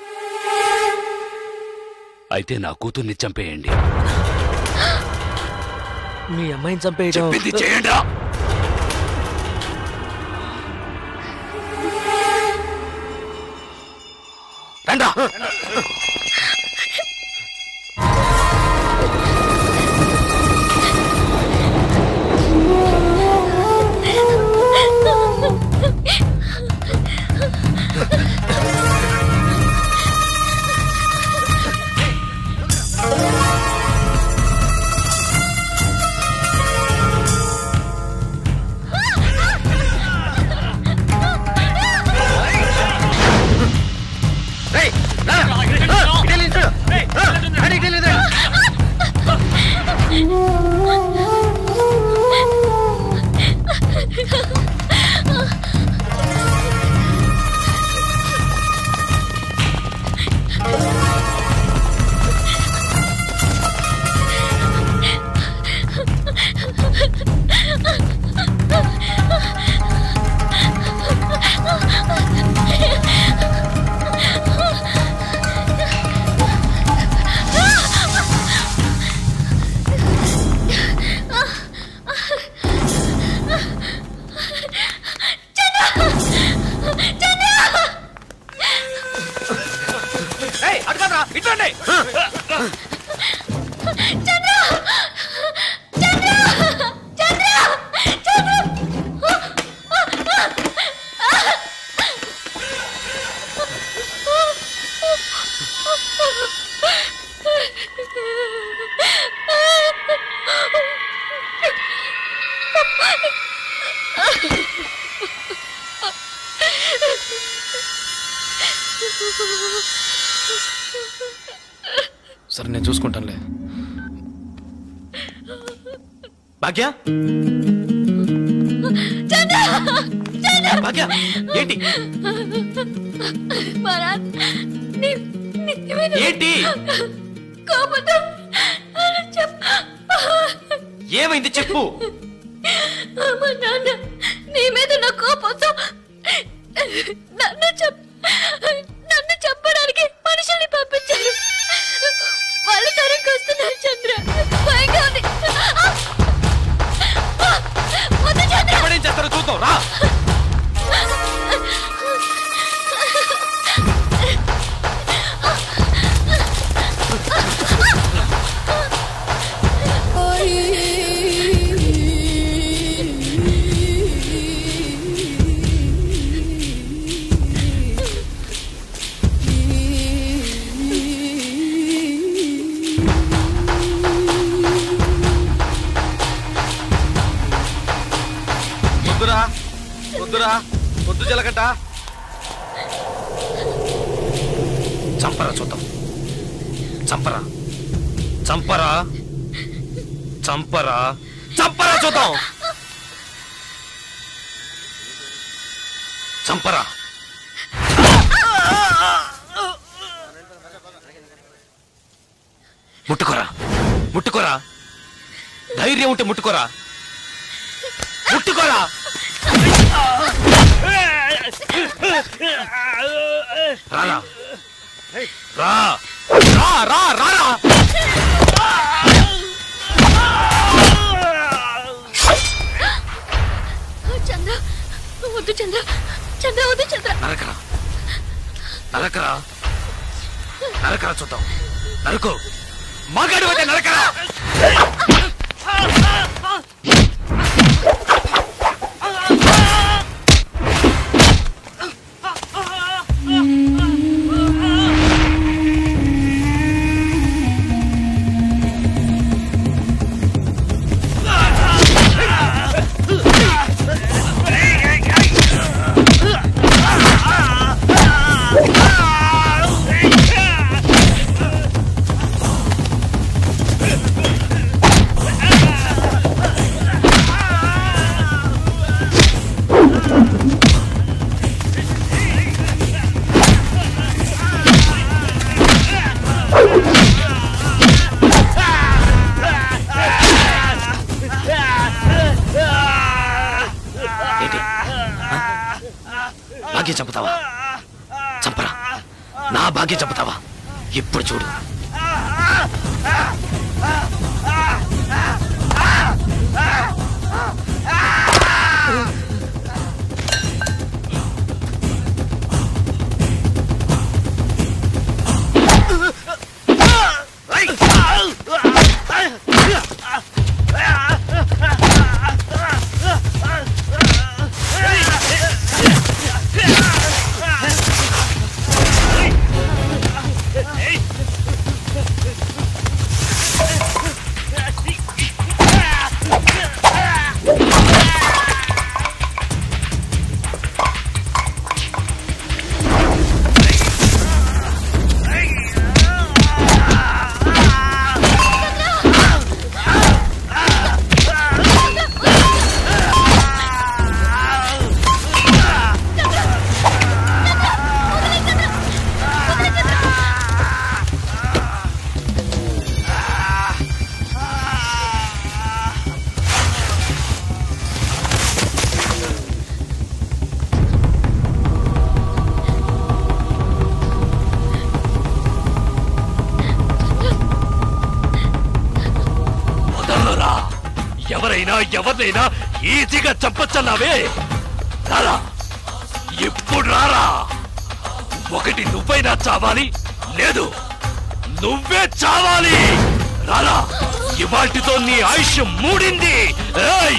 అయితే నా కూతుర్ని చంపేయండి మీ అమ్మాయిని చంపేయడం చెప్పింది చేయండి రండా ఇట్లండి సరే నేను చూసుకుంటానులే భాగ్య భాగ్య ఏంటి మరాన్ నీ నీ మీద ఏంటి కోపంతో చెప్పు ఏమైంది చెప్పు మా నాన్న నీ మీద నా కోపంతో నన్ను చెప్ నన్ను చెప్పడానికి మనుషుల్ని పంపించారు వాళ్ళు తరకు వస్తున్నారు చంద్ర భయంగా ఉంది వద్దు చంద్ర ఎప్పుడేం చేస్తారో చూద్దాం రా వద్దురా వద్దురా వద్దు జలగంట చంపరా చూద్దాం చంపరా చంపరా చంపరా చంపరా చూద్దాం చంపరా ముట్టుకోరా ముట్టుకోరా ధైర్యం ఉంటే ముట్టుకోరా ముట్టుకోరా రారా రా రా రా రా రా చంద్ర వద్దు చంద్ర చంద్ర వద్దు చంద్ర నరకరా నరకరా నరకరా చూద్దాం నరకు మగాడు అయితే నరకరా Ah! అలాగే చెబుతావా ఇప్పుడు చూడు వదలరా ఎవరైనా ఎవరినైనా ఈజీగా చంపచ్చన్నావే రారా ఇప్పుడు రారా ఒకటి నువ్వైనా చావాలి లేదు నువ్వే చావాలి రారా ఇవాటితో నీ ఆయుష్ మూడింది ఏయ్!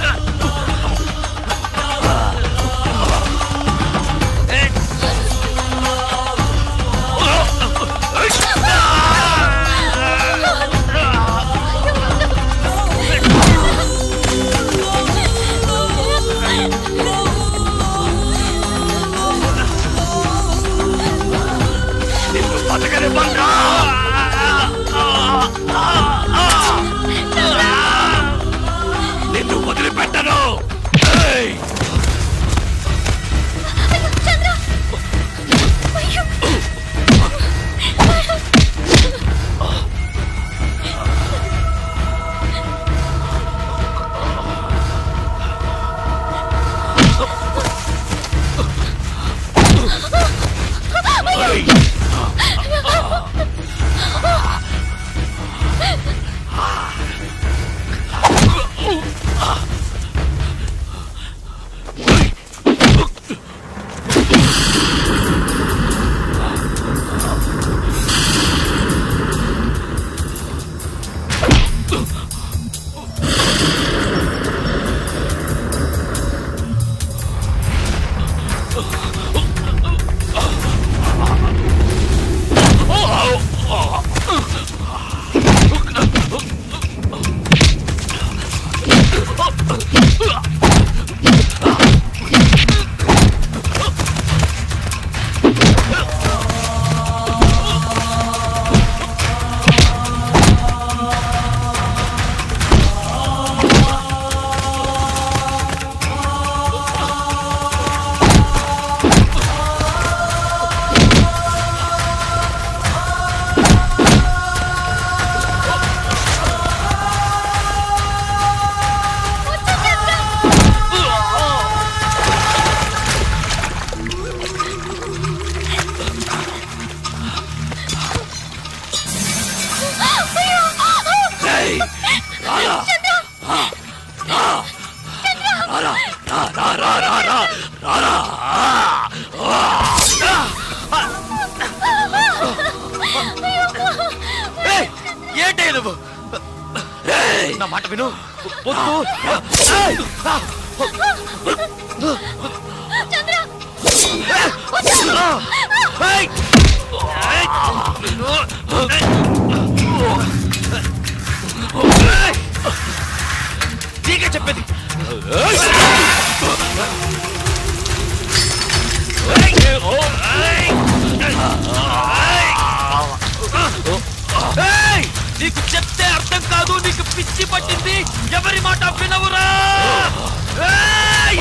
నిన్ను బతకనివ్వనురా! నిన్ను వదిలిపెట్టను ఏయ్! ఏయ్! రారా! రా! రా! రారా! రా, రా, రా, రా, రా! రారా! ఏయ్, ఏంటి నువ్వు ఏయ్! నా మాట విను వద్దు ఏయ్! ఏయ్! నీకే చెప్పేది ఏయ్! నీకు చెప్తే అర్థం కాదు నీకు పిచ్చి పట్టింది ఎవరి మాట వినవురా ఏయ్!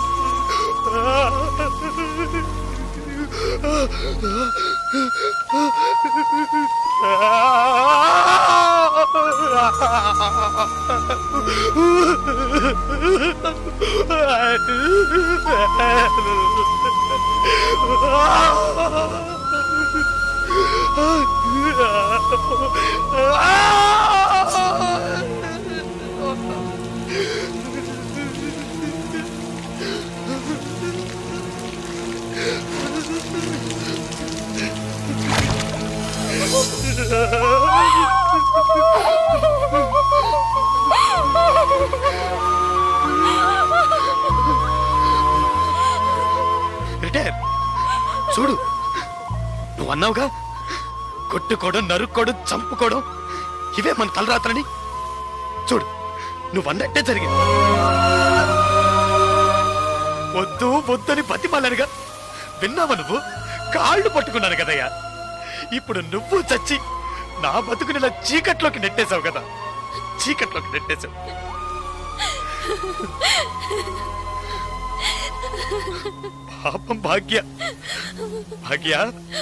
Ah! రిటైర్ చూడు నువ్వు అన్నావుగా కొట్టుకోవడం నరుక్కోవడం చంపుకోవడం ఇవే మన తలరాత్రని చూడు నువ్వు అన్నట్టే జరిగింది వద్దు వద్దని బతిమాలనుగా విన్నావా నువ్వు కాళ్ళు పట్టుకున్నాను కదయ్యా ఇప్పుడు నువ్వు చచ్చి నా బతుకుని ఇలా చీకట్లోకి నెట్టేశావు కదా చీకట్లోకి నెట్టేశావు పాపం భాగ్య భాగ్య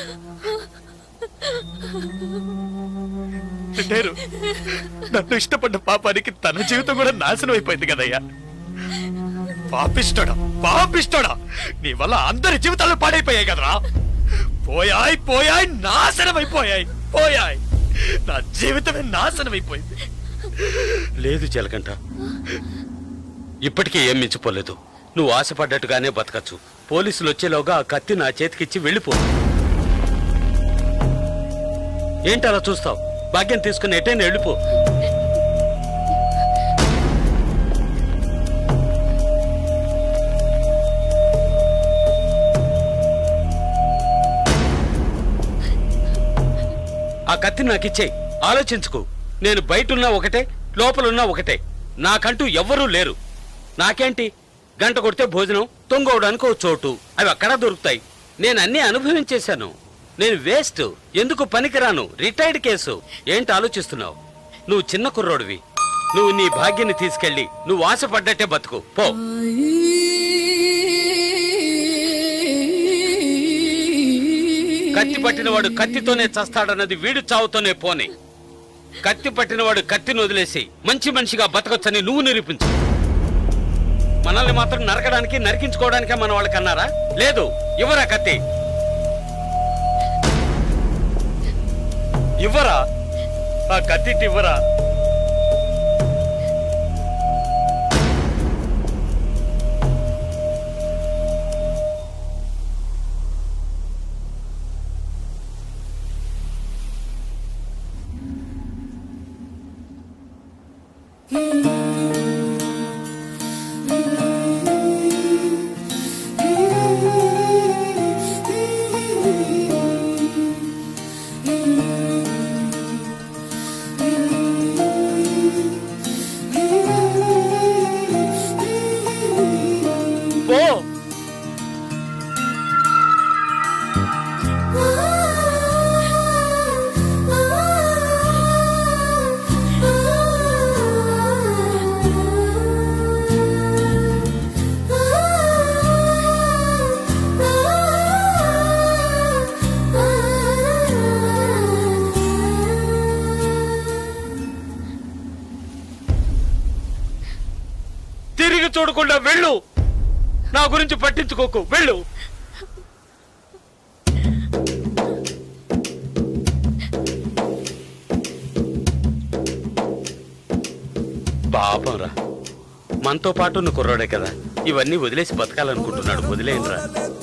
రిటైరు నన్ను ఇష్టపడ్డ పాపానికి తన జీవితం కూడా నాశనం అయిపోయింది కదయ్యా పాపిష్టోడా పాపిష్టోడా నీ వల్ల అందరి జీవితాలు పాడైపోయాయి కదరా పోయాయి పోయాయి నాశనం అయిపోయాయి పోయాయి నా జీవితమే నాశనం అయిపోయింది లేదు జలకంట ఇప్పటికీ ఏం మించిపోలేదు నువ్వు ఆశపడ్డట్టుగానే బతకచ్చు పోలీసులు వచ్చేలోగా ఆ కత్తి నా చేతికిచ్చి వెళ్ళిపో ఏంటి అలా చూస్తావు భాగ్యం తీసుకుని ఎటైనా వెళ్ళిపో ఆ కత్తి నాకిచ్చేయి ఆలోచించుకో నేను బయటున్నా ఒకటే లోపలున్నా ఒకటే నాకంటూ ఎవ్వరూ లేరు నాకేంటి గంట కొడితే భోజనం తొంగవడానికి ఓ చోటు అవి అక్కడ దొరుకుతాయి నేను అన్నీ అనుభవించేశాను నేను వేస్ట్ ఎందుకు పనికిరాను రిటైర్డ్ కేసు ఏంటి ఆలోచిస్తున్నావు నువ్వు చిన్న కుర్రోడివి నువ్వు నీ భాగ్యాన్ని తీసుకెళ్ళి నువ్వు ఆశపడ్డట్టే బతుకు పో కత్తి పట్టినవాడు కత్తితోనే చస్తాడన్నది వీడు చావుతోనే పోని కత్తి పట్టినవాడు కత్తిని వదిలేసి మంచి మనిషిగా బతకొచ్చని నువ్వు నిరూపించు మనల్ని మాత్రం నరకడానికి నరికించుకోవడానికే మన వాళ్ళకి అన్నారా లేదు ఇవ్వరా కత్తి ఇవ్వరా ఆ కత్తి ఇటు ఇవ్వరా పో తిరిగి చూడకుండా వెళ్ళు నా గురించి పట్టించుకోకు వెళ్ళు పాపం రా మనతో పాటు నువ్వు కుర్రాడే కదా ఇవన్నీ వదిలేసి బతకాలనుకుంటున్నాడు వదిలేయనురా